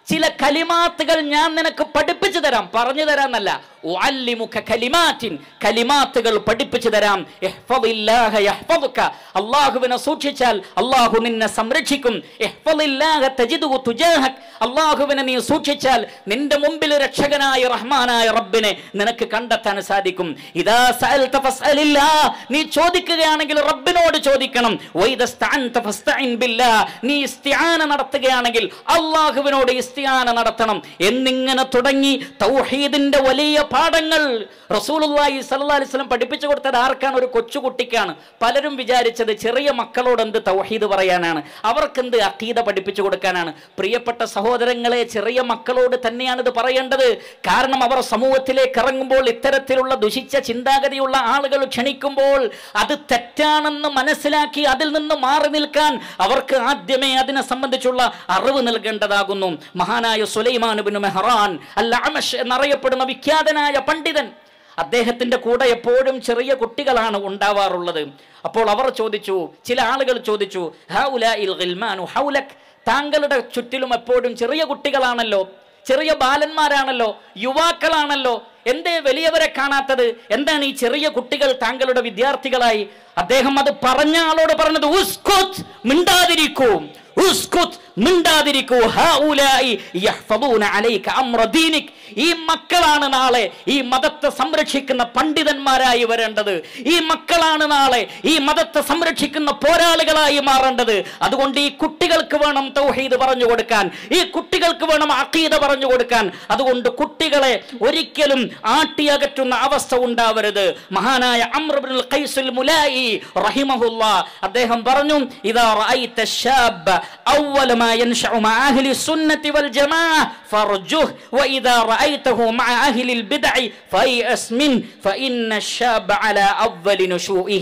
ചില കലിമാത്തുകൾ ഞാൻ നിനക്ക് പഠിപ്പിച്ചു തരാം പറഞ്ഞു തരാന്നല്ല ഉഅല്ലിമുക കലിമാറ്റിൻ കലിമാത്തുകൾ പഠിപ്പിച്ചു തരാം ഇഹ്ഫദില്ലാഹ യഹ്ഫദുക അല്ലാഹുവിനെ സൂക്ഷിച്ചാൽ അല്ലാഹു നിന്നെ സംരക്ഷിക്കും ഇഹ്ഫദില്ലാഹ തജിദുഹു തുജാഹക് അല്ലാഹുവിനെ നീ സൂക്ഷിച്ചാൽ നിന്റെ മുമ്പിൽ രക്ഷകനായ റഹ്മാനായ റബ്ബിനെ നിനക്ക് കണ്ടെത്താൻ സാധിക്കും ഇദാ സഅൽത ഫസ്അലില്ലാ നീ ചോദിക്കുകയാണെങ്കിൽ റബ്ബിനോട് ചോദിക്കണം വൈദസ്തഅൻത ഫസ്തഇൻ ബില്ലാ നീ ഇസ്തിആന നടത്തുകയാണെങ്കിൽ അല്ലാഹുവിനോട് ഇസ്തിആന നടത്തണം എന്നിങ്ങനെ തുടങ്ങി തൗഹീദിന്റെ വലിയ പാഠങ്ങൾ റസൂലുള്ളാഹി സ്വല്ലല്ലാഹി അലൈഹി വസല്ലം പഠിപ്പിച്ചു കൊടുത്തത് ആർക്കാണ് ഒരു കൊച്ചുകുട്ടിക്കാണ് പലരും വിചാരിച്ചത് ചെറിയ മക്കളോട് എന്ത് തൗഹീദ് പറയാനാണ് അവർക്കെന്ത് അഖീദ പഠിപ്പിച്ചു കൊടുക്കാനാണ് പ്രിയപ്പെട്ട സഹോദരങ്ങളെ ചെറിയ മക്കളോട് തന്നെയാണ് ഇത് പറയേണ്ടത് കാരണം അവർ സമൂഹത്തിലേക്ക് ഇറങ്ങുമ്പോൾ ഇത്തരത്തിലുള്ള ദുഷിച്ച ചിന്താഗതിയുള്ള ആളുകൾ ക്ഷണിക്കുമ്പോൾ അത് തെറ്റാണെന്ന് മനസ്സിലാക്കി അതിൽ നിന്ന് മാറി നിൽക്കാൻ അവർക്ക് ആദ്യമേ അതിനെ സംബന്ധിച്ചുള്ള അറിവ് നൽകേണ്ടതാകുന്നു മഹാനായ Sulaiman bin Mehran al Amash എന്നറിയപ്പെടുന്ന വിഖ്യാതനായ പണ്ഡിതൻ അദ്ദേഹത്തിന്റെ കൂടെ എപ്പോഴും ചെറിയ കുട്ടികളാണ് ഉണ്ടാവാറുള്ളത് അപ്പോൾ അവർ ചോദിച്ചു ചില ആളുകൾ ചോദിച്ചു ഹൗലാഇൽ ഗിൽമാനു ഹൗലക് താങ്കളുടെ ചുറ്റിലും എപ്പോഴും ചെറിയ കുട്ടികളാണല്ലോ ചെറിയ ബാലന്മാരാണല്ലോ യുവാക്കളാണല്ലോ എന്തേ വലിയവരെ കാണാത്തത് എന്താണ് ഈ ചെറിയ കുട്ടികൾ താങ്കളുടെ വിദ്യാർത്ഥികളായി അദ്ദേഹം അത് പറഞ്ഞ ആളോട് പറഞ്ഞത് ഉസ്കുത് മിണ്ടാതിരിക്കൂ ഉസ്കുത് മിണ്ടാതിരിക്കൂ ഹൗലായി യഹ്ഫദൂന അലൈക അംറ ദീനിക് ഈ മക്കളാണ് നാളെ ഈ മതത്തെ സംരക്ഷിക്കുന്ന പണ്ഡിതന്മാരായി വരേണ്ടത് ഈ മക്കളാണ് നാളെ ഈ മതത്തെ സംരക്ഷിക്കുന്ന പോരാളികളായി മാറേണ്ടത് അതുകൊണ്ട് ഈ കുട്ടികൾക്ക് വേണം തൗഹീദ് പറഞ്ഞു കൊടുക്കാൻ ഈ കുട്ടികൾക്ക് വേണം അഖീദ പറഞ്ഞു കൊടുക്കാൻ അതുകൊണ്ട് കുട്ടികളെ ഒരിക്കലും ആട്ടിയകറ്റുന്ന അവസ്ഥ ഉണ്ടാവരുത് മഹാനായ അമ്രുൽ ഖൈസുൽ മുലായി റഹിമഹുല്ല അദ്ദേഹം പറഞ്ഞു ഇദാ റഅയ്ത ശാബ് അവല മാ ينشأ مع أهل السنة والجماعة فارجه وإذا رأيته مع أهل البدع فيأس منه فإن الشاب على أول نشوئه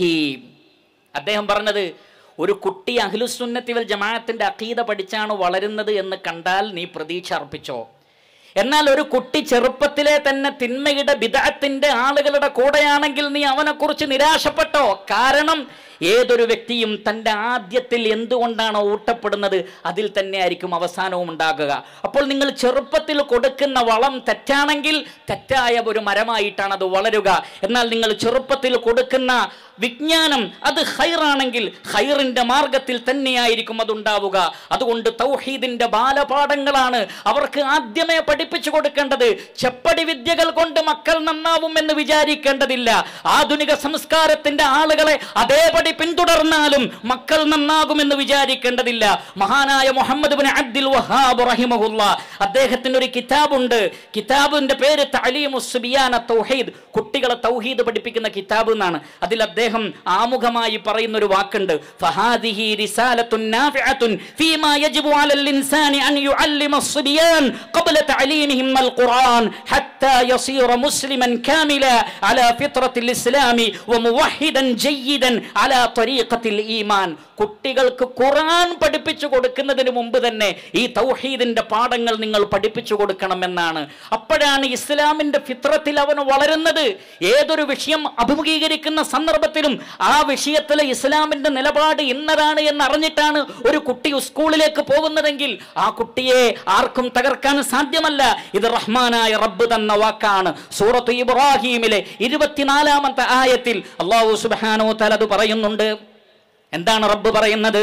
അദ്ദേഹം പറഞ്ഞത് ഒരു കുട്ടി അഖിലുസുന്നത്തി വൽ ജമാഅത്തിന്റെ അഖീദ പഠിച്ചാണ് വളരുന്നത് എന്ന് കണ്ടാൽ നീ പ്രതീക്ഷ അർപ്പിച്ചോ എന്നാൽ ഒരു കുട്ടി ചെറുപ്പത്തിലെ തന്നെ തിന്മയുടെ ബിദഅത്തിന്റെ ആളുകളുടെ കൂടെയാണെങ്കിൽ നീ അവനെക്കുറിച്ച് നിരാശപ്പെട്ടോ കാരണം ഏതൊരു വ്യക്തിയും തൻ്റെ ആദ്യത്തിൽ എന്തുകൊണ്ടാണോ ഊട്ടപ്പെടുന്നത് അതിൽ തന്നെ ആയിരിക്കും അവസാനവും ഉണ്ടാകുക അപ്പോൾ നിങ്ങൾ ചെറുപ്പത്തിൽ കൊടുക്കുന്ന വളം തെറ്റാണെങ്കിൽ തെറ്റായ ഒരു മരമായിട്ടാണ് അത് വളരുക എന്നാൽ നിങ്ങൾ ചെറുപ്പത്തിൽ കൊടുക്കുന്ന വിജ്ഞാനം അത് ഹൈറാണെങ്കിൽ ഹൈറിന്റെ മാർഗത്തിൽ തന്നെയായിരിക്കും അതുണ്ടാവുക അതുകൊണ്ട് തൗഹീദിന്റെ ബാലപാഠങ്ങളാണ് അവർക്ക് ആദ്യമേ പഠിപ്പിച്ചു കൊടുക്കേണ്ടത് ചെപ്പടി വിദ്യകൾ കൊണ്ട് മക്കൾ നന്നാവും എന്ന് വിചാരിക്കേണ്ടതില്ല ആധുനിക സംസ്കാരത്തിന്റെ ആളുകളെ അതേപടി പിന്തുടർന്നാലും മക്കൾ നന്നാകുമെന്ന് വിചാരിക്കേണ്ടതില്ല മഹാനായ മുഹമ്മദ് ബിൻ അബ്ദുൽ വഹാബ് റഹിമഹുല്ല അദ്ദേഹത്തിന് ഒരു കിതാബുണ്ട് കിതാബിന്റെ പേര് തലീമുസ്ബിയാന തൗഹീദ് കുട്ടികളെ തൗഹീദ് പഠിപ്പിക്കുന്ന കിതാബ് എന്നാണ് അതിൽ അദ്ദേഹം ആമുഖമായി പറയുന്ന ഒരു വാക്കുണ്ട് ഫഹാദിഹി റിസാലത്തുൻ നാഫിഅത്തുൻ ഫീമാ യജിബു അലൽ ഇൻസാനി അൻ യുഅല്ലിമ الصبيان قبل تعليمهم القرآن حتى يصير مسلما كاملا على فطرة الإسلام وموحدا جيدا على طريقة الإيمان കുട്ടികൾക്ക് ഖുർആൻ പഠിപ്പിച്ചു കൊടുക്കുന്നതിന് മുമ്പ് തന്നെ ഈ തൗഹീദിന്റെ പാഠങ്ങൾ നിങ്ങൾ പഠിപ്പിച്ചു കൊടുക്കണമെന്നാണ് അപ്പോഴാണ് ഇസ്ലാമിന്റെ ഫിത്രത്തിൽ അവൻ വളരുന്നത് ഏതൊരു വിഷയം അഭിമുഖീകരിക്കുന്ന സന്ദർഭത്തിലും ആ വിഷയത്തിലെ ഇസ്ലാമിന്റെ നിലപാട് ഇന്നതാണ് എന്ന് അറിഞ്ഞിട്ടാണ് ഒരു കുട്ടി സ്കൂളിലേക്ക് പോകുന്നതെങ്കിൽ ആ കുട്ടിയെ ആർക്കും തകർക്കാൻ സാധ്യമല്ല ഇത് റഹ്മാനായ റബ്ബ് തന്ന വാക്കാണ് സൂറത്ത് ഇബ്രാഹീമിലെ ഇരുപത്തിനാലാമത്തെ ആയത്തിൽ അള്ളാഹു സുബാനോ തലത് പറയുന്നുണ്ട് എന്താണ് റബ്ബ് പറയുന്നത്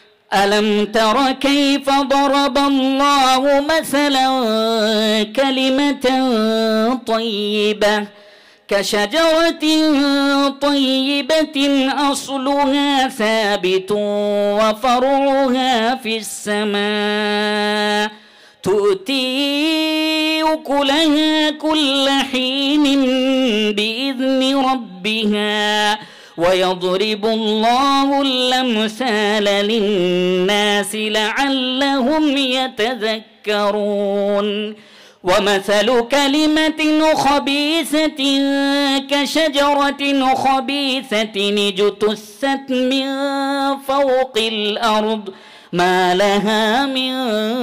ألم تر كيف ضرب الله مثلا كلمة طيبة كشجرة طيبة أصلها ثابت وفرعها في السماء تؤتي أكلها كل حين بإذن ربها ويضرب الله الأمثال للناس لعلهم يتذكرون ومثل كلمة خبيثة كشجرة خبيثة اجتثت من فوق الأرض ما لها من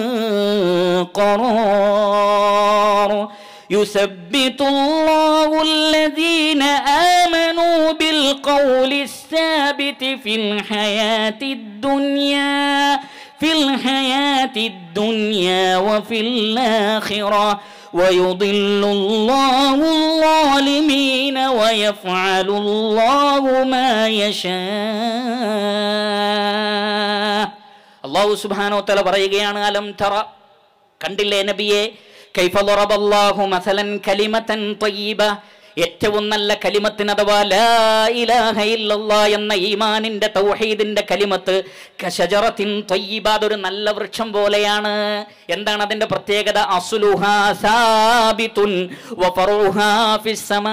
قرار يثبت الله الذين آمنوا بالقول الثابت في الحياة الدنيا في الحياة الدنيا وفي الآخرة ويضل الله الظالمين ويفعل الله ما يشاء അള്ളാഹു സുബ്ഹാനഹു വതആല പറയുകയാണ് അലം തറ കണ്ടില്ലേ നബിയെ കൈഫ ളറബല്ലാഹു മസലൻ കലിമതൻ തയ്യിബ ഏറ്റവും നല്ല കലിമത്തിന് അഥവാ ലാ ഇലാഹ ഇല്ലല്ലാ എന്ന ഈമാനിന്റെ തൗഹീദിന്റെ കലിമത്ത് കശജറത്തിൻ തയ്യിബ അതൊരു നല്ല വൃക്ഷം പോലെയാണ് എന്താണ് അതിന്റെ പ്രത്യേകത അസ്ലുഹാ സാബിതുൻ വഫറുഹാ ഫിസ്സമാ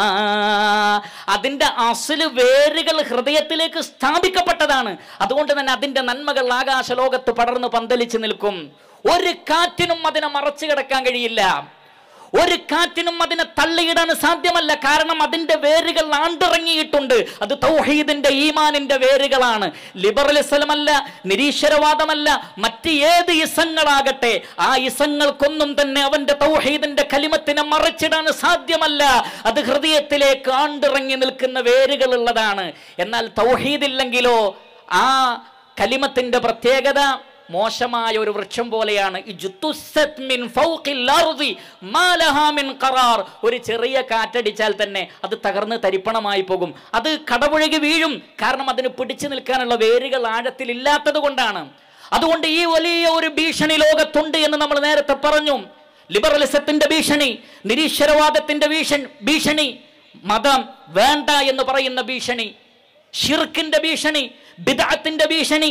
അതിന്റെ അസ്ല് വേരുകൾ ഹൃദയത്തിലേക്ക് സ്ഥാപിക്കപ്പെട്ടതാണ് അതുകൊണ്ട് തന്നെ അതിന്റെ നന്മകൾ ആകാശലോകത്ത് പടർന്ന് പന്തലിച്ച് നിൽക്കും ഒരു കാറ്റിനും അതിനെ മറച്ചു കിടക്കാൻ കഴിയില്ല ഒരു കാറ്റിനും അതിനെ തള്ളിയിടാൻ സാധ്യമല്ല കാരണം അതിന്റെ വേരുകൾ ആണ്ടിറങ്ങിയിട്ടുണ്ട് അത് തൗഹീദിന്റെ ഈമാനിന്റെ വേരുകളാണ് ലിബറലിസമല്ല നിരീശ്വരവാദമല്ല മറ്റ് ഏത് ഇസങ്ങളാകട്ടെ ആ ഇസങ്ങൾക്കൊന്നും തന്നെ അവന്റെ തൗഹീദിന്റെ കലിമത്തിനെ മറച്ചിടാൻ സാധ്യമല്ല അത് ഹൃദയത്തിലേക്ക് ആണ്ടിറങ്ങി നിൽക്കുന്ന വേരുകൾ ഉള്ളതാണ് എന്നാൽ തൗഹീദില്ലെങ്കിലോ ആ കലിമത്തിന്റെ പ്രത്യേകത മോശമായ ഒരു വൃക്ഷം പോലെയാണ് ഇജ്തുസ്സത് മിൻ ഫൗഖിൽ അർദി മാ ലഹാ മിൻ ഖറാർ. ഒരു ചെറിയ കാറ്റടിച്ചാൽ തന്നെ അത് തകർന്ന് തരിപ്പണമായി പോകും അത് കടപുഴകി വീഴും കാരണം അതിന് പിടിച്ചു നിൽക്കാനുള്ള വേരുകൾ ആഴത്തിൽ ഇല്ലാത്തത് കൊണ്ടാണ് അതുകൊണ്ട് ഈ വലിയ ഒരു ഭീഷണി ലോകത്തുണ്ട് എന്ന് നമ്മൾ നേരത്തെ പറഞ്ഞു ലിബറലിസത്തിന്റെ ഭീഷണി നിരീശ്വരവാദത്തിന്റെ ഭീഷൺ ഭീഷണി മതം വേണ്ട എന്ന് പറയുന്ന ഭീഷണി ഷിർക്കിന്റെ ഭീഷണി ബിദഅത്തിന്റെ ഭീഷണി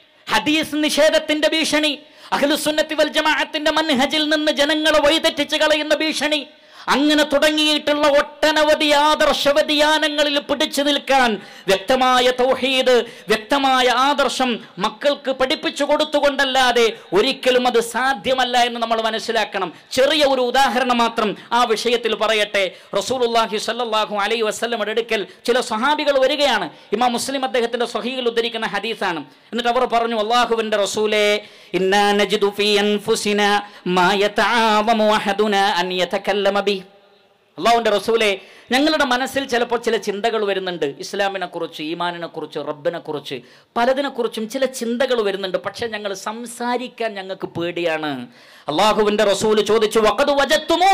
ഹദീസ് നിഷേധത്തിന്റെ ഭീഷണി അഖിലുസുന്നത്തി വൽ ജമാഅത്തിന്റെ മൻഹജിൽ നിന്ന് ജനങ്ങളെ വഴിതെറ്റിച്ച് കളയുന്ന ഭീഷണി അങ്ങനെ തുടങ്ങിയിട്ടുള്ള ഒട്ടനവധി ആദർശ വ്യതിയാനങ്ങളിൽ പിടിച്ചു നിൽക്കാൻ വ്യക്തമായ തൗഹീദ് വ്യക്തമായ ആദർശം മക്കൾക്ക് പഠിപ്പിച്ചു കൊടുത്തുകൊണ്ടല്ലാതെ ഒരിക്കലും അത് സാധ്യമല്ല എന്ന് നമ്മൾ മനസ്സിലാക്കണം ചെറിയ ഒരു ഉദാഹരണം മാത്രം ആ വിഷയത്തിൽ പറയട്ടെ റസൂലുള്ളാഹി സ്വല്ലല്ലാഹു അലൈഹി വസല്ലമയുടെ അടുക്കൽ ചില സ്വഹാബികൾ വരികയാണ് ഇമാം മുസ്ലിം അദ്ദേഹത്തിന്റെ സ്വഹീൽ ഉദ്ധരിക്കുന്ന ഹദീസാണ് എന്നിട്ട് അവർ പറഞ്ഞു അള്ളാഹുവിന്റെ റസൂലേ ഇന്നാ നജിദു ഫീ അൻഫുസിനാ മാ യതആവമു അഹദുനാ അൻ യതകല്ലമ ബി അള്ളാഹുവിന്റെ റസൂലെ ഞങ്ങളുടെ മനസ്സിൽ ചിലപ്പോൾ ചില ചിന്തകൾ വരുന്നുണ്ട് ഇസ്ലാമിനെ കുറിച്ച് ഈമാനിനെ കുറിച്ച് റബ്ബിനെ കുറിച്ച് പലതിനെ കുറിച്ചും ചില ചിന്തകൾ വരുന്നുണ്ട് പക്ഷെ ഞങ്ങൾ സംസാരിക്കാൻ ഞങ്ങൾക്ക് പേടിയാണ് അള്ളാഹുവിന്റെ റസൂല് ചോദിച്ചു വക്കത് വജത്തുമോ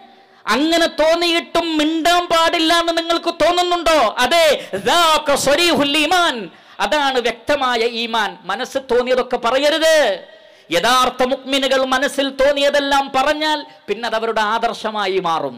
അങ്ങനെ തോന്നിയിട്ടും മിണ്ടാൻ പാടില്ല എന്ന് നിങ്ങൾക്ക് തോന്നുന്നുണ്ടോ അതെ ദാക സ്വരീഹുൽ ഈമാൻ അതാണ് വ്യക്തമായ ഈമാൻ മനസ്സിൽ തോന്നിയതൊക്കെ പറയരുത് യഥാർത്ഥ മുക്മിനുകൾ മനസ്സിൽ തോന്നിയതെല്ലാം പറഞ്ഞാൽ പിന്നെ അത് അവരുടെ ആദർശമായി മാറും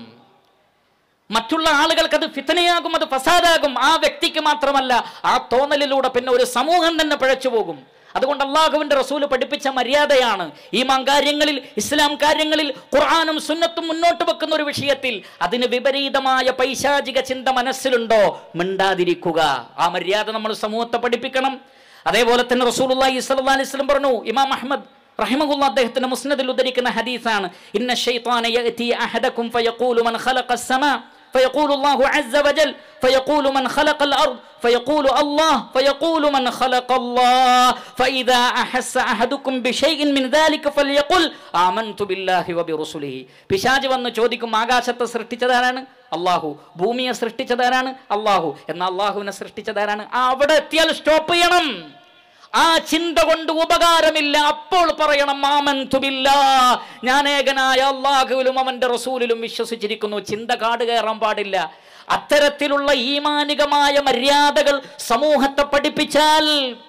മറ്റുള്ള ആളുകൾക്ക് അത് ഫിത്തനയാകും അത് ഫസാദാകും ആ വ്യക്തിക്ക് മാത്രമല്ല ആ തോന്നലിലൂടെ പിന്നെ ഒരു സമൂഹം തന്നെ പിഴച്ചു പോകും അതുകൊണ്ട് അള്ളാഹുവിന്റെ റസൂല് പഠിപ്പിച്ച മര്യാദയാണ് ഈ കാര്യങ്ങളിൽ ഇസ്ലാം കാര്യങ്ങളിൽ ഖുർആാനും സുന്നത്തും മുന്നോട്ട് വെക്കുന്ന ഒരു വിഷയത്തിൽ അതിന് വിപരീതമായ പൈശാചിക ചിന്ത മനസ്സിലുണ്ടോ മിണ്ടാതിരിക്കുക ആ മര്യാദ നമ്മൾ സമൂഹത്തെ പഠിപ്പിക്കണം അതേപോലെ തന്നെ റസൂലുള്ളാഹി സ്വല്ലല്ലാഹി അലൈഹി വസല്ലം പറഞ്ഞു ഇമാം അഹ്മദ് റഹിമഹുല്ല അദ്ദേഹത്തിന്റെ മുസ്നദിൽ ഉദ്ധരിക്കുന്ന ഹദീസാണ് ഇന്ന ശൈത്താന യഅതി അഹദകും ഫയഖൂലു മൻ ഖലഖ السماء فيقول الله عز وجل فيقول من خلق الأرض فيقول الله فيقول من خلق الله فإذا أحس أحدكم بشيء من ذلك فليقل آمنت بالله وبرسله പിശാച് വന്ന് ചോദിക്കും ആകാശത്തെ സൃഷ്ടിച്ചതാരാണ് അള്ളാഹു ഭൂമിയെ സൃഷ്ടിച്ചതാരാണ് അള്ളാഹു എന്നാൽ അള്ളാഹുവിനെ സൃഷ്ടിച്ചതാരാണ് അവിടെ എത്തിയാൽ സ്റ്റോപ്പ് ചെയ്യണം ആ ചിന്ത കൊണ്ട് ഉപകാരമില്ല അപ്പോൾ പറയണം മാമൻ തുബില്ല ഞാൻ ഏകനായ അള്ളാഹുവിലും അവന്റെ റസൂലിലും വിശ്വസിച്ചിരിക്കുന്നു ചിന്ത കാട് കയറാൻ പാടില്ല അത്തരത്തിലുള്ള ഈമാനികമായ മര്യാദകൾ സമൂഹത്തെ പഠിപ്പിച്ചാൽ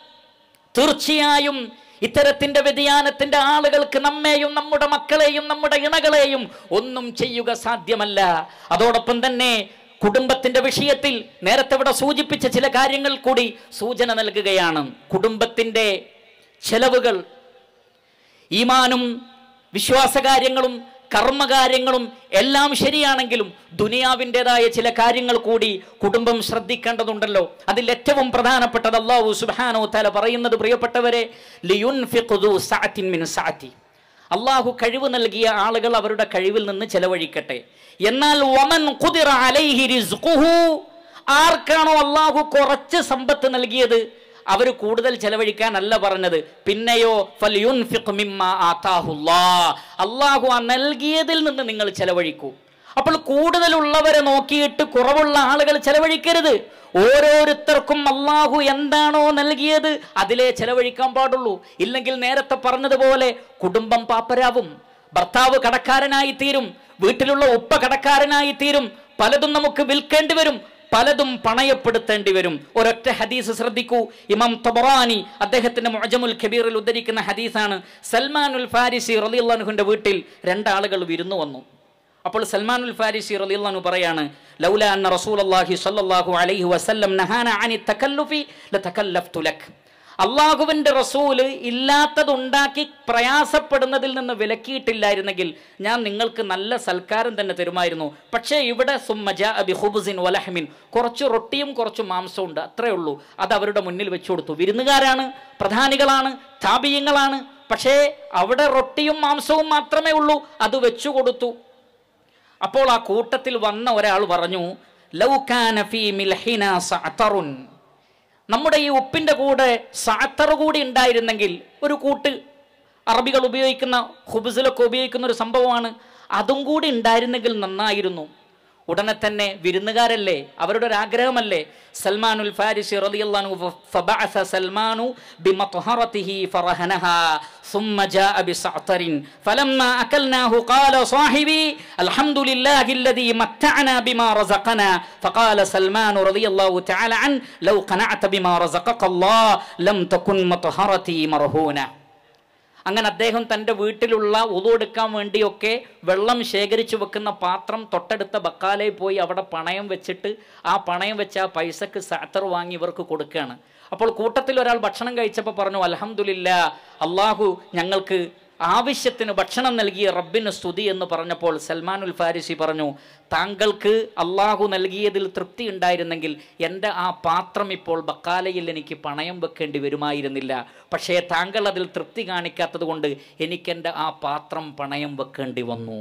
തീർച്ചയായും ഇത്തരത്തിന്റെ വ്യതിയാനത്തിന്റെ ആളുകൾക്ക് നമ്മെയും നമ്മുടെ മക്കളെയും നമ്മുടെ ഇണകളെയും ഒന്നും ചെയ്യുക സാധ്യമല്ല അതോടൊപ്പം തന്നെ കുടുംബത്തിന്റെ വിഷയത്തിൽ നേരത്തെ ഇവിടെ സൂചിപ്പിച്ച ചില കാര്യങ്ങൾ കൂടി സൂചന നൽകുകയാണ് കുടുംബത്തിന്റെ ചെലവുകൾ ഈമാനും വിശ്വാസകാര്യങ്ങളും കർമ്മകാര്യങ്ങളും എല്ലാം ശരിയാണെങ്കിലും ദുനിയാവിൻ്റെതായ ചില കാര്യങ്ങൾ കൂടി കുടുംബം ശ്രദ്ധിക്കേണ്ടതുണ്ടല്ലോ അതിൽ ഏറ്റവും പ്രധാനപ്പെട്ടത് അള്ളാഹു സുബാനോ തല പറയുന്നത് പ്രിയപ്പെട്ടവരെ ലിയുൻഫിഖു ദു സഅത്തിൻ മിൻ സഅത്തി അള്ളാഹു കഴിവ് നൽകിയ ആളുകൾ അവരുടെ കഴിവിൽ നിന്ന് ചെലവഴിക്കട്ടെ എന്നാൽ വമൻ ഖുദിറ അലൈഹി റിസ്ഖുഹു ആർക്കാണോ അള്ളാഹു കുറച്ച് സമ്പത്ത് നൽകിയത് അവർ കൂടുതൽ ചെലവഴിക്കാനല്ല പറഞ്ഞത് പിന്നെയോ ഫൽയുൻഫിഖ് മിമ്മ ആതാഹുല്ലാ അള്ളാഹു ആ നൽകിയതിൽ നിന്ന് നിങ്ങൾ ചെലവഴിക്കൂ അപ്പോൾ കൂടുതലുള്ളവരെ നോക്കിയിട്ട് കുറവുള്ള ആളുകൾ ചെലവഴിക്കരുത് ഓരോരുത്തർക്കും അള്ളാഹു എന്താണോ നൽകിയത് അതിലേ ചെലവഴിക്കാൻ പാടുള്ളൂ ഇല്ലെങ്കിൽ നേരത്തെ പറഞ്ഞതുപോലെ കുടുംബം പാപ്പരാവും ഭർത്താവ് കടക്കാരനായി തീരും വീട്ടിലുള്ള ഉപ്പ കടക്കാരനായി തീരും പലതും നമുക്ക് വിൽക്കേണ്ടി വരും പലതും പണയപ്പെടുത്തേണ്ടി വരും ഒരൊറ്റ ഹദീസ് ശ്രദ്ധിക്കൂ ഇമാം തബറാനി അദ്ദേഹത്തിന്റെ മുഅജമുൽ കബീറിൽ ഉദ്ധരിക്കുന്ന ഹദീസാണ് സൽമാനുൽ ഫാരിസി റളിയല്ലാഹുവിന്റെ വീട്ടിൽ രണ്ടാളുകൾ വിരുന്നു വന്നു അപ്പോൾ സൽമാനുൽ ഫാരിസി റളിയല്ലാഹു പറയാണ് ലൗല അന്ന റസൂലുള്ളാഹി സ്വല്ലല്ലാഹു അലൈഹി വസല്ലം നഹാന അനി തകല്ലുഫി ലതകല്ലഫ്തു ലക് അള്ളാഹുവിന്റെ റസൂല് ഇല്ലാത്തതുണ്ടാക്കി പ്രയാസപ്പെടുന്നതിൽ നിന്ന് വിലക്കിയിട്ടില്ലായിരുന്നെങ്കിൽ ഞാൻ നിങ്ങൾക്ക് നല്ല സൽക്കാരം തന്നെ തരുമായിരുന്നു പക്ഷേ ഇവിടെ സുമ്മജ അബി ഹുബുസിൻ വലഹമിൻ കുറച്ച് റൊട്ടിയും കുറച്ച് മാംസവും ഉണ്ട് അത്രേ ഉള്ളൂ അത് അവരുടെ മുന്നിൽ വെച്ചു കൊടുത്തു വിരുന്നുകാരാണ് പ്രധാനികളാണ് താപീയങ്ങളാണ് പക്ഷേ അവിടെ റൊട്ടിയും മാംസവും മാത്രമേ ഉള്ളൂ അത് വെച്ചു കൊടുത്തു അപ്പോൾ ആ കൂട്ടത്തിൽ വന്ന ഒരാൾ പറഞ്ഞു ലൗകാന ഫീ മിൽഹിന സഅതറുൻ നമ്മുടെ ഈ ഉപ്പിൻ്റെ കൂടെ സാത്തർ കൂടി ഉണ്ടായിരുന്നെങ്കിൽ ഒരു കൂട്ട് അറബികൾ ഉപയോഗിക്കുന്ന ഹുബുസിലൊക്കെ ഉപയോഗിക്കുന്ന ഒരു സംഭവമാണ് അതും കൂടി ഉണ്ടായിരുന്നെങ്കിൽ നന്നായിരുന്നു ഉടനെ തന്നെ വിരുന്നുകാരല്ലേ അവരുടെ ഒരു ആഗ്രഹമല്ലേ സൽമാനുൽ ഫാരിസി റളിയല്ലാഹു അൻഹു ഫബഅസ സൽമാനു ബിമത്ഹറതിഹി ഫറഹനഹാ ثم جاء بسعتر فلما أكلناه قال صاحبي الحمد لله الذي متعنا بما رزقنا فقال سلمان رضي الله تعالى عنه لو قنعت بما رزقك الله لم تكن مطهرتي مرهونه അങ്ങനെ അദ്ദേഹം തൻ്റെ വീട്ടിലുള്ള ഉതുവെടുക്കാൻ വേണ്ടിയൊക്കെ വെള്ളം ശേഖരിച്ചു വെക്കുന്ന പാത്രം തൊട്ടടുത്ത ബക്കാലയിൽ പോയി അവിടെ പണയം വെച്ചിട്ട് ആ പണയം വെച്ച ആ പൈസക്ക് സാത്തർ വാങ്ങി ഇവർക്ക് കൊടുക്കുകയാണ് അപ്പോൾ കൂട്ടത്തിൽ ഒരാൾ ഭക്ഷണം കഴിച്ചപ്പോൾ പറഞ്ഞു അലഹമുല്ല അള്ളാഹു ഞങ്ങൾക്ക് ആവശ്യത്തിന് ഭക്ഷണം നൽകിയ റബ്ബിന് സ്തുതി എന്ന് പറഞ്ഞപ്പോൾ സൽമാനുൽ ഫാരിസി പറഞ്ഞു താങ്കൾക്ക് അള്ളാഹു നൽകിയതിൽ തൃപ്തി ഉണ്ടായിരുന്നെങ്കിൽ എൻ്റെ ആ പാത്രം ഇപ്പോൾ ബക്കാലയിൽ എനിക്ക് പണയം വെക്കേണ്ടി വരുമായിരുന്നില്ല പക്ഷേ താങ്കൾ അതിൽ തൃപ്തി കാണിക്കാത്തത് കൊണ്ട് എനിക്കെൻ്റെ ആ പാത്രം പണയം വെക്കേണ്ടി വന്നു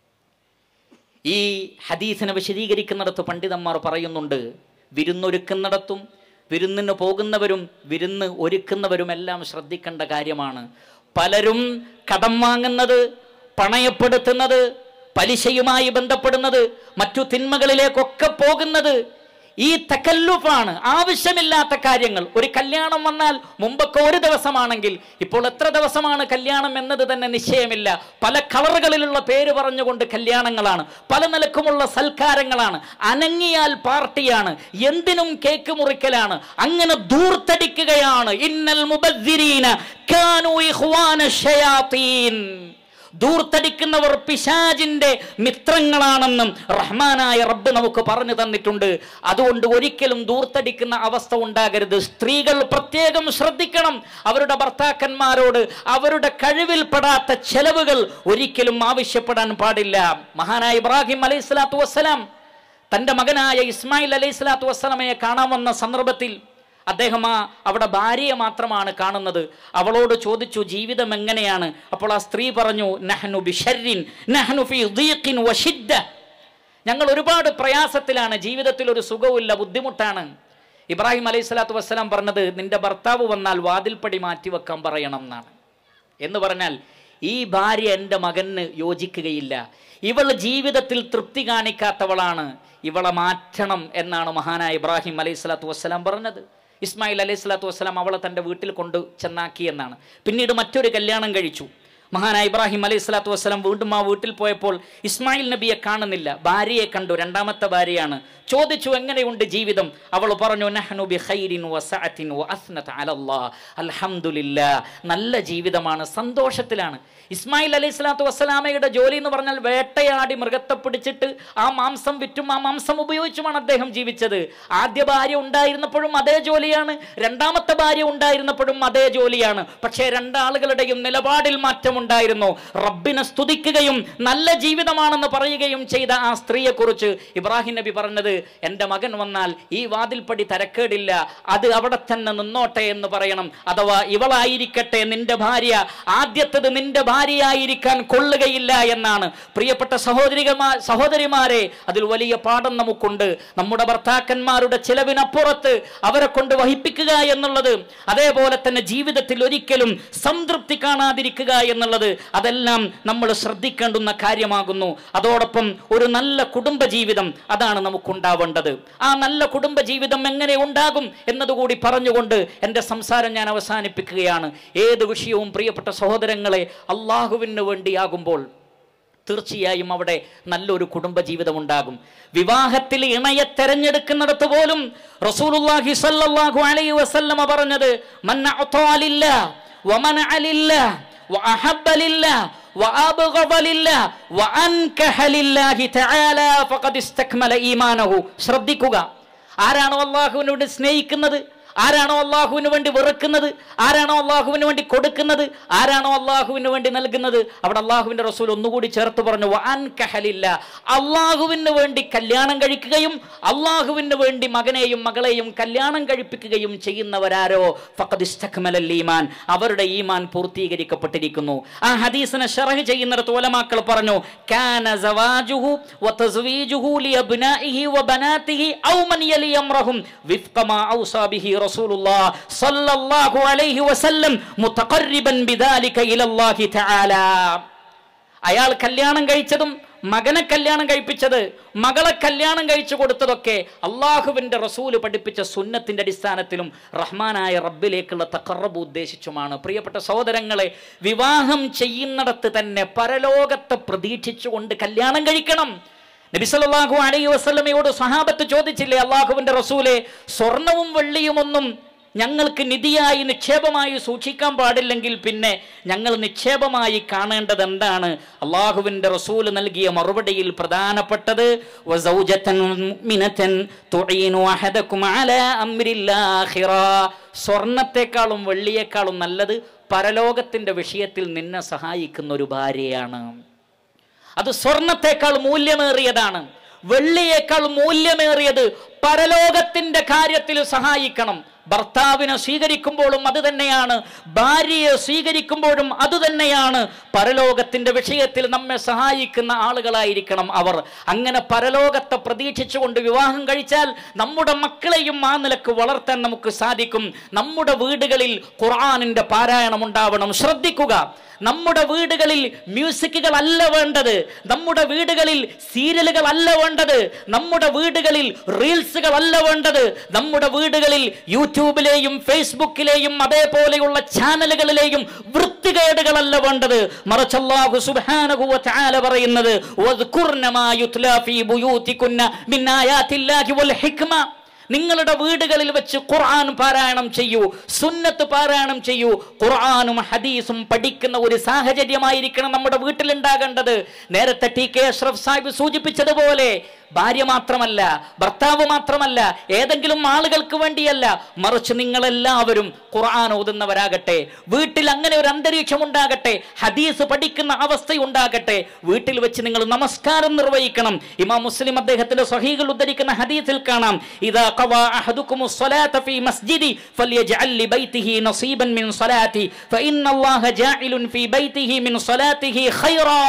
ഈ ഹദീസിനെ വിശദീകരിക്കുന്നിടത്ത് പണ്ഡിതന്മാർ പറയുന്നുണ്ട് വിരുന്നൊരുക്കുന്നിടത്തും വിരുന്നിന് പോകുന്നവരും വിരുന്ന് ഒരുക്കുന്നവരുമെല്ലാം ശ്രദ്ധിക്കേണ്ട കാര്യമാണ് പലരും കടം വാങ്ങുന്നത് പണയപ്പെടുത്തുന്നത് പലിശയുമായി ബന്ധപ്പെടുന്നത് മറ്റു തിന്മകളിലേക്കൊക്കെ പോകുന്നത് ഈ തക്കല്ലുഫാണ് ആവശ്യമില്ലാത്ത കാര്യങ്ങൾ ഒരു കല്യാണം വന്നാൽ മുമ്പൊക്കെ ഒരു ദിവസമാണെങ്കിൽ ഇപ്പോൾ എത്ര ദിവസമാണ് കല്യാണം എന്നത് തന്നെ നിശ്ചയമില്ല പല കളറുകളിലുള്ള പേര് പറഞ്ഞുകൊണ്ട് കല്യാണങ്ങളാണ് പല നിലക്കുമുള്ള സൽക്കാരങ്ങളാണ് അനങ്ങിയാൽ പാർട്ടിയാണ് എന്തിനും കേക്ക് മുറിക്കലാണ് അങ്ങനെ ദൂർത്തടിക്കുകയാണ് ഇന്നൽ മുബദ്ദിരീന കാനൂ ഇഖ്വാന ശയാത്തീൻ ദൂർത്തടിക്കുന്നവർ പിശാജിന്റെ മിത്രങ്ങളാണെന്നും റഹ്മാനായ റബ്ബ് നമുക്ക് പറഞ്ഞു തന്നിട്ടുണ്ട് അതുകൊണ്ട് ഒരിക്കലും ദൂർത്തടിക്കുന്ന അവസ്ഥ ഉണ്ടാകരുത് സ്ത്രീകൾ പ്രത്യേകം ശ്രദ്ധിക്കണം അവരുടെ ഭർത്താക്കന്മാരോട് അവരുടെ കഴിവിൽപ്പെടാത്ത ചെലവുകൾ ഒരിക്കലും ആവശ്യപ്പെടാൻ പാടില്ല മഹാനായ ഇബ്രാഹിം അലൈഹി സ്വലാത്തു വസ്സലാം തൻ്റെ മകനായ ഇസ്മായിൽ അലൈഹി സ്വലാത്തു വസ്സലാമയെ കാണാൻ വന്ന സന്ദർഭത്തിൽ അദ്ദേഹം ആ അവിടെ ഭാര്യയെ മാത്രമാണ് കാണുന്നത് അവളോട് ചോദിച്ചു ജീവിതം എങ്ങനെയാണ് അപ്പോൾ ആ സ്ത്രീ പറഞ്ഞു നഹ്നു ബിഷരിൻ നഹ്നു ഫി ദീഖിൻ വശിദ്ദ ഞങ്ങൾ ഒരുപാട് പ്രയാസത്തിലാണ് ജീവിതത്തിൽ ഒരു സുഖവുമില്ല ബുദ്ധിമുട്ടാണ് ഇബ്രാഹിം അലൈഹി സ്വലാത്തു വസ്സലാം പറഞ്ഞത് നിന്റെ ഭർത്താവ് വന്നാൽ വാതിൽപ്പടി മാറ്റിവെക്കാൻ പറയണം എന്നാണ് എന്ന് പറഞ്ഞാൽ ഈ ഭാര്യ എൻ്റെ മകന് യോജിക്കുകയില്ല ഇവൾ ജീവിതത്തിൽ തൃപ്തി കാണിക്കാത്തവളാണ് ഇവളെ മാറ്റണം എന്നാണ് മഹാനായ ഇബ്രാഹിം അലൈഹി സ്വലാത്തു വസ്സലാം പറഞ്ഞത് ഇസ്മായിൽ അലൈഹി സ്വലാത്തു വസ്സലാം അവളെ തൻ്റെ വീട്ടിൽ കൊണ്ട് ചെന്നാക്കി എന്നാണ് പിന്നീട് മറ്റൊരു കല്യാണം കഴിച്ചു മഹാനായ ഇബ്രാഹിം അലൈഹി സ്വലാത്തു വസ്സലാം വീണ്ടും ആ വീട്ടിൽ പോയപ്പോൾ ഇസ്മായിൽ നബിയെ കാണുന്നില്ല ഭാര്യയെ കണ്ടു രണ്ടാമത്തെ ഭാര്യയാണ് ചോദിച്ചു എങ്ങനെയുണ്ട് ജീവിതം അവൾ പറഞ്ഞു നഹ്നു ബി ഖൈരിൻ വസഅത്തിൻ വഅസ്നത അലല്ലാഹ് അൽഹംദുലില്ലാ നല്ല ജീവിതമാണ് സന്തോഷത്തിലാണ് ഇസ്മായിൽ അലൈഹി സ്വലാത്തു വസ്സലാമയുടെ ജോലി എന്ന് പറഞ്ഞാൽ വേട്ടയാടി മൃഗത്തെ പിടിച്ചിട്ട് ആ മാംസം വിറ്റും ആ മാംസം ഉപയോഗിച്ചുമാണ് അദ്ദേഹം ജീവിച്ചത് ആദ്യ ഭാര്യ ഉണ്ടായിരുന്നപ്പോഴും അതേ ജോലിയാണ് രണ്ടാമത്തെ ഭാര്യ ഉണ്ടായിരുന്നപ്പോഴും അതേ ജോലിയാണ് പക്ഷേ രണ്ടാളുകളുടെയും നിലപാടിൽ മാറ്റമുണ്ടായിരുന്നു റബ്ബിനെ സ്തുതിക്കുകയും നല്ല ജീവിതമാണെന്ന് പറയുകയും ചെയ്ത ആ സ്ത്രീയെ കുറിച്ച് ഇബ്രാഹിം നബി പറഞ്ഞത് എൻ്റെ മകൻ വന്നാൽ ഈ വാതിൽപ്പടി തരക്കേടില്ല അത് അവിടെ തന്നെ നിന്നോട്ടെ എന്ന് പറയണം അഥവാ ഇവളായിരിക്കട്ടെ നിന്റെ ഭാര്യ ആദ്യത്തത് നിന്റെ ഭാര്യ ഭാര്യയായിരിക്കാൻ കൊള്ളുകയില്ല എന്നാണ് പ്രിയപ്പെട്ട സഹോദരികമാ സഹോദരിമാരെ അതിൽ വലിയ പാഠം നമുക്കുണ്ട് നമ്മുടെ ഭർത്താക്കന്മാരുടെ ചിലവിനപ്പുറത്ത് അവരെ കൊണ്ട് വഹിപ്പിക്കുക എന്നുള്ളത് അതേപോലെ തന്നെ ജീവിതത്തിൽ ഒരിക്കലും സംതൃപ്തി കാണാതിരിക്കുക എന്നുള്ളത് അതെല്ലാം നമ്മൾ ശ്രദ്ധിക്കേണ്ടുന്ന കാര്യമാകുന്നു അതോടൊപ്പം ഒരു നല്ല കുടുംബ ജീവിതം അതാണ് നമുക്കുണ്ടാവേണ്ടത് ആ നല്ല കുടുംബ ജീവിതം എങ്ങനെ ഉണ്ടാകും എന്നതുകൂടി പറഞ്ഞുകൊണ്ട് എൻ്റെ സംസാരം ഞാൻ അവസാനിപ്പിക്കുകയാണ് ഏത് വിഷയവും പ്രിയപ്പെട്ട സഹോദരങ്ങളെ അള്ളാഹുവിന് വേണ്ടിയാകുമ്പോൾ തീർച്ചയായും അവിടെ നല്ലൊരു കുടുംബ ജീവിതം ഉണ്ടാകും വിവാഹത്തിൽ ഇണയെ തെരഞ്ഞെടുക്കുന്നിടത്ത് പോലും റസൂലുള്ളാഹി സ്വല്ലല്ലാഹു അലൈഹി വസല്ലമ പറഞ്ഞത് മൻ അഅതാ ലില്ലാഹ് വമനഅ ലില്ലാഹ് വഅഹബ്ബ ലില്ലാഹ് وأبغض لله وأنكح لله تعالى فقد استكمل إيمانه ശ്രദ്ധിക്കുക ആരാണോ അള്ളാഹുവിന് വേണ്ടി സ്നേഹിക്കുന്നത് ആരാണോ അള്ളാഹുവിന് വേണ്ടി വെറുക്കുന്നത് ആരാണോ അള്ളാഹുവിന് വേണ്ടി കൊടുക്കുന്നത് ആരാണോ അള്ളാഹുവിന് വേണ്ടി നൽകുന്നത് അവിടെ അള്ളാഹുവിന്റെ റസൂൽ ഒന്നുകൂടി ചേർത്ത് പറഞ്ഞു വാൻ കഹലില്ല അള്ളാഹുവിന് വേണ്ടി കല്യാണം കഴിക്കുകയും അള്ളാഹുവിന് വേണ്ടി മകനെയും മകളെയും കല്യാണം കഴിപ്പിക്കുകയും ചെയ്യുന്നവരാരോ ഫഖദ് ഇസ്തക്മലൽ ഈമാൻ അവരുടെ ഈമാൻ പൂർത്തീകരിക്കപ്പെട്ടിരിക്കുന്നു ആ ഹദീസിനെ ഷറഹ് ചെയ്യുന്നിടത്ത് ഉലമാക്കൾ പറഞ്ഞു കാന സവാജുഹു വതസ്വീജുഹു ലിയബ്നാഇഹി വബനാതിഹി ഔ മൻ യലി അംറഹും വിഫ്ക മാ ഔസാ ബിഹി റസൂലുള്ളാഹ് സ്വല്ലല്ലാഹു അലൈഹി വസല്ലം മുതഖർരിബൻ ബിദാലിക ഇലല്ലാഹി തആല അയാൾ കല്യാണം കഴിച്ചതും മകനെ കല്യാണം കഴിപ്പിച്ചത് മകളെ കല്യാണം കഴിച്ചു കൊടുത്തതൊക്കെ അള്ളാഹുവിൻ്റെ റസൂല് പഠിപ്പിച്ച സുന്നത്തിൻ്റെ അടിസ്ഥാനത്തിലും റഹ്മാനായ റബ്ബിലേക്കുള്ള തക്കറബ് ഉദ്ദേശിച്ചുമാണ് പ്രിയപ്പെട്ട സഹോദരങ്ങളെ വിവാഹം ചെയ്യുന്നിടത്ത് തന്നെ പരലോകത്തെ പ്രതീക്ഷിച്ചുകൊണ്ട് കല്യാണം കഴിക്കണം നബിസല്ലാഹു അലൈഹി വസ്ലമയോട് സഹാബത്ത് ചോദിച്ചില്ലേ അള്ളാഹുവിൻ്റെ റസൂലെ സ്വർണവും വെള്ളിയുമൊന്നും ഞങ്ങൾക്ക് നിധിയായി നിക്ഷേപമായി സൂക്ഷിക്കാൻ പാടില്ലെങ്കിൽ പിന്നെ ഞങ്ങൾ നിക്ഷേപമായി കാണേണ്ടത് എന്താണ് അള്ളാഹുവിൻ്റെ റസൂല് നൽകിയ മറുപടിയിൽ പ്രധാനപ്പെട്ടത് വസൗജത്തൻ മുഅ്മിനത്തൻ തുഈനു അഹദകും അലാ അംരിൽ ആഖിറ. സ്വർണത്തെക്കാളും വെള്ളിയേക്കാളും നല്ലത് പരലോകത്തിൻ്റെ വിഷയത്തിൽ നിന്നെ സഹായിക്കുന്ന ഒരു ഭാര്യയാണ് അത് സ്വർണത്തെക്കാൾ മൂല്യമേറിയതാണ് വെള്ളിയേക്കാൾ മൂല്യമേറിയത് പരലോകത്തിന്റെ കാര്യത്തിൽ സഹായിക്കണം ഭർത്താവിനെ സ്വീകരിക്കുമ്പോഴും അത് തന്നെയാണ് ഭാര്യയെ സ്വീകരിക്കുമ്പോഴും അത് തന്നെയാണ് പരലോകത്തിന്റെ വിഷയത്തിൽ നമ്മെ സഹായിക്കുന്ന ആളുകളായിരിക്കണം അവർ അങ്ങനെ പരലോകത്തെ പ്രതീക്ഷിച്ചുകൊണ്ട് വിവാഹം കഴിച്ചാൽ നമ്മുടെ മക്കളെയും ആ നിലക്ക് വളർത്താൻ നമുക്ക് സാധിക്കും നമ്മുടെ വീടുകളിൽ ഖുർആാനിന്റെ പാരായണം ഉണ്ടാവണം ശ്രദ്ധിക്കുക നമ്മുടെ വീടുകളിൽ മ്യൂസിക്കുകളല്ല വേണ്ടത് നമ്മുടെ വീടുകളിൽ സീരിയലുകളല്ല വേണ്ടത് നമ്മുടെ വീടുകളിൽ റീൽസുകളല്ല വേണ്ടത് നമ്മുടെ വീടുകളിൽ യൂട്യൂബിലെയും ഫേസ്ബുക്കിലെയും അതേപോലെയുള്ള ചാനലുകളിലെയും വൃത്തികേടുകളല്ല വേണ്ടത് മറിച്ച് അല്ലാഹു സുബ്ഹാനഹു വ തആല പറയുന്നത് വദ്കുർന മാ യുത്ലാ ഫീ ബുയൂതികുന്ന മിൻ ആയാത്തില്ലാഹി വൽ ഹിക്മ നിങ്ങളുടെ വീടുകളിൽ വെച്ച് ഖുർആൻ പാരായണം ചെയ്യൂ സുന്നത്ത് പാരായണം ചെയ്യൂ ഖുർആനും ഹദീസും പഠിക്കുന്ന ഒരു സാഹചര്യമായിരിക്കണം നമ്മുടെ വീട്ടിലുണ്ടാകേണ്ടത് നേരത്തെ ടി കെ അഷ്റഫ് സാഹിബ് സൂചിപ്പിച്ചതുപോലെ ഭാര്യ മാത്രമല്ല ഭർത്താവ് മാത്രമല്ല ഏതെങ്കിലും ആളുകൾക്ക് വേണ്ടിയല്ല മറിച്ച് നിങ്ങളെല്ലാവരും ഖുർആൻ ഓതുന്നവരാകട്ടെ വീട്ടിൽ അങ്ങനെ ഒരു അന്തരീക്ഷം ഉണ്ടാകട്ടെ ഹദീസ് പഠിക്കുന്ന അവസ്ഥയുണ്ടാകട്ടെ വീട്ടിൽ വെച്ച് നിങ്ങൾ നമസ്കാരം നിർവഹിക്കണം ഇമാം മുസ്ലിം അദ്ദേഹത്തിന്റെ സഹീകൾ ഉദ്ധരിക്കുന്ന ഹദീസിൽ കാണാം ഇതാ ഖവാ അഹദുകുമു സ്വലാത ഫീ മസ്ജിദി ഫല്യജ്അൽ ലിബൈതിഹി നസീബൻ മിൻ സ്വലാത്തി ഫഇന്നല്ലാഹ ജാഇലുൻ ഫീ ബൈതിഹി മിൻ സ്വലാത്തിഹി ഖൈറാ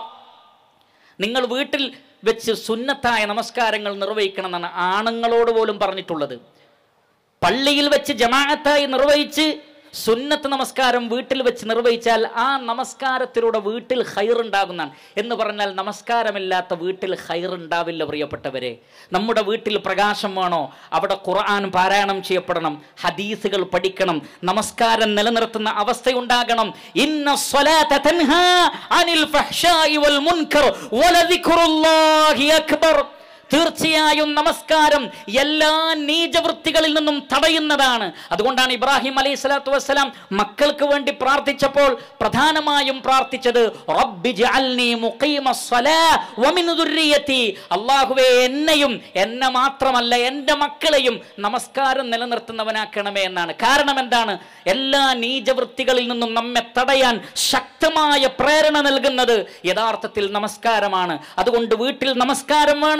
നിങ്ങൾ വീട്ടിൽ വെച്ച് സുന്നത്തായ നമസ്കാരങ്ങൾ നിർവഹിക്കണമെന്നാണ് ആണുങ്ങളോട് പോലും പറഞ്ഞിട്ടുള്ളത് പള്ളിയിൽ വെച്ച് ജമാഅത്തായി നിർവഹിച്ച് സുന്നത്ത് നമസ്കാരം വീട്ടിൽ വെച്ച് നിർവഹിച്ചാൽ ആ നമസ്കാരത്തിലൂടെ വീട്ടിൽ ഹൈറുണ്ടാകുന്നതാണ് എന്ന് പറഞ്ഞാൽ നമസ്കാരമില്ലാത്ത വീട്ടിൽ ഹൈറുണ്ടാവില്ല പ്രിയപ്പെട്ടവരെ നമ്മുടെ വീട്ടിൽ പ്രകാശം വേണോ അവിടെ ഖുർആൻ പാരായണം ചെയ്യപ്പെടണം ഹദീസുകൾ പഠിക്കണം നമസ്കാരം നിലനിർത്തുന്ന അവസ്ഥയുണ്ടാകണം ഇന്ന സ്വലാത്ത തൻഹാ അനിൽ ഫഹ്ശാഇ വൽ മുൻകർ വലദിക്റുല്ലാഹി അക്ബർ തീർച്ചയായും നമസ്കാരം എല്ലാ നീചവൃത്തികളിൽ നിന്നും തടയുന്നതാണ് അതുകൊണ്ടാണ് ഇബ്രാഹിം അലൈഹി സ്വലാത്തു വസ്സലാം മക്കൾക്ക് വേണ്ടി പ്രാർത്ഥിച്ചപ്പോൾ പ്രധാനമായും പ്രാർത്ഥിച്ചത് റബ്ബി ജഅൽനി മുഖീമസ്സലാ വമിൻ ദുർരിയതി അല്ലാഹുവേ എന്നെയും എന്നെ മാത്രമല്ല എൻ്റെ മക്കളെയും നമസ്കാരം നിലനിർത്തുന്നവനാക്കണമേ എന്നാണ് കാരണം എന്താണ് എല്ലാ നീചവൃത്തികളിൽ നിന്നും നമ്മെ തടയാൻ ശക്തമായ പ്രേരണ നൽകുന്നത് യഥാർത്ഥത്തിൽ നമസ്കാരമാണ് അതുകൊണ്ട് വീട്ടിൽ നമസ്കാരം വേണം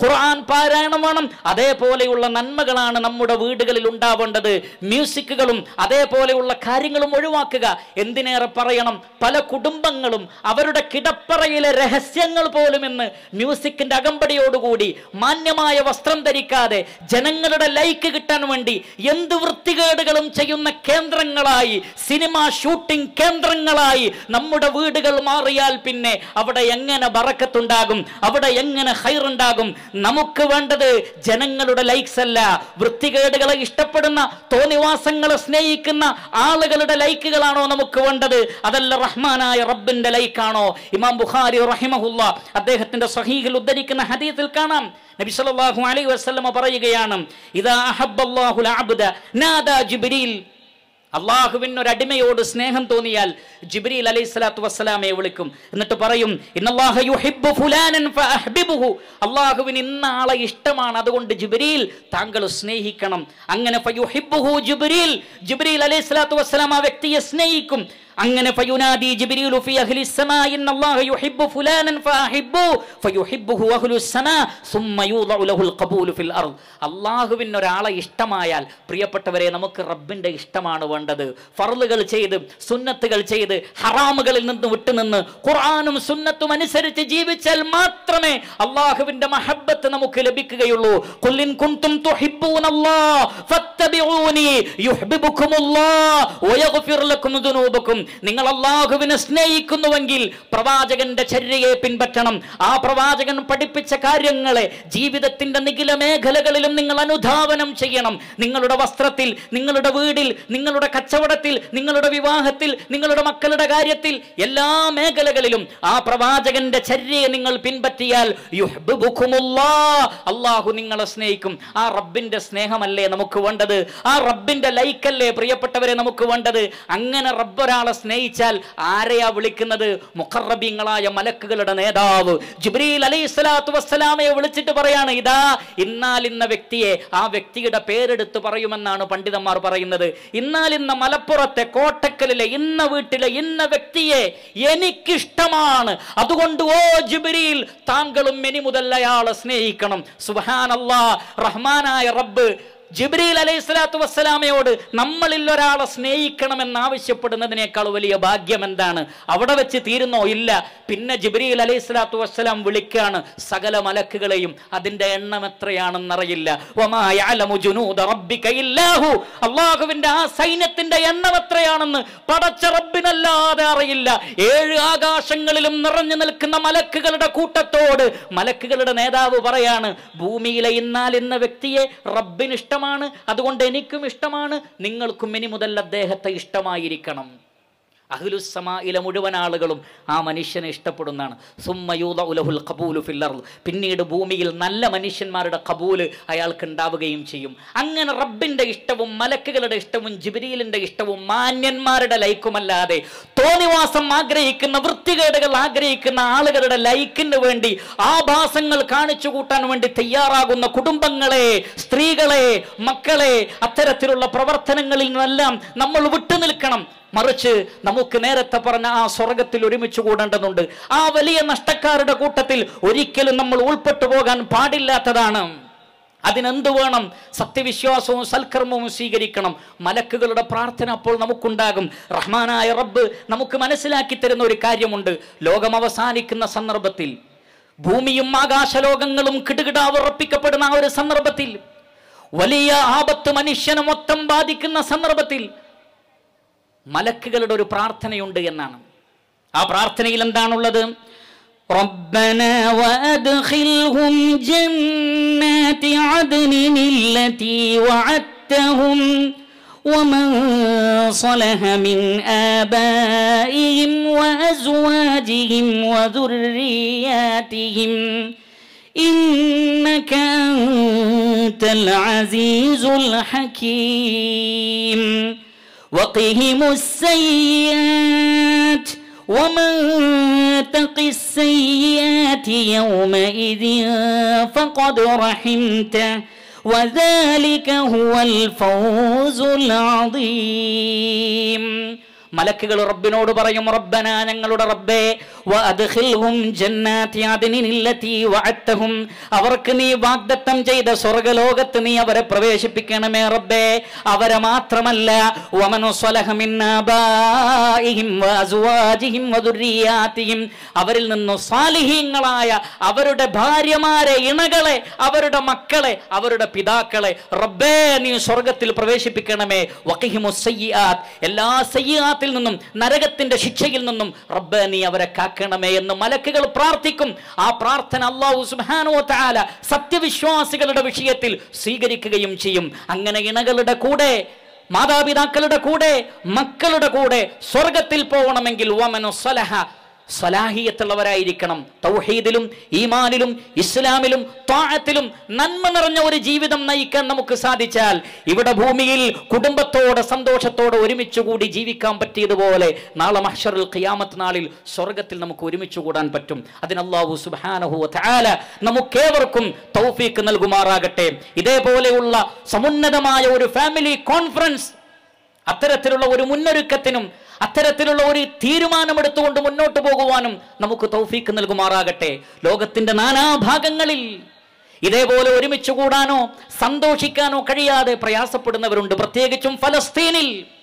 ഖുർആൻ പാരായണം വേണം അതേപോലെയുള്ള നന്മകളാണ് നമ്മുടെ വീടുകളിൽ ഉണ്ടാവേണ്ടത് മ്യൂസിക്കുകളും അതേപോലെയുള്ള കാര്യങ്ങളും ഒഴിവാക്കുക എന്തിനേറെ പറയണം പല കുടുംബങ്ങളും അവരുടെ കിടപ്പറയിലെ രഹസ്യങ്ങൾ പോലും ഇന്ന് മ്യൂസിക്കിന്റെ അകമ്പടിയോടുകൂടി മാന്യമായ വസ്ത്രം ധരിക്കാതെ ജനങ്ങളുടെ ലൈക്ക് കിട്ടാൻ വേണ്ടി എന്ത് വൃത്തികേടുകളും ചെയ്യുന്ന കേന്ദ്രങ്ങളായി സിനിമ ഷൂട്ടിംഗ് കേന്ദ്രങ്ങളായി നമ്മുടെ വീടുകൾ മാറിയാൽ പിന്നെ അവിടെ എങ്ങനെ ബറക്കത്തുണ്ടാകും അവിടെ എങ്ങനെ ഹൈറുണ്ടാകും നമുക്ക് വേണ്ടത് ജനങ്ങളുടെ ലൈക്സ് അല്ല വൃത്തികേടുകളെ ഇഷ്ടപ്പെടുന്ന തോന്നിവാസങ്ങളെ സ്നേഹിക്കുന്ന ആളുകളുടെ ലൈക്കുകളാണോ നമുക്ക് വേണ്ടത് അതല്ല റഹ്മാനായ റബ്ബിന്റെ ലൈക്കാണോ ഇമാം ബുഖാരി റഹിമഹുല്ല അദ്ദേഹത്തിന്റെ സഹീഹിൽ ഉദ്ധരിക്കുന്ന ഹദീസിൽ കാണാം നബി സല്ലല്ലാഹു അലൈഹി വസല്ലമ പറയുകയാണ് ഇദാ അഹബ്ബല്ലാഹുൽ അബ്ദ നാദാ ജിബ്രീൽ അള്ളാഹുവിന് ഒരു അടിമയോട് സ്നേഹം തോന്നിയാൽ ജിബ്രീൽ അലൈഹി സ്വലാത്തു വസ്സലാമയെ വിളിക്കും എന്നിട്ട് പറയും ഇന്നല്ലാഹ യുഹിബ്ബു ഫുലാനൻ ഫഅഹ്ബിബുഹു അള്ളാഹുവിന് ഇന്ന ആളെ ഇഷ്ടമാണ് അതുകൊണ്ട് ജിബ്രീൽ താങ്കൾ സ്നേഹിക്കണം അങ്ങനെ ഫയുഹിബ്ബുഹു ജിബ്രീൽ ജിബ്രീൽ അലൈഹി സ്വലാത്തു വസ്സലാം ആ വ്യക്തിയെ സ്നേഹിക്കും അങ്ങനെ ഫയുനാദി ജിബ്രീലു ഫി അഹ്ലി السماء ഇന്ന അല്ലാഹ യുഹിബ്ബു ഫുലാനൻ ഫഅഹിബ്ബു ഫയുഹിബ്ബുഹു അഹ്ലു السماء ثم يوضع له القبول في الارض അല്ലാഹുവിന് ഒരാളെ ഇഷ്ടമായാൽ പ്രിയപ്പെട്ടവരെ നമുക്ക് റബ്ബിന്റെ ഇഷ്ടമാണ് വേണ്ടത് ഫർളുകൾ ചെയ്ത് സുന്നത്തുകൾ ചെയ്ത് ഹറാമുകളിൽ നിന്ന് വിട്ടുനിന്ന് ഖുർആനും സുന്നത്തും അനുസരിച്ച് ജീവിച്ചാൽ മാത്രമേ അള്ളാഹുവിന്റെ മഹബ്ബത്ത് നമുക്ക് ലഭിക്കുകയുള്ളൂ ഖുൽ ഇൻ കുൻതും തുഹിബ്ബൂനല്ലാഹ് ഫത്തബിഊനി യുഹ്ബിബുക്കുമുല്ലാഹ് വയഗ്ഫിർ ലക്കും ദുനൂബക്കും നിങ്ങൾ അള്ളാഹുവിനെ സ്നേഹിക്കുന്നുവെങ്കിൽ പ്രവാചകന്റെ ചര്യയെ പിൻപറ്റണം ആ പ്രവാചകൻ പഠിപ്പിച്ച കാര്യങ്ങളെ ജീവിതത്തിന്റെ നിഖില മേഖലകളിലും നിങ്ങൾ അനുധാവനം ചെയ്യണം നിങ്ങളുടെ വസ്ത്രത്തിൽ നിങ്ങളുടെ വീടിൽ നിങ്ങളുടെ കച്ചവടത്തിൽ നിങ്ങളുടെ വിവാഹത്തിൽ നിങ്ങളുടെ മക്കളുടെ കാര്യത്തിൽ എല്ലാ മേഖലകളിലും ആ പ്രവാചകന്റെ ചര്യയെ നിങ്ങൾ പിൻപറ്റിയാൽ യുഹ്ബിബുക്കുമുല്ലാഹ് അള്ളാഹു നിങ്ങളെ സ്നേഹിക്കും ആ റബ്ബിന്റെ സ്നേഹമല്ലേ നമുക്ക് വേണ്ടത് ആ റബ്ബിന്റെ ലൈക്കല്ലേ പ്രിയപ്പെട്ടവരെ നമുക്ക് വേണ്ടത് അങ്ങനെ റബ്ബ് ഒരാളെ സ്നേഹിച്ചാൽ ആരെയാ വിളിക്കുന്നത് മുഖറബിങ്ങളായ മലക്കുകളുടെ നേതാവ് ജിബ്രീൽ അലൈഹി സ്വലാത്തു വസ്സലാമയെ വിളിച്ചിട്ട് പറയാണ് ഇതാ ഇന്നാൽ ഇന്ന വ്യക്തിയെ ആ വ്യക്തിയുടെ പേരെടുത്ത് പറയുമെന്നാണ് പണ്ഡിതന്മാർ പറയുന്നത് ഇന്നാൽ ഇന്ന മലപ്പുറത്തെ കോട്ടക്കലിലെ ഇന്ന വീട്ടിലെ ഇന്ന വ്യക്തിയെ എനിക്കിഷ്ടമാണ് അതുകൊണ്ട് ഓ ജിബ്രീൽ താങ്കളും ഇനി മുതൽ അയാളെ സ്നേഹിക്കണം സുബാനല്ലാ റഹ്മാനായ റബ്ബ് ജിബ്രീൽ അലൈഹി സ്വലാത്തു വസ്സലാമയോട് നമ്മളിൽ ഒരാളെ സ്നേഹിക്കണമെന്ന് ആവശ്യപ്പെടുന്നതിനേക്കാൾ വലിയ ഭാഗ്യം എന്താണ് അവിടെ വെച്ച് തീരുന്നോ ഇല്ല പിന്നെ ജിബ്രീൽ അലൈഹി സ്വലാത്തു വസ്സലാം വിളിക്കാണ് സകല മലക്കുകളെയും അതിന്റെ എണ്ണം എത്രയാണെന്നറിയില്ല വമാ യഅലമു ജുനൂദ റബ്ബിക ഇല്ലാഹു അള്ളാഹുവിന്റെ ആ സൈന്യത്തിന്റെ എണ്ണം എത്രയാണെന്ന് പടച്ച റബ്ബിനല്ലാതെ അറിയില്ല ഏഴ് ആകാശങ്ങളിലും നിറഞ്ഞു നിൽക്കുന്ന മലക്കുകളുടെ കൂട്ടത്തോട് മലക്കുകളുടെ നേതാവ് പറയാണ് ഭൂമിയിലെ ഇന്നാൽ ഇന്ന വ്യക്തിയെ റബ്ബിന് ഇഷ്ടമാണ് അതുകൊണ്ട് എനിക്കും ഇഷ്ടമാണ് നിങ്ങൾക്കും ഇനി മുതൽ അദ്ദേഹത്തെ ഇഷ്ടമായിരിക്കണം അഹ്ലുസമായിലെ മുഴുവൻ ആളുകളും ആ മനുഷ്യനെ ഇഷ്ടപ്പെടുന്നതാണ് സുമ്മയൂത ഉലഹുൽ കബൂലു ഫില്ലർ പിന്നീട് ഭൂമിയിൽ നല്ല മനുഷ്യന്മാരുടെ കബൂല് അയാൾക്ക് ഉണ്ടാവുകയും ചെയ്യും അങ്ങനെ റബ്ബിന്റെ ഇഷ്ടവും മലക്കുകളുടെ ഇഷ്ടവും ജിബിരിയിലിന്റെ ഇഷ്ടവും മാന്യന്മാരുടെ ലൈക്കുമല്ലാതെ തോന്നിവാസം ആഗ്രഹിക്കുന്ന വൃത്തികേടുകൾ ആഗ്രഹിക്കുന്ന ആളുകളുടെ ലൈക്കിന് വേണ്ടി ആഭാസങ്ങൾ കാണിച്ചു കൂട്ടാൻ വേണ്ടി തയ്യാറാകുന്ന കുടുംബങ്ങളെ സ്ത്രീകളെ മക്കളെ അത്തരത്തിലുള്ള പ്രവർത്തനങ്ങളിൽ നിന്നെല്ലാം നമ്മൾ വിട്ടുനിൽക്കണം മറിച്ച് നമുക്ക് നേരത്തെ പറഞ്ഞ ആ സ്വർഗത്തിൽ ഒരുമിച്ച് കൂടേണ്ടതുണ്ട് ആ വലിയ നഷ്ടക്കാരുടെ കൂട്ടത്തിൽ ഒരിക്കലും നമ്മൾ ഉൾപ്പെട്ടു പോകാൻ പാടില്ലാത്തതാണ് അതിനെന്ത് വേണം സത്യവിശ്വാസവും സൽക്കർമ്മവും സ്വീകരിക്കണം മലക്കുകളുടെ പ്രാർത്ഥന അപ്പോൾ നമുക്കുണ്ടാകും റഹ്മാനായ റബ്ബ് നമുക്ക് മനസ്സിലാക്കി തരുന്ന ഒരു കാര്യമുണ്ട് ലോകം അവസാനിക്കുന്ന സന്ദർഭത്തിൽ ഭൂമിയും ആകാശലോകങ്ങളും കിടുകിടാ ഉറപ്പിക്കപ്പെടുന്ന ആ ഒരു സന്ദർഭത്തിൽ വലിയ ആപത്ത് മനുഷ്യനെ മൊത്തം ബാധിക്കുന്ന സന്ദർഭത്തിൽ മലക്കുകളുടെ ഒരു പ്രാർത്ഥനയുണ്ട് എന്നാണ് ആ പ്രാർത്ഥനയിൽ എന്താണുള്ളത് ربنا وأدخلهم جنات عدن التي وعدتهم ومن صلح من آبائهم وأزواجهم وذرياتهم إنك أنت العزيز الحكيم وقهم السيئات ومن تق السيئات يومئذ فقد رحمته وذلك هو الفوز العظيم മലക്കുകൾ റബ്ബിനോട് പറയും റബ്ബന ഞങ്ങളുടെ റബ്ബേ വഅദ്ഖിൽഹും ജന്നാതി അദ്നിൻ അല്ലതി വഅദ്തഹും അവർക്ക് നീ വാഗ്ദത്തം ചെയ്ത സ്വർഗ്ഗലോകത്ത് നീ അവരെ പ്രവേശിപ്പിക്കണമേ റബ്ബേ അവരെ മാത്രമല്ല വമൻ സ്വലഹ മിൻ ആബാഇഹിം വഅസ്വാജിഹിം വദുർരിയാതിഹിം അവരിൽ നിന്ന് സാലിഹീങ്ങളായ അവരുടെ ഭാര്യമാരെ ഇണകളെ അവരുടെ മക്കളെ അവരുടെ പിതാക്കളെ റബ്ബേ നീ സ്വർഗത്തിൽ പ്രവേശിപ്പിക്കണമേ വഖിഹിമു സയ്യിആത്ത് എല്ലാ സയ്യിആത്തിൽ നിന്നും നരകത്തിന്റെ ശിക്ഷയിൽ നിന്നും റബ്ബേ നീ അവരെ കാക്കണമേ എന്ന് മലക്കുകൾ പ്രാർത്ഥിക്കും ആ പ്രാർത്ഥന അല്ലാഹു സുബ്ഹാനഹു വ തആല സത്യവിശ്വാസികളുടെ വിഷയത്തിൽ സ്വീകരിക്കുകയും ചെയ്യും അങ്ങനെ ഇണകളുടെ കൂടെ മാതാപിതാക്കളുടെ കൂടെ മക്കളുടെ കൂടെ സ്വർഗത്തിൽ പോകണമെങ്കിൽ വമനു സലഹ സ്വലാഹിയത്തുള്ളവരായിരിക്കണം തൗഹീദിലും ഈമാനിലും ഇസ്ലാമിലും താഴത്തിലും നന്മ നിറഞ്ഞ ഒരു ജീവിതം നയിക്കാൻ നമുക്ക് സാധിച്ചാൽ ഇവിടെ ഭൂമിയിൽ കുടുംബത്തോടെ സന്തോഷത്തോടെ ഒരുമിച്ച് കൂടി ജീവിക്കാൻ പറ്റിയതുപോലെ നാളെ മഹ്ഷറുൽ ഖിയാമത്ത് നാളിൽ സ്വർഗത്തിൽ നമുക്ക് ഒരുമിച്ച് കൂടാൻ പറ്റും അതിന് അല്ലാഹു സുബ്ഹാനഹു വ തആല നമുക്കേവർക്കും തൗഫീക്ക് നൽകുമാറാകട്ടെ ഇതേപോലെയുള്ള സമുന്നതമായ ഒരു ഫാമിലി കോൺഫറൻസ് അത്തരത്തിലുള്ള ഒരു മുന്നൊരുക്കത്തിനും അത്തരത്തിലുള്ള ഒരു തീരുമാനമെടുത്തുകൊണ്ട് മുന്നോട്ട് പോകുവാനും നമുക്ക് തൗഫീക്ക് നൽകുമാറാകട്ടെ ലോകത്തിന്റെ നാനാഭാഗങ്ങളിൽ ഇതേപോലെ ഒരുമിച്ച് കൂടാനോ സന്തോഷിക്കാനോ കഴിയാതെ പ്രയാസപ്പെടുന്നവരുണ്ട് പ്രത്യേകിച്ചും ഫലസ്തീനിൽ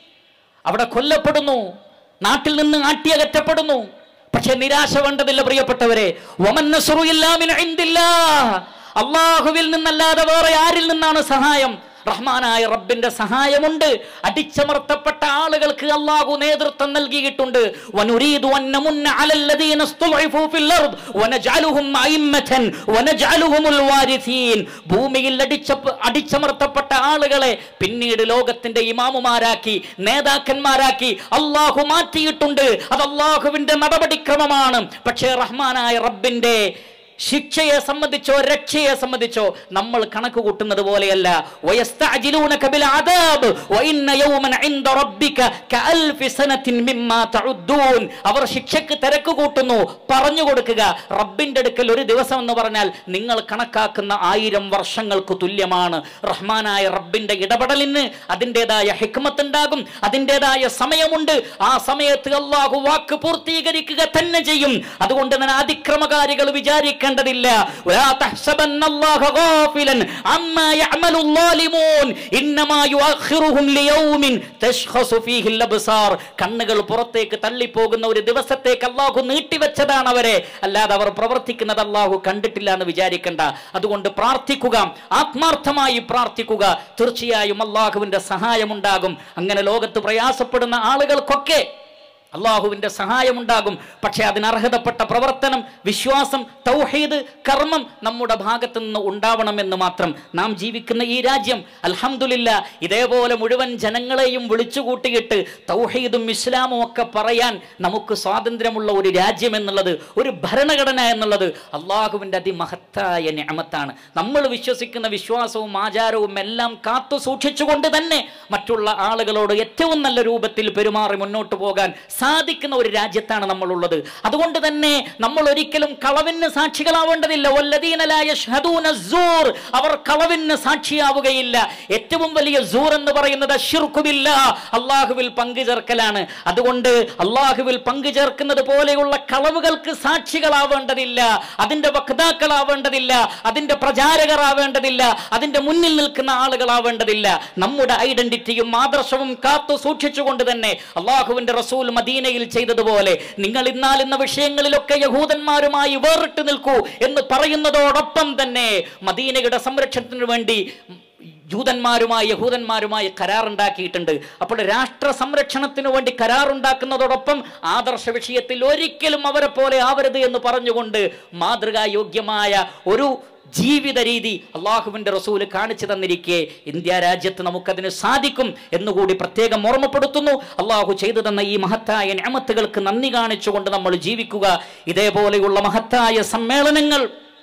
അവിടെ കൊല്ലപ്പെടുന്നു നാട്ടിൽ നിന്ന് ആട്ടിയകറ്റപ്പെടുന്നു പക്ഷെ നിരാശ വേണ്ടതില്ല പ്രിയപ്പെട്ടവരെ വമൻ നസ്റു ഇല്ലാ മിൻ ഇൻദില്ലാഹ്. അള്ളാഹുവിൽ നിന്നല്ലാതെ വേറെ ആരിൽ നിന്നാണ് സഹായം റഹ്മാനായ റബ്ബിന്റെ സഹായമുണ്ട് അടിച്ചമർത്തപ്പെട്ട ആളുകൾക്ക് അള്ളാഹു നേതൃത്വം നൽകിയിട്ടുണ്ട് വനുരീദു അൻ നമുന്ന അലല്ലദീന ഇസ്തുദ്ഇഫു ഫിൽ അർദ് വനജഅലുഹും അയിമ്മതൻ വനജഅലുഹുമുൽ വാരിസീൻ ഭൂമിയിൽ അടിച്ച അടിച്ചമർത്തപ്പെട്ട ആളുകളെ പിന്നീട് ലോകത്തിന്റെ ഇമാമുമാരാക്കി നേതാക്കന്മാരാക്കി അള്ളാഹു മാറ്റിയിട്ടുണ്ട് അത് അള്ളാഹുവിന്റെ നടപടിക്രമമാണ് പക്ഷേ റഹ്മാനായ റബ്ബിന്റെ ശിക്ഷയെ സംബന്ധിച്ചോ രക്ഷയെ സംബന്ധിച്ചോ നമ്മൾ കണക്ക് കൂട്ടുന്നത് പോലെയല്ല വയസ്തഅജിലൂനക ബിൽ അദാബ് വഇന്ന യൗമൻ ഇൻദ റബ്ബിക കഅൽഫി സനത്തിൻ മിമ്മാ തഉദ്ദൂൻ അവർ ശിക്ഷയ്ക്ക് തിരക്ക് കൂട്ടുന്നു പറഞ്ഞു കൊടുക്കുക റബ്ബിന്റെ അടുക്കൽ ഒരു ദിവസം എന്ന് പറഞ്ഞാൽ നിങ്ങൾ കണക്കാക്കുന്ന ആയിരം വർഷങ്ങൾക്ക് തുല്യമാണ് റഹ്മാനായ റബ്ബിന്റെ ഇടപെടലിന് അതിൻ്റെതായ ഹിക്മത്ത് ഉണ്ടാകും അതിൻ്റെതായ സമയമുണ്ട് ആ സമയത്ത് അള്ളാഹു വാക്ക് പൂർത്തീകരിക്കുക തന്നെ ചെയ്യും അതുകൊണ്ട് തന്നെ അതിക്രമകാരികൾ വിചാരിക്കേണ്ടതില്ല ولا تحسبن الله غافلا عما يعمل الظالمون انما يؤخرهم ليوم تشخص فيه الابصار കണ്ണുകൾ പുറത്തേക്ക് തള്ളിപ്പോകുന്ന ഒരു ദിവസത്തേക്ക് അള്ളാഹു നീട്ടിവെച്ചതാണ് അവരെ അല്ലാതെ അവർ പ്രവർത്തിക്കുന്നത് അള്ളാഹു കണ്ടിട്ടില്ല എന്ന് വിചാരിക്കണ്ട അതുകൊണ്ട് പ്രാർത്ഥിക്കുക ആത്മാർത്ഥമായി പ്രാർത്ഥിക്കുക തീർച്ചയായും അള്ളാഹുവിന്റെ സഹായമുണ്ടാകും അങ്ങനെ ലോകത്ത് പ്രയാസപ്പെടുന്ന ആളുകൾക്കൊക്കെ അള്ളാഹുവിന്റെ സഹായമുണ്ടാകും പക്ഷെ അതിനർഹതപ്പെട്ട പ്രവർത്തനം വിശ്വാസം തൗഹീദ് കർമ്മം നമ്മുടെ ഭാഗത്തു നിന്ന് ഉണ്ടാവണമെന്ന് മാത്രം നാം ജീവിക്കുന്ന ഈ രാജ്യം അൽഹംദുലില്ല ഇതേപോലെ മുഴുവൻ ജനങ്ങളെയും വിളിച്ചു കൂട്ടിയിട്ട് തൗഹീദും ഇസ്ലാമും ഒക്കെ പറയാൻ നമുക്ക് സ്വാതന്ത്ര്യമുള്ള ഒരു രാജ്യം എന്നുള്ളത് ഒരു ഭരണഘടന എന്നുള്ളത് അള്ളാഹുവിൻ്റെ അതിമഹത്തായ ഞാമത്താണ് നമ്മൾ വിശ്വസിക്കുന്ന വിശ്വാസവും ആചാരവും എല്ലാം കാത്തു സൂക്ഷിച്ചുകൊണ്ട് തന്നെ മറ്റുള്ള ആളുകളോട് ഏറ്റവും നല്ല രൂപത്തിൽ പെരുമാറി മുന്നോട്ട് പോകാൻ സാധിക്കുന്ന ഒരു രാജ്യത്താണ് നമ്മളുള്ളത് അതുകൊണ്ട് തന്നെ നമ്മൾ ഒരിക്കലും കളവിന് സാക്ഷികളാവേണ്ടതില്ല വല്ലദീന ലാ യശ്ഹദൂന സ്സൂർ. അവർ കളവിന് സാക്ഷിയാവുകയില്ല ഏറ്റവും വലിയ സൂർ എന്ന് പറയുന്നത് അശ്ശിർക്കു ബില്ലാഹ്. അള്ളാഹുവിൽ പങ്കു ചേർക്കലാണ് അതുകൊണ്ട് അള്ളാഹുവിൽ പങ്കു ചേർക്കുന്നത് പോലെയുള്ള കളവുകൾക്ക് സാക്ഷികളാവേണ്ടതില്ല അതിന്റെ വക്താക്കളാവേണ്ടതില്ല അതിന്റെ പ്രചാരകരാവേണ്ടതില്ല അതിന്റെ മുന്നിൽ നിൽക്കുന്ന ആളുകളാവേണ്ടതില്ല നമ്മുടെ ഐഡന്റിറ്റിയും ആദർശവും കാത്തു സൂക്ഷിച്ചുകൊണ്ട് തന്നെ അള്ളാഹുവിന്റെ റസൂൽ മദീനയിൽ ചെയ്തതുപോലെ നിങ്ങൾ ഇന്നാൽ ഇന്ന വിഷയങ്ങളിലൊക്കെ യഹൂദന്മാരുമായി വേറിട്ട് നിൽക്കൂ എന്ന് പറയുന്നതോടൊപ്പം തന്നെ മദീനയുടെ സംരക്ഷണത്തിന് വേണ്ടി ജൂതന്മാരുമായി യഹൂദന്മാരുമായി കരാറുണ്ടാക്കിയിട്ടുണ്ട് അപ്പോൾ രാഷ്ട്ര സംരക്ഷണത്തിന് വേണ്ടി കരാറുണ്ടാക്കുന്നതോടൊപ്പം ആദർശ വിഷയത്തിൽ ഒരിക്കലും അവരെ പോലെ ആവരുത് എന്ന് പറഞ്ഞുകൊണ്ട് മാതൃകായോഗ്യമായ ഒരു ജീവിത രീതി അള്ളാഹുവിന്റെ റസൂല് കാണിച്ചു തന്നിരിക്കെ ഇന്ത്യ രാജ്യത്ത് നമുക്കതിന് സാധിക്കും എന്നുകൂടി പ്രത്യേകം ഓർമ്മപ്പെടുത്തുന്നു അള്ളാഹു ചെയ്തു തന്ന ഈ മഹത്തായ ഞാമത്തുകൾക്ക് നന്ദി കാണിച്ചുകൊണ്ട് നമ്മൾ ജീവിക്കുക ഇതേപോലെയുള്ള മഹത്തായ സമ്മേളനങ്ങൾ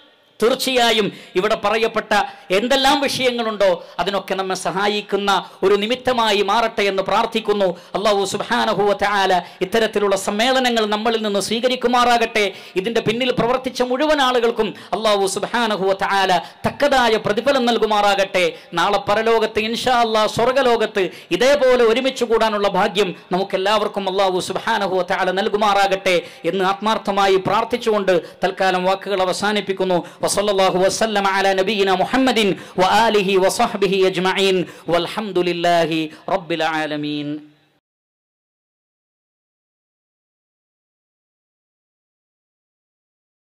തീർച്ചയായും ഇവിടെ പറയപ്പെട്ട എന്തെല്ലാം വിഷയങ്ങളുണ്ടോ അതിനൊക്കെ നമ്മെ സഹായിക്കുന്ന ഒരു നിമിത്തമായി മാറട്ടെ എന്ന് പ്രാർത്ഥിക്കുന്നു അള്ളാഹു സുബാനഹുവ ആല ഇത്തരത്തിലുള്ള സമ്മേളനങ്ങൾ നമ്മളിൽ നിന്ന് സ്വീകരിക്കുമാറാകട്ടെ ഇതിന്റെ പിന്നിൽ പ്രവർത്തിച്ച മുഴുവൻ ആളുകൾക്കും അള്ളാഹു സുബാനഹുവ ആല തക്കതായ പ്രതിഫലം നൽകുമാറാകട്ടെ നാളെ പരലോകത്ത് ഇൻഷാ അള്ളാഹ് സ്വർഗലോകത്ത് ഇതേപോലെ ഒരുമിച്ച് കൂടാനുള്ള ഭാഗ്യം നമുക്കെല്ലാവർക്കും അള്ളാഹു സുബാനഹുവ ആല നൽകുമാറാകട്ടെ എന്ന് ആത്മാർത്ഥമായി പ്രാർത്ഥിച്ചുകൊണ്ട് തൽക്കാലം വാക്കുകൾ അവസാനിപ്പിക്കുന്നു വസല്ലല്ലാഹു വസല്ലമ അലാ നബിയിന മുഹമ്മദിൻ വആലിഹി വസഹ്ബിഹി അജ്മഈൻ വൽഹംദുലില്ലാഹി റബ്ബിൽ ആലമീൻ